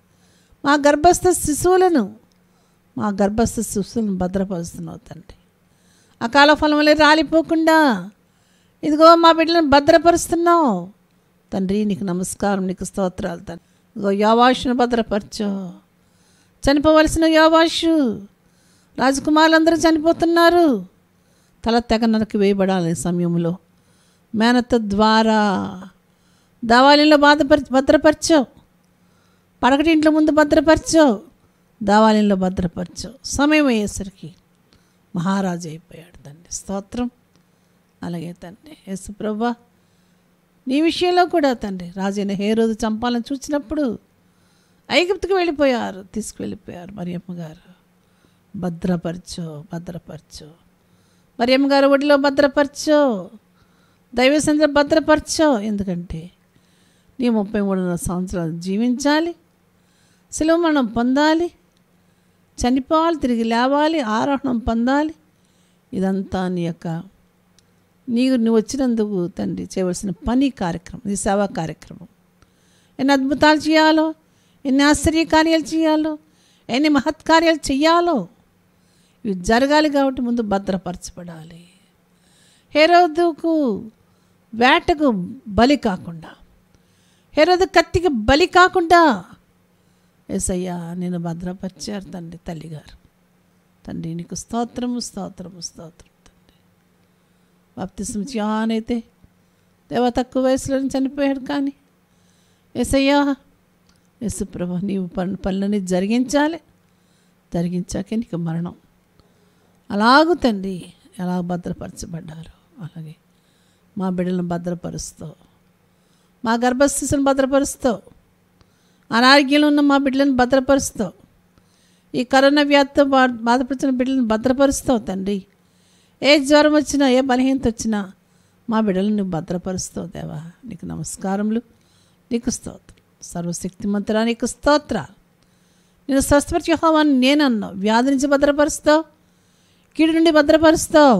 D: మా గర్భస్థ శిశువులను మా గర్భస్థ శిశువులను భద్రపరుస్తున్నావు తండ్రి అకాల ఫలం వల్ల రాలిపోకుండా ఇదిగో మా బిడ్డలను భద్రపరుస్తున్నావు తండ్రి నీకు నమస్కారం నీకు స్తోత్రాలు తండ్రి ఇదిగో యోవాషును భద్రపరచు చనిపోవలసిన యోవాషు రాజకుమారులందరూ చనిపోతున్నారు తల తెగ నరికి వేయబడాలి ఈ సమయంలో మేనత్త ద్వారా దావాలిలో బాధపరి భద్రపరచావు పడకటి ఇంట్లో ముందు భద్రపరచావు దావాలయంలో భద్రపరచావు సమయం అయ్యేసరికి మహారాజు అయిపోయాడు తండ్రి స్తోత్రం అలాగే తండ్రి యేసు ప్రభా నీ విషయంలో కూడా తండ్రి రాజైన హే రోజు చంపాలని చూసినప్పుడు ఐగుప్తుకు వెళ్ళిపోయారు తీసుకువెళ్ళిపోయారు మరియమ్మ గారు భద్రపరచో భద్రపరచో మరియమ్మ గారు ఒడిలో భద్రపరచో దైవసంద్ర భద్రపరచో ఎందుకంటే నీ ముప్పై మూడున్నర సంవత్సరాలు జీవించాలి సెలవు మనం పొందాలి చనిపోవాలి తిరిగి లేవాలి ఆరోహణం పొందాలి ఇదంతా నీ యొక్క నీవు నువ్వు వచ్చినందుకు తండ్రి చేయవలసిన పని కార్యక్రమం ఇది సేవా కార్యక్రమం ఎన్ని అద్భుతాలు చేయాలో ఎన్ని ఆశ్చర్య కార్యాలు చేయాలో ఎన్ని మహత్కార్యాలు చేయాలో ఇవి జరగాలి కాబట్టి ముందు భద్రపరచబడాలి హేరోదుకు వేటకు బలి కాకుండా హేరోదు కత్తికి బలి కాకుండా ఎసయ్యా నేను భద్రపరిచారు తండ్రి తల్లిగారు తండ్రి నీకు స్తోత్రము స్తోత్రము స్తోత్రం తండ్రి బాప్తిసం అయితే దేవ తక్కువ వయసులో చనిపోయాడు కానీ ఎసయ్యా యేసుప్రభ నీవు పని పనులని జరిగించాలి జరిగించాకే నీకు మరణం అలాగూ తండ్రి ఎలా భద్రపరచబడ్డారు అలాగే మా బిడ్డలను భద్రపరుస్తావు మా గర్భస్థితులను భద్రపరుస్తావు అనారోగ్యంలో ఉన్న మా బిడ్డలను భద్రపరుస్తావు ఈ కరోనా వ్యాధితో బా బాధపడుతున్న బిడ్డలను భద్రపరుస్తావు తండ్రి ఏ జ్వరం వచ్చినా ఏ బలహీనత వచ్చినా మా బిడ్డలను నువ్వు భద్రపరుస్తావు దేవా నీకు నమస్కారములు నీకు స్తోత్రం సర్వశక్తిమంతురా నీకు స్తోత్ర నేను స్వస్థపరిచేహావాన్ని నేను అన్నావు వ్యాధి నుంచి భద్రపరుస్తావు కీడు నుండి భద్రపరుస్తావు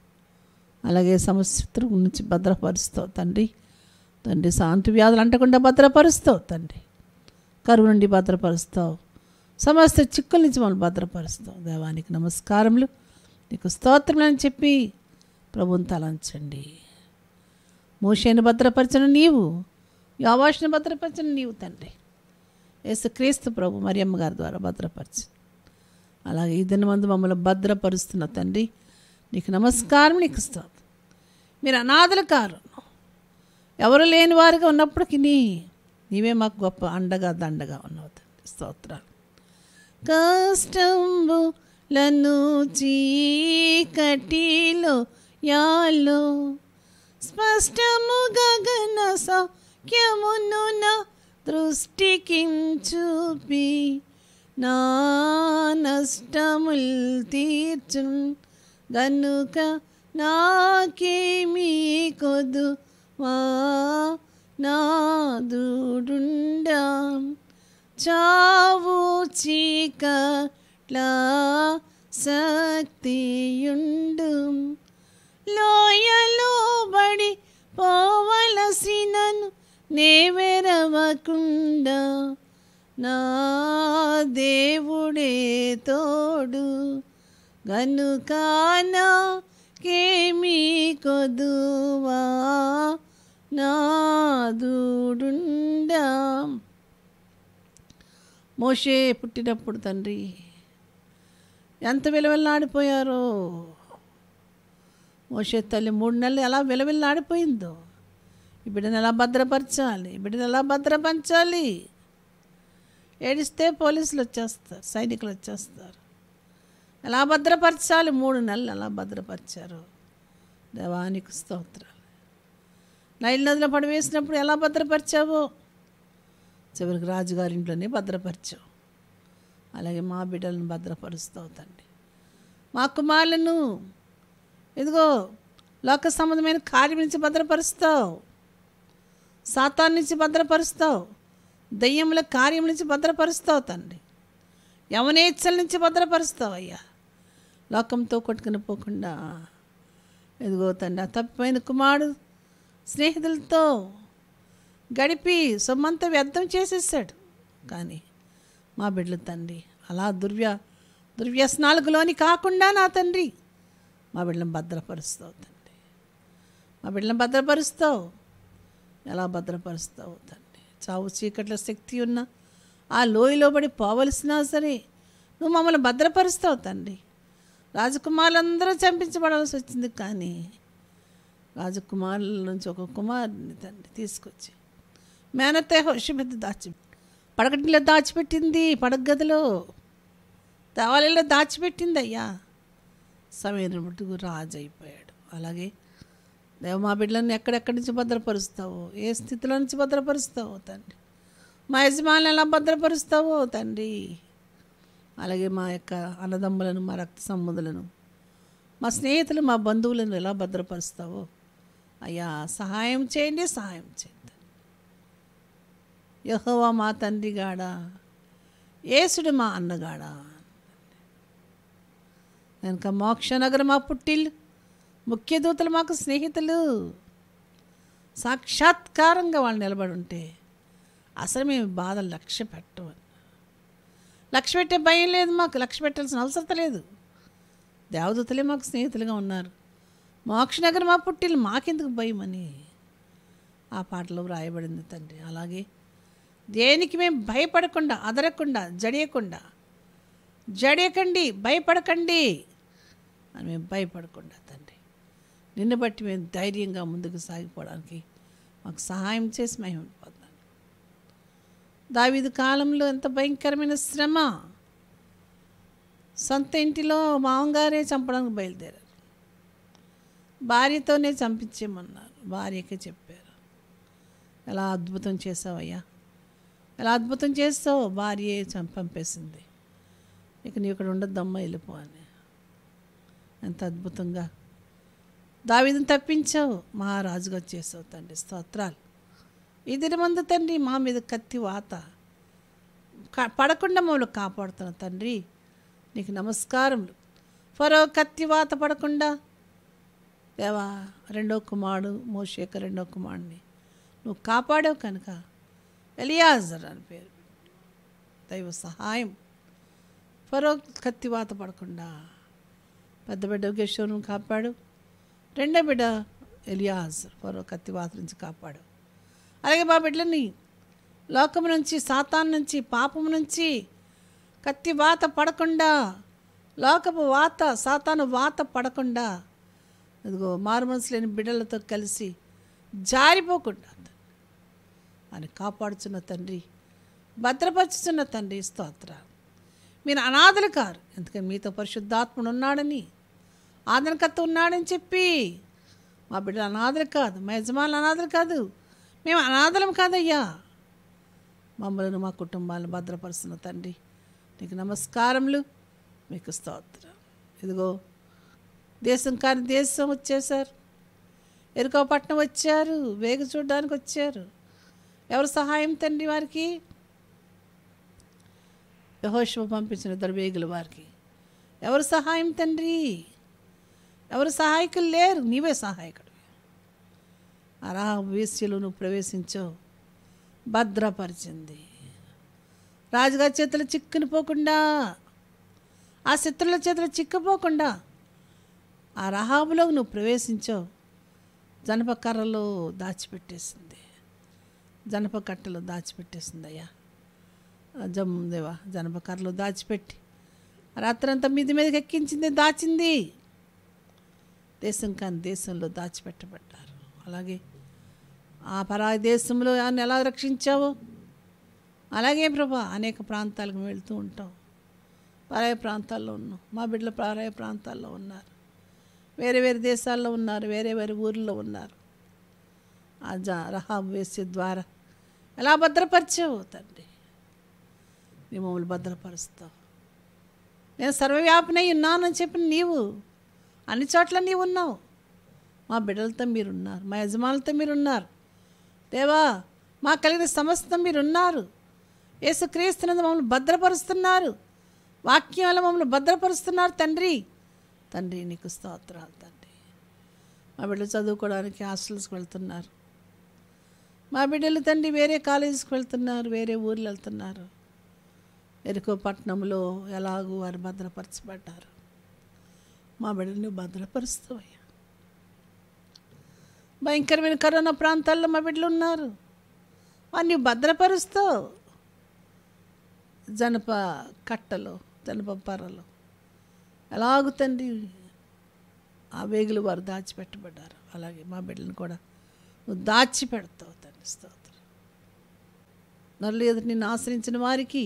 D: అలాగే సమస్య నుంచి భద్రపరుస్తావు తండ్రి తండ్రి శాంతి వ్యాధులు అంటకుండా భద్రపరుస్తావు తండ్రి కరువు నుండి భద్రపరుస్తావు సమస్త చిక్కుల నుంచి మనం భద్రపరుస్తావు దేవానికి నమస్కారములు నీకు స్తోత్రం అని చెప్పి ప్రభుని తలంచండి మోషేని భద్రపరచను నీవు యోవాషుని భద్రపరచను నీవు తండ్రి యేసు క్రీస్తు ప్రభు మరియమ్మ గారి ద్వారా భద్రపరచు అలాగే ఈ దినమందు మమ్మల్ని భద్రపరుస్తున్న తండ్రి నీకు నమస్కారం నీకు స్తోత్రం మీరు అనాథల కారు ఎవరు లేని వారిగా ఉన్నప్పటికీ నీ నీవే మాకు గొప్ప అండగా దండగా ఉన్నావు తండ్రి స్తోత్రాలు కష్టంబులను చీకటిలో యాలో స్పష్టము గగన సౌఖ్యమును నా దృష్టికి చూపి నా నష్టముల్ తీర్చు గనుక నాకేమీ కొదు వా నాదుడుండా చావు చీకట్ల శక్తియుండు లోయలో బడి పోవలసినను నేవెరవకుండా నా దేవుడే తోడు గనుక నాకేమీ కొదువా నాదుడుండా మోషే పుట్టినప్పుడు తండ్రి ఎంత విలువెల్లాడిపోయారో మోషే తల్లి మూడు నెలలు ఎలా విలువెల్లాడిపోయిందో ఈ బిడ్డను ఎలా భద్రపరచాలి ఈ బిడ్డను ఎలా భద్రపరచాలి ఏడిస్తే పోలీసులు వచ్చేస్తారు సైనికులు వచ్చేస్తారు ఎలా భద్రపరచాలి మూడు నెలలు ఎలా భద్రపరిచారు దేవానికి స్తోత్రాలు నైల్ నదిలో పడివేసినప్పుడు ఎలా భద్రపరిచావో చివరికి రాజుగారి ఇంట్లోనే భద్రపరిచావు అలాగే మా బిడ్డలను భద్రపరుస్తావు తండ్రి మా కుమారులను ఇదిగో లోక సంబంధమైన కార్యం నుంచి భద్రపరుస్తావు సాతాన్ నుంచి భద్రపరుస్తావు దయ్యముల కార్యం నుంచి భద్రపరుస్తావు తండ్రి యవనేచ్ఛల నుంచి భద్రపరుస్తావు అయ్యా లోకంతో కొట్టుకుని పోకుండా ఇదిగో తండ్రి ఆ తప్పిపోయిన కుమారుడు స్నేహితులతో గడిపి సొమ్మంతా వ్యర్థం చేసేసాడు కానీ మా బిడ్డల తండ్రి అలా దుర్వ్య దుర్వ్యసనాలకు లోని కాకుండా నా తండ్రి మా బిడ్డలను భద్రపరుస్తావు తండ్రి మా బిడ్డలను భద్రపరుస్తావు ఎలా భద్రపరుస్తావు తండ్రి చావు చీకట్ల శక్తి ఉన్న ఆ లోయలో పడి పోవలసినా సరే నువ్వు మమ్మల్ని భద్రపరుస్తావు తండ్రి రాజకుమారులందరూ చంపించబడాల్సి వచ్చింది కానీ రాజకుమారుల నుంచి ఒక కుమారుని తండ్రి తీసుకొచ్చి మేనతే హోషమిద్ద దాచి పడగటిలో దాచిపెట్టింది పడగ గదిలో దేవాలయంలో దాచిపెట్టింది అయ్యా సమయం మటుకు రాజు అయిపోయాడు అలాగే దేవ మా బిడ్డలను ఎక్కడెక్కడి నుంచి భద్రపరుస్తావో ఏ స్థితిలో నుంచి భద్రపరుస్తావో తండ్రి మా యజమానులు ఎలా భద్రపరుస్తావో తండ్రి అలాగే మా యొక్క అన్నదమ్ములను మా రక్త సంబంధులను మా స్నేహితులు మా బంధువులను ఎలా భద్రపరుస్తావో అయ్యా సహాయం చేయండి సహాయం చేయండి యహోవా మా తండ్రి గాడా ఏసుడు మా అన్నగాడా వెనక మోక్షనగర్ మా పుట్టిల్లు ముఖ్య దూతలు మాకు స్నేహితులు సాక్షాత్కారంగా వాళ్ళు నిలబడి ఉంటే అసలు మేము బాధ లక్ష్య పెట్టమని లక్ష్య పెట్టే భయం లేదు మాకు లక్ష్య పెట్టాల్సిన అవసరం లేదు దేవదూతలే మాకు స్నేహితులుగా ఉన్నారు మోక్షనగర్ మా పుట్టిల్లు మాకెందుకు భయం అని ఆ పాటలో వ్రాయబడింది తండ్రి అలాగే దేనికి మేము భయపడకుండా అదరకుండా జడియకుండా జడియకండి భయపడకండి అని మేము భయపడకుండా తండ్రి నిన్ను బట్టి మేము ధైర్యంగా ముందుకు సాగిపోవడానికి మాకు సహాయం చేసి మేము పొందాను దావిది కాలంలో ఎంత భయంకరమైన శ్రమ సొంత ఇంటిలో మామగారే చంపడానికి బయలుదేరారు భార్యతోనే చంపించేమన్నారు భార్యకే చెప్పారు ఎలా అద్భుతం చేసావయ్యా ఎలా అద్భుతం చేస్తావు భార్య చంప పంపేసింది ఇక నీ ఇక్కడ ఉండొద్దమ్మా వెళ్ళిపో అని ఎంత అద్భుతంగా దావిదని తప్పించావు మహారాజుగా చేసావు తండ్రి స్తోత్రాలు ఈ దినమందు తండ్రి మా మీద కత్తి వాత క- పడకుండా మమ్మల్ని కాపాడుతున్న తండ్రి నీకు నమస్కారములు ఫరో కత్తి వాత పడకుండా దేవా రెండో కుమారుడు మోషేక రెండో కుమారుడిని నువ్వు కాపాడావు కనుక ఎలియాజర్ అని పేరు దైవ సహాయం ఫరో కత్తివాత పడకుండా పెద్ద బిడ్డ గేశ్వరుని కాపాడు రెండో బిడ్డ ఎలియాజర్ ఫరో కత్తివాత నుంచి కాపాడు అలాగే మా బిడ్డలని లోకం నుంచి సాతాన్ నుంచి పాపం నుంచి కత్తి వాత పడకుండా లోకపు వాత సాతాను వాత పడకుండా ఇదిగో మారుమనసు లేని బిడ్డలతో కలిసి జారిపోకుండా అని కాపాడుచున్న తండ్రి భద్రపరుచుతున్న తండ్రి స్తోత్ర మీరు అనాథలు కారు ఎందుకని మీతో పరిశుద్ధాత్ముడు ఉన్నాడని ఆదరణకర్త ఉన్నాడని చెప్పి మా బిడ్డలు అనాథలు కాదు మా యజమానులు అనాథలు కాదు మేము అనాథలం కాదయ్యా మమ్మల్ని మా కుటుంబాలను భద్రపరుస్తున్న తండ్రి నీకు నమస్కారములు మీకు స్తోత్రం ఇదిగో దేశం కాని దేశం వచ్చేసారు ఎరుకోపట్నం వచ్చారు వేగ చూడడానికి వచ్చారు ఎవరు సహాయం తండ్రి వారికి యహోశివ పంపించిన ఇద్దరు వేగుల వారికి ఎవరు సహాయం తండ్రి ఎవరు సహాయకులు లేరు నీవే సహాయకుడు అరా వేస్యలు నువ్వు ప్రవేశించావు భద్రపరిచింది రాజుగారి చేతులు చిక్కుని పోకుండా ఆ శత్రుల చేతులు చిక్కుపోకుండా ఆ రహాబులో నువ్వు ప్రవేశించావు జనప కర్రలో దాచిపెట్టేసింది జనప కట్టలో దాచిపెట్టేసింది అయ్యా జమ్ముదేవా జనప కర్రలో దాచిపెట్టి రాత్రంతా మీది మీదకి ఎక్కించింది దాచింది దేశం కాని దేశంలో దాచిపెట్టబడ్డారు అలాగే ఆ పరాయి దేశంలో ఆయన ఎలా రక్షించావో అలాగే ప్రభా అనేక ప్రాంతాలకు వెళ్తూ ఉంటాం పరాయ ప్రాంతాల్లో ఉన్నాం మా బిడ్డలు పరాయ ప్రాంతాల్లో ఉన్నారు వేరే వేరే దేశాల్లో ఉన్నారు వేరే వేరే ఊర్లో ఉన్నారు ఆ జా రహాబ్ వేసే ద్వారా ఎలా భద్రపరిచావు తండ్రి నీ మమ్మల్ని భద్రపరుస్తావు నేను సర్వవ్యాపినై ఉన్నానని చెప్పిన నీవు అన్ని చోట్ల నీవు ఉన్నావు మా బిడ్డలతో మీరున్నారు మా యజమానులతో మీరున్నారు దేవా మా కలిగిన సమస్తం మీరున్నారు యేసుక్రీస్తునందు మమ్మల్ని భద్రపరుస్తున్నారు వాక్యం వల్ల మమ్మల్ని భద్రపరుస్తున్నారు తండ్రి తండ్రి నీకు స్తోత్రాలు తండ్రి మా బిడ్డలు చదువుకోవడానికి హాస్టల్స్కి వెళ్తున్నారు మా బిడ్డలు తండ్రి వేరే కాలేజీకి వెళ్తున్నారు వేరే ఊర్లు వెళ్తున్నారు ఎరుకో పట్టణంలో ఎలాగూ వారు భద్రపరచబడ్డారు మా బిడ్డలు భద్రపరుస్తావయ్యా భయంకరమైన కరోనా ప్రాంతాల్లో మా బిడ్డలు ఉన్నారు వారిని భద్రపరుస్తావు జనప కట్టలో జనప పర్రలో ఎలాగూ తండ్రి ఆ వేగులు వారు దాచిపెట్టబడ్డారు అలాగే మా బిడ్డలను కూడా నువ్వు దాచిపెడతావు తండ్రి స్తోత్రం నల్లు ఎదురు నిన్ను ఆశ్రయించిన వారికి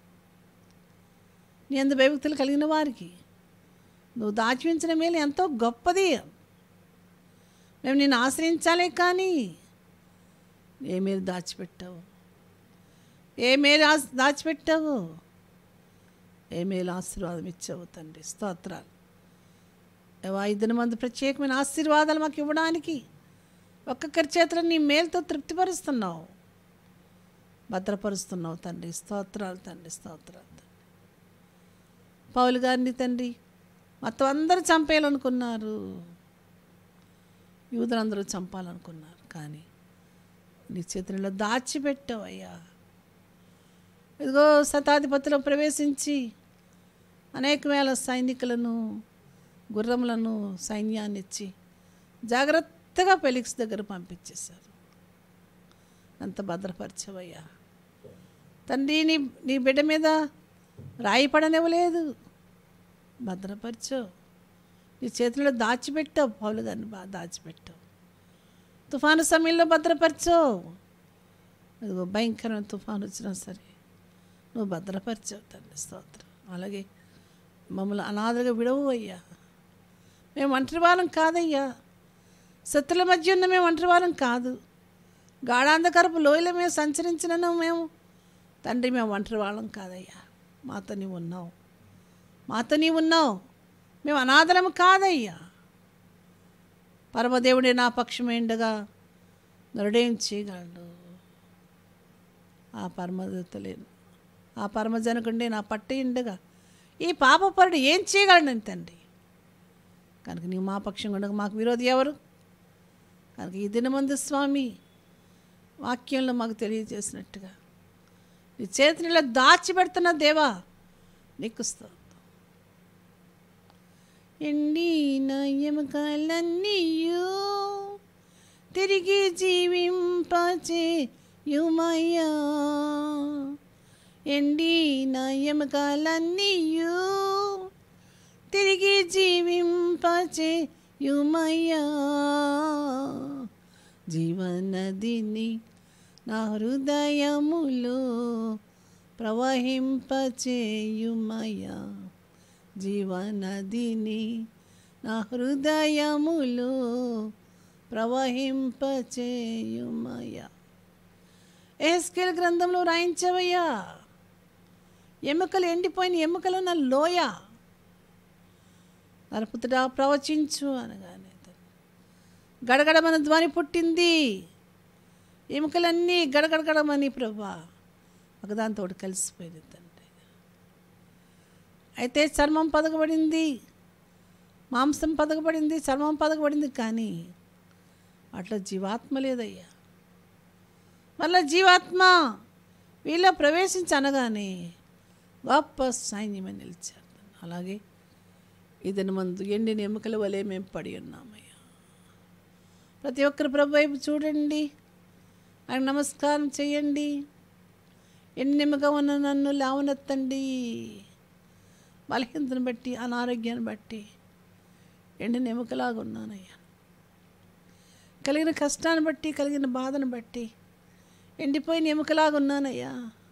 D: నీ అందు భయభక్తులు కలిగిన వారికి నువ్వు దాచి ఉంచిన మేలు ఎంతో గొప్పది మేము నిన్ను ఆశ్రయించాలే కానీ ఏ మేలు దాచిపెట్టావు ఏ మేలు ఆశ దాచిపెట్టావు ఏ మేలు ఆశీర్వాదం ఇచ్చావు తండ్రి స్తోత్రాలు ఏవో ఐదు మంది ప్రత్యేకమైన ఆశీర్వాదాలు మాకు ఇవ్వడానికి ఒక్కొక్కరి చేతిలో నీ మేలుతో తృప్తిపరుస్తున్నావు భద్రపరుస్తున్నావు తండ్రి స్తోత్రాలు తండ్రి స్తోత్రాలు తండ్రి పౌలు గారిని తండ్రి మొత్తం అందరూ చంపేయాలనుకున్నారు యూదులందరూ చంపాలనుకున్నారు కానీ నీ చేతుల్లో దాచిపెట్టావయ్యా ఇదిగో శతాధిపతిలో ప్రవేశించి అనేక వేల సైనికులను గుర్రములను సైన్యాన్ని ఇచ్చి జాగ్రత్తగా పెలిక్స్ దగ్గర పంపించేశారు అంత భద్రపరిచవయ్యా తండ్రి నీ నీ బిడ్డ మీద రాయి పడనివ్వలేదు భద్రపరచవు నీ చేతిలో దాచిపెట్టావు పౌలు గారిని బాగా దాచిపెట్టావు తుఫాను సమయంలో భద్రపరచవు అదిగో భయంకరమైన తుఫాను వచ్చినా సరే నువ్వు భద్రపరిచావు తండ్రి స్తోత్రం అలాగే మమ్మల్ని అనాథగా విడవు అయ్యా మేము ఒంటరి వాళ్ళం కాదయ్యా శత్రుల మధ్య ఉన్న మేము ఒంటరి వాళ్ళం కాదు గాఢాంధకరపు లోయల మేము సంచరించినను మేము తండ్రి మేము ఒంటరి వాళ్ళం కాదయ్యా మాతో నీవు ఉన్నావు మాతో నీవు ఉన్నావు మేము అనాథలం కాదయ్యా పరమదేవుడే నా పక్షమేండగా నరుడేం చేయగలడు ఆ పరమదత్తలేను ఆ పరమజనకుండే నా పట్టి ఉండగా ఈ పాపపరుడు ఏం చేయగలడని తండ్రి కనుక నీవు మా పక్షంగా ఉండగా మాకు విరోధి ఎవరు కనుక ఈ దినమందు స్వామి వాక్యంలో మాకు తెలియజేసినట్టుగా నీ చేతినిలా దాచిపెడుతున్న దేవా నీకు స్తోత్రం ఎండి నయమకాలన్నీయు తిరిగి జీవింపచే యుమయ్యా ఎండి నయమకాలన్నీయు తిరిగి జీవింపచే యుమయ్యా జీవనదిని నా హృదయములో ప్రవహింపచేయుమయ్యా జీవనదిని నా హృదయములో ప్రవహింపచేయుమయ్యా ఎహెస్కేల్ గ్రంథంలో రాయించవయ్యా ఎముకలు ఎండిపోయిన ఎముకలు నా లోయ నరపుతుడా ప్రవచించు అనగానే గడగడమన ధ్వని పుట్టింది ఎముకలన్నీ గడగడగడమని ప్రభా ఒకదాంతో ఒకటి కలిసిపోయింది తండ్రి అయితే చర్మం పదకబడింది మాంసం పదకబడింది చర్మం పదకబడింది కానీ అట్లా జీవాత్మ లేదయ్యా మళ్ళా జీవాత్మ వీళ్ళ ప్రవేశించి అనగానే గొప్ప సైన్యమని నిలిచారు అలాగే ఇదని మందు ఎండిన ఎముకల వలె మేము పడి ఉన్నామయ్యా ప్రతి ఒక్కరు ప్రభు వైపు చూడండి ఆయన నమస్కారం చేయండి ఎన్నెముగా ఉన్న నన్ను లేవనెత్తండి బలహీనతను బట్టి అనారోగ్యాన్ని బట్టి ఎండిన ఎముకలాగా ఉన్నానయ్యా కలిగిన కష్టాన్ని బట్టి కలిగిన బాధను బట్టి ఎండిపోయిన ఎముకలాగా ఉన్నానయ్యా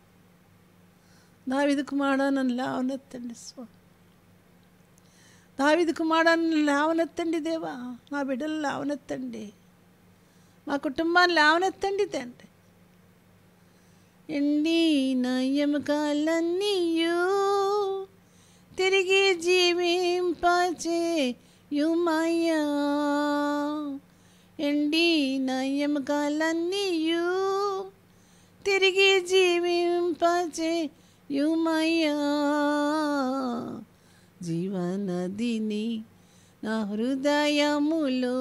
D: దావిది కుమారా నన్ను లేవనెత్తండి స్వామి దావిది కుమారా నన్ను లేవనెత్తండి దేవా నా బిడ్డలు లేవనెత్తండి మా కుటుంబాన్ని లేవనెత్తండి తండ్రి ఎండి నా ఎముకలన్నీయు తిరిగి జీవింపచే యుమయ్యా ఎండి నా ఎముకలన్నీయు తిరిగి జీవింపచే యుమయ్యా జీవనదిని నా హృదయములో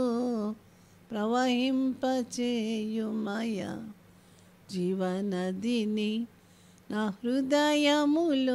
D: ప్రవహింపచేయుమయ జీవనదిని నా హృదయములో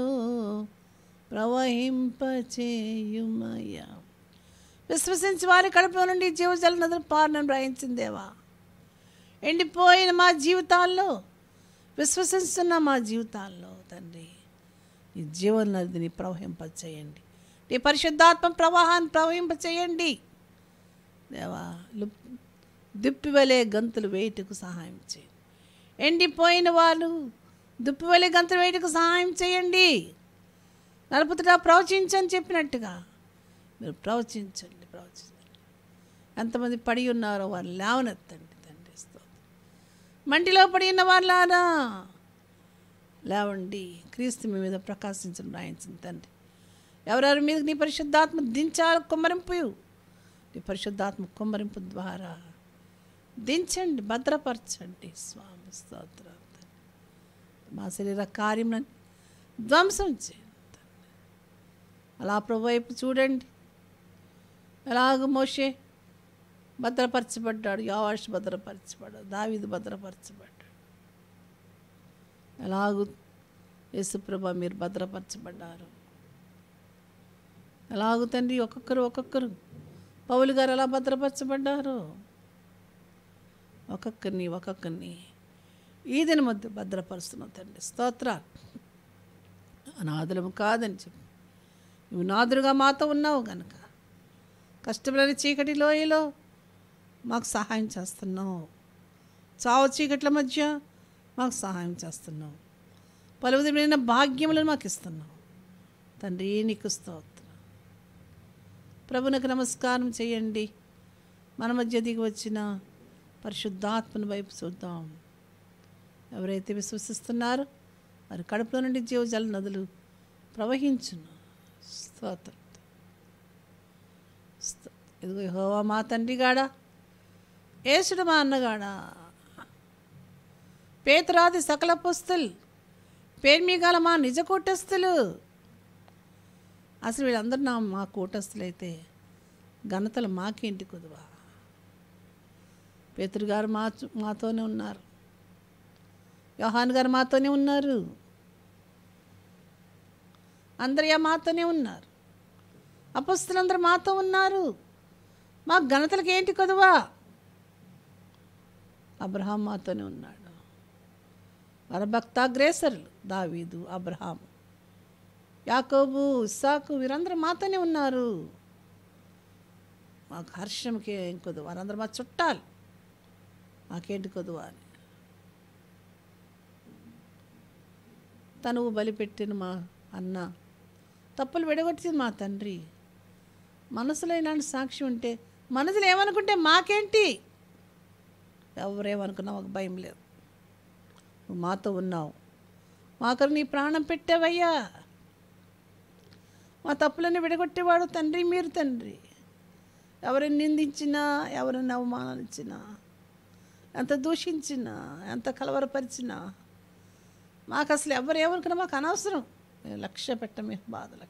D: ప్రవహింపచేయుమయ విశ్వసించి వారి కడుపులో నుండి జీవజల నదులు పారనని రాయించిందేవా ఎండిపోయిన మా జీవితాల్లో విశ్వసిస్తున్న మా జీవితాల్లో తండ్రి ఈ జీవన నదిని ప్రవహింపచేయండి నీ పరిశుద్ధాత్మ ప్రవాహాన్ని ప్రవహింపచేయండి దేవా లుప్ దుప్పివలే గంతులు వేయటకు సహాయం చేయండి ఎండిపోయిన వాళ్ళు దుప్పివలే గంతులు వేయటకు సహాయం చేయండి నలుపుతుడా ప్రవచించని చెప్పినట్టుగా మీరు ప్రవచించండి ప్రవచించండి ఎంతమంది పడి ఉన్నారో వారు లేవనెత్తండి తండ్రి స్తోత్రం మంటిలో పడి ఉన్న వాళ్ళారా లేవండి క్రీస్తు మీ మీద ప్రకాశించడం రాయించింది తండ్రి ఎవరెవరి మీద నీ పరిశుద్ధాత్మ దించాలి కుమ్మరింపు నీ పరిశుద్ధాత్మ కుమ్మరింపు ద్వారా దించండి భద్రపరచండి స్వామి స్తోత్రం మా శరీర కార్యములను ధ్వంసం చేయండి అలా ప్రభు వైపు చూడండి ఎలాగ మోషే భద్రపరచబడ్డాడు యావాష్ భద్రపరచబడ్డాడు దావిది భద్రపరచబడ్డాడు ఎలాగూ యేసుప్రభ మీరు భద్రపరచబడ్డారు ఎలాగూ తండ్రి ఒక్కొక్కరు ఒక్కొక్కరు పౌలు గారు ఎలా భద్రపరచబడ్డారు ఒక్కొక్కరిని ఒక్కొక్కరిని ఈ దిన మధ్య భద్రపరుస్తున్నావు తండ్రి స్తోత్ర అనాథులము కాదని చెప్పి నువ్వు నాదురుగా మాతో ఉన్నావు గనుక కష్టపడని చీకటి లోయలో మాకు సహాయం చేస్తున్నావు చావు చీకట్ల మధ్య మాకు సహాయం చేస్తున్నావు పలు విధమైన భాగ్యములను మాకు ఇస్తున్నావు తండ్రి నీకు స్తోత్రం ప్రభునకు నమస్కారం చేయండి మన మధ్య దిగి వచ్చిన పరిశుద్ధాత్మను వైపు చూద్దాం ఎవరైతే విశ్వసిస్తున్నారో వారి కడుపులో నుండి జీవజల నదులు ప్రవహించును స్తోత్రం స్తోత్రం. ఇదిగో యెహోవా మా తండ్రిగాడా ఏసుడు మా అన్నగాడా పేతురాది సకల పుస్తులు పేర్మిగల మా నిజ కూటస్థులు అసలు వీళ్ళందరూ నా మా కూటస్థులైతే ఘనతలు మాకేంటి కుదువా పేతురు గారు మా మాతోనే ఉన్నారు యోహాన్ గారు మాతోనే ఉన్నారు అందరయ్య మాతోనే ఉన్నారు అపస్తులందరూ మాతో ఉన్నారు మా ఘనతలకు ఏంటి కొదువా అబ్రహాం మాతోనే ఉన్నాడు వరభక్తాగ్రేసరులు దావీదు అబ్రహాం యాకోబు ఇస్సాకు వీరందరూ మాతోనే ఉన్నారు మాకు హర్షంకి ఏం కొద్దు వారందరూ మా చుట్టాలు మాకేంటి కొదువా అని తనువు బలిపెట్టిన మా అన్న తప్పులు విడగొట్టింది మా తండ్రి మనసులో ఇలాంటి సాక్షి ఉంటే మనసులో ఏమనుకుంటే మాకేంటి ఎవరేమనుకున్నా మాకు భయం లేదు నువ్వు మాతో ఉన్నావు మాకరు నీ ప్రాణం పెట్టావయ్యా మా తప్పులన్నీ విడగొట్టేవాడు తండ్రి మీరు తండ్రి ఎవరిని నిందించినా ఎవరిని అవమానించినా ఎంత దూషించినా ఎంత కలవరపరిచినా మాకు అసలు ఎవరు ఏమనుకున్నా మాకు అనవసరం మేము లక్ష్య పెట్టమే బాధలకు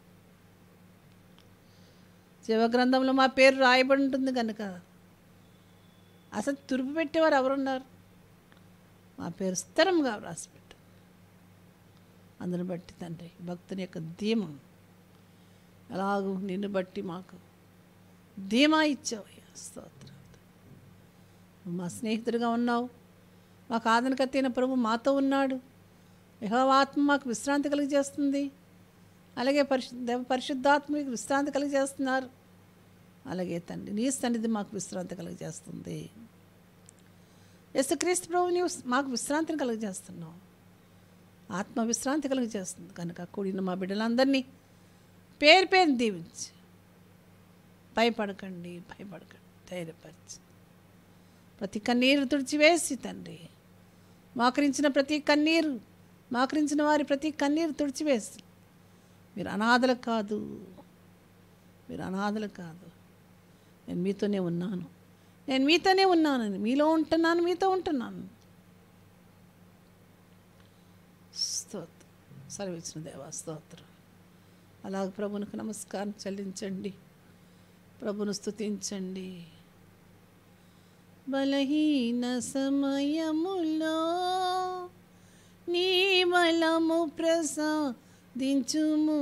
D: జీవగ్రంథంలో మా పేరు రాయబడి ఉంటుంది కనుక అసలు తురుపు పెట్టేవారు ఎవరున్నారు మా పేరు స్థిరంగా రాసిపెట్టు అందుని బట్టి తండ్రి భక్తుని యొక్క ధీమం ఎలాగూ నిన్ను బట్టి మాకు ధీమా ఇచ్చావయ్యా స్తోత్రం నువ్వు మా స్నేహితుడిగా ఉన్నావు మాకు ఆదనకర్త అయిన ప్రభు మాతో ఉన్నాడు యెహోవాత్మ మాకు విశ్రాంతి కలిగజేస్తుంది అలాగే పరిశుద్ధ దేవ పరిశుద్ధాత్మ మీకు విశ్రాంతి కలిగజేస్తున్నారు అలాగే తండ్రి నీ సన్నిధి మాకు విశ్రాంతి కలిగజేస్తుంది యేసుక్రీస్తు ప్రభు నీవు మాకు విశ్రాంతిని కలుగజేస్తున్నావు ఆత్మ విశ్రాంతి కలుగజేస్తుంది కనుక కూడిన మా బిడ్డలందరినీ పేరు పేరు దీవించి భయపడకండి భయపడకండి ధైర్యపరిచి ప్రతి కన్నీరు తుడిచివేసి తండ్రి మాకరించిన ప్రతి కన్నీరు మాకరించిన వారి ప్రతి కన్నీరు తుడిచివేసి మీరు అనాథలు కాదు మీరు అనాథలు కాదు నేను మీతోనే ఉన్నాను నేను మీతోనే ఉన్నాను మీలో ఉంటున్నాను మీతో ఉంటున్నాను స్తోత్రం సెలవిచ్చిన దేవా స్తోత్రం అలాగే ప్రభునికి నమస్కారం చెల్లించండి ప్రభును స్తుతించండి బలహీన సమయములో నీ బలము ప్రసాదించుము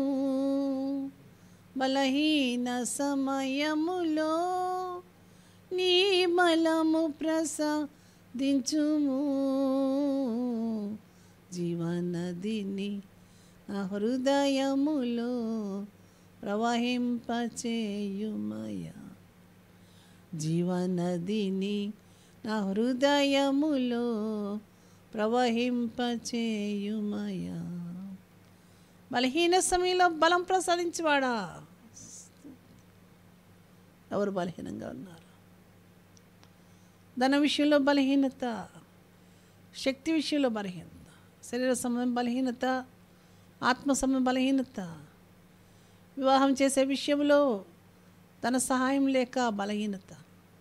D: బలహీన సమయములో నీ బలము ప్రసాదించుము జీవనదిని నా హృదయములో ప్రవహింపచేయుమయా జీవనదిని నా హృదయములో ప్రవహింపచేయుమయా బలహీన సమయంలో బలం ప్రసాదించేవాడా ఎవరు బలహీనంగా ఉన్నారు ధన విషయంలో బలహీనత శక్తి విషయంలో బలహీనత శరీర సమయం బలహీనత ఆత్మ సమయం బలహీనత వివాహం చేసే విషయంలో తన సహాయం లేక బలహీనత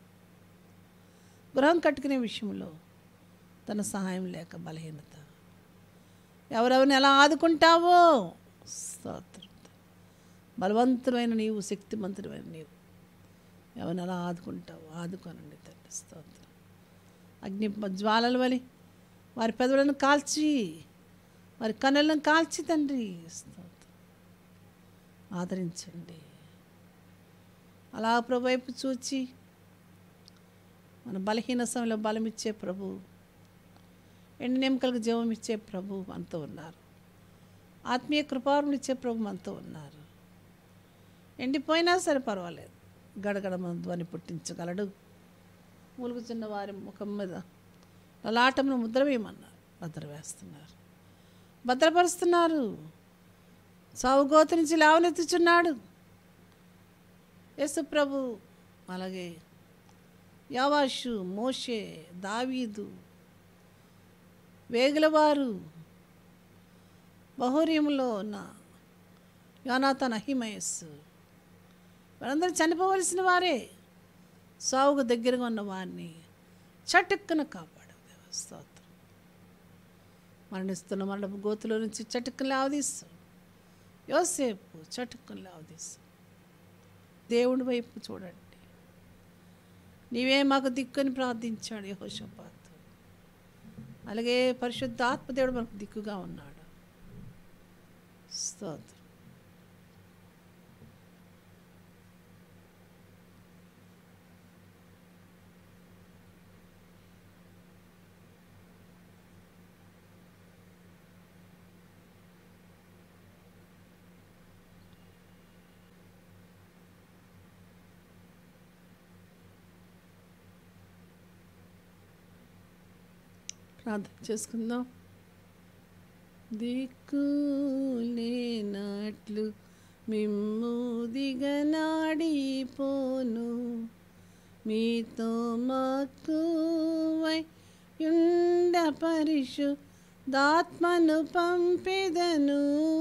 D: గృహం కట్టుకునే విషయంలో తన సహాయం లేక బలహీనత ఎవరెవరిని ఎలా ఆదుకుంటావో స్తోత్రం బలవంతుడైన నీవు శక్తిమంతుడైన నీవు ఎవరిని ఎలా ఆదుకుంటావు ఆదుకోనండి తండ్రి స్తోత్రం అగ్ని జ్వాలల వలి వారి పెదవులను కాల్చి వారి కన్నులను కాల్చి తండ్రి స్తోత్రం ఆదరించండి అలా ప్రభు వైపు చూచి మన బలహీన సమయంలో బలమిచ్చే ప్రభు ఎండి నెమ్మకలకు జీవం ఇచ్చే ప్రభు మనతో ఉన్నారు ఆత్మీయ కృపారులు ఇచ్చే ప్రభు మనతో ఉన్నారు ఎండిపోయినా సరే పర్వాలేదు గడగడ మన ధ్వని పుట్టించగలడు మూలుగుచున్న వారి ముఖం మీద లలాటమును ముద్ర వేయమన్నారు భద్ర వేస్తున్నారు భద్రపరుస్తున్నారు సావుగోత నుంచి లేవనెత్తుచున్నాడు యేసు ప్రభు అలాగే యావాషు మోషే దావీదు వేగులవారు బహుర్యంలో ఉన్న యోనాథన్ అహిమయస్సు వారందరూ చనిపోవలసిన వారే సావుకు దగ్గరగా ఉన్న వారిని చటుక్కున కాపాడు స్తోత్రం మరణిస్తున్న మరణపు గోతులో నుంచి చటుక్కున లావదీస్తూ యోసేపు చటుక్కున లావదీస్తూ దేవుడి వైపు చూడండి నీవే మాకు దిక్కుని ప్రార్థించాడు యహోషపాత్ అలాగే పరిశుద్ధ ఆత్మదేవుడు మనకు దిక్కుగా ఉన్నాడు స్తోత్రం ప్రార్థన చేసుకుందాం దిక్కు లేనట్లు మిమ్ము దిగనాడిపోను మీతో మక్కువై యుండ పరిశుద్ధాత్మను పంపెదను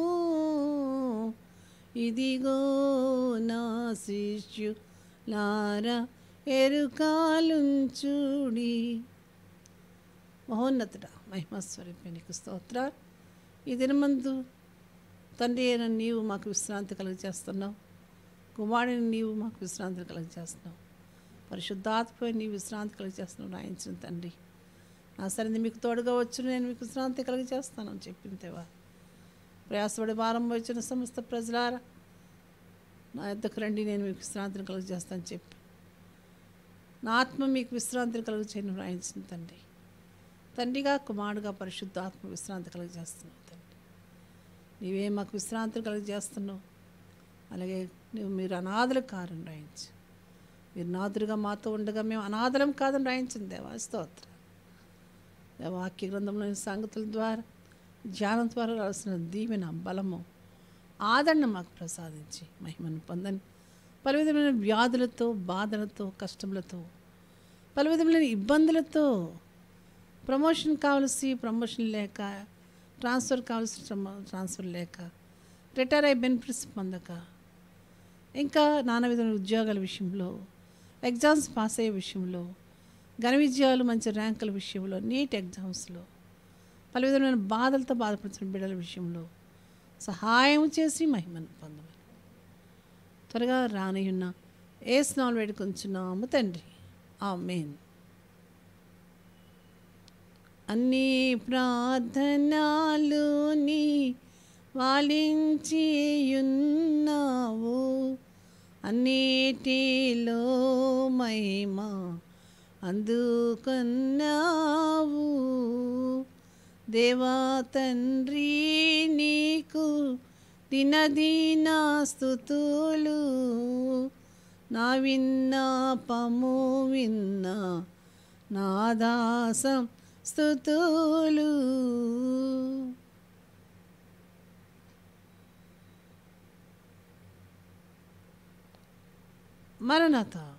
D: ఇదిగో నా శిష్యు లారా ఎరుకాలుంచుడి మహోన్నతుడా మహిమస్వరూపి నీకు స్తోత్ర ఈ దినమందు తండ్రి అయిన నీవు మాకు విశ్రాంతి కలుగ చేస్తున్నావు కుమారుని నీవు మాకు విశ్రాంతి కలుగ చేస్తున్నావు పరిశుద్ధాత్మపై నీవు విశ్రాంతి కలుగ చేస్తున్నావు రాయించిన తండ్రి నా సరే మీకు తోడుగా వచ్చు నేను మీకు విశ్రాంతి కలుగ చేస్తాను అని చెప్పింతేవా ప్రయాసపడి భారం వచ్చిన సమస్త ప్రజలారా నా యొద్దకు రండి నేను మీకు విశ్రాంతిని కలుగ చేస్తాను చెప్పి నా ఆత్మ మీకు విశ్రాంతిని కలుగ చేయను రాయించిన తండ్రి తండ్రిగా కుమారుడుగా పరిశుద్ధాత్మ విశ్రాంతి కలుగ చేస్తున్నావు తండ్రి నీవే మాకు విశ్రాంతిని కలుగ చేస్తున్నావు అలాగే నువ్వు మీరు అనాథలు కారని రాయించు మీరు నాదురుగా మాతో ఉండగా మేము అనాథలం కాదని రాయించింది దేవా స్తోత్రం వాక్య గ్రంథంలోని సంగతుల ద్వారా ధ్యానం ద్వారా రాసిన దీవెన బలము ఆదరణ మాకు ప్రసాదించి మహిమను పొందని పలు విధమైన వ్యాధులతో బాధలతో కష్టములతో పలు విధమైన ఇబ్బందులతో ప్రమోషన్ కావలసి ప్రమోషన్ లేక ట్రాన్స్ఫర్ కావాల్సిన ట్రాన్స్ఫర్ లేక రిటైర్ అయ్యి బెనిఫిట్స్ పొందక ఇంకా నానా విధమైన ఉద్యోగాల విషయంలో ఎగ్జామ్స్ పాస్ అయ్యే విషయంలో ఘన విజయాలు మంచి ర్యాంకుల విషయంలో నీట్ ఎగ్జామ్స్లో పలు విధమైన బాధలతో బాధపడుతున్న బిడ్డల విషయంలో సహాయం చేసి మహిమను పొందమని త్వరగా రానియున్న ఏ స్నాలు వేడుకొంచున్నాము తండ్రి ఆ మెయిన్ అన్ని ప్రార్థనలు నీ వాలించియున్నావు అన్నిటిలో మహిమ అందుకున్నావు దేవా తండ్రి నీకు దినదిన స్థుతులు నా విన్నపము విన్న నా దాసం స్థుతులు మరణత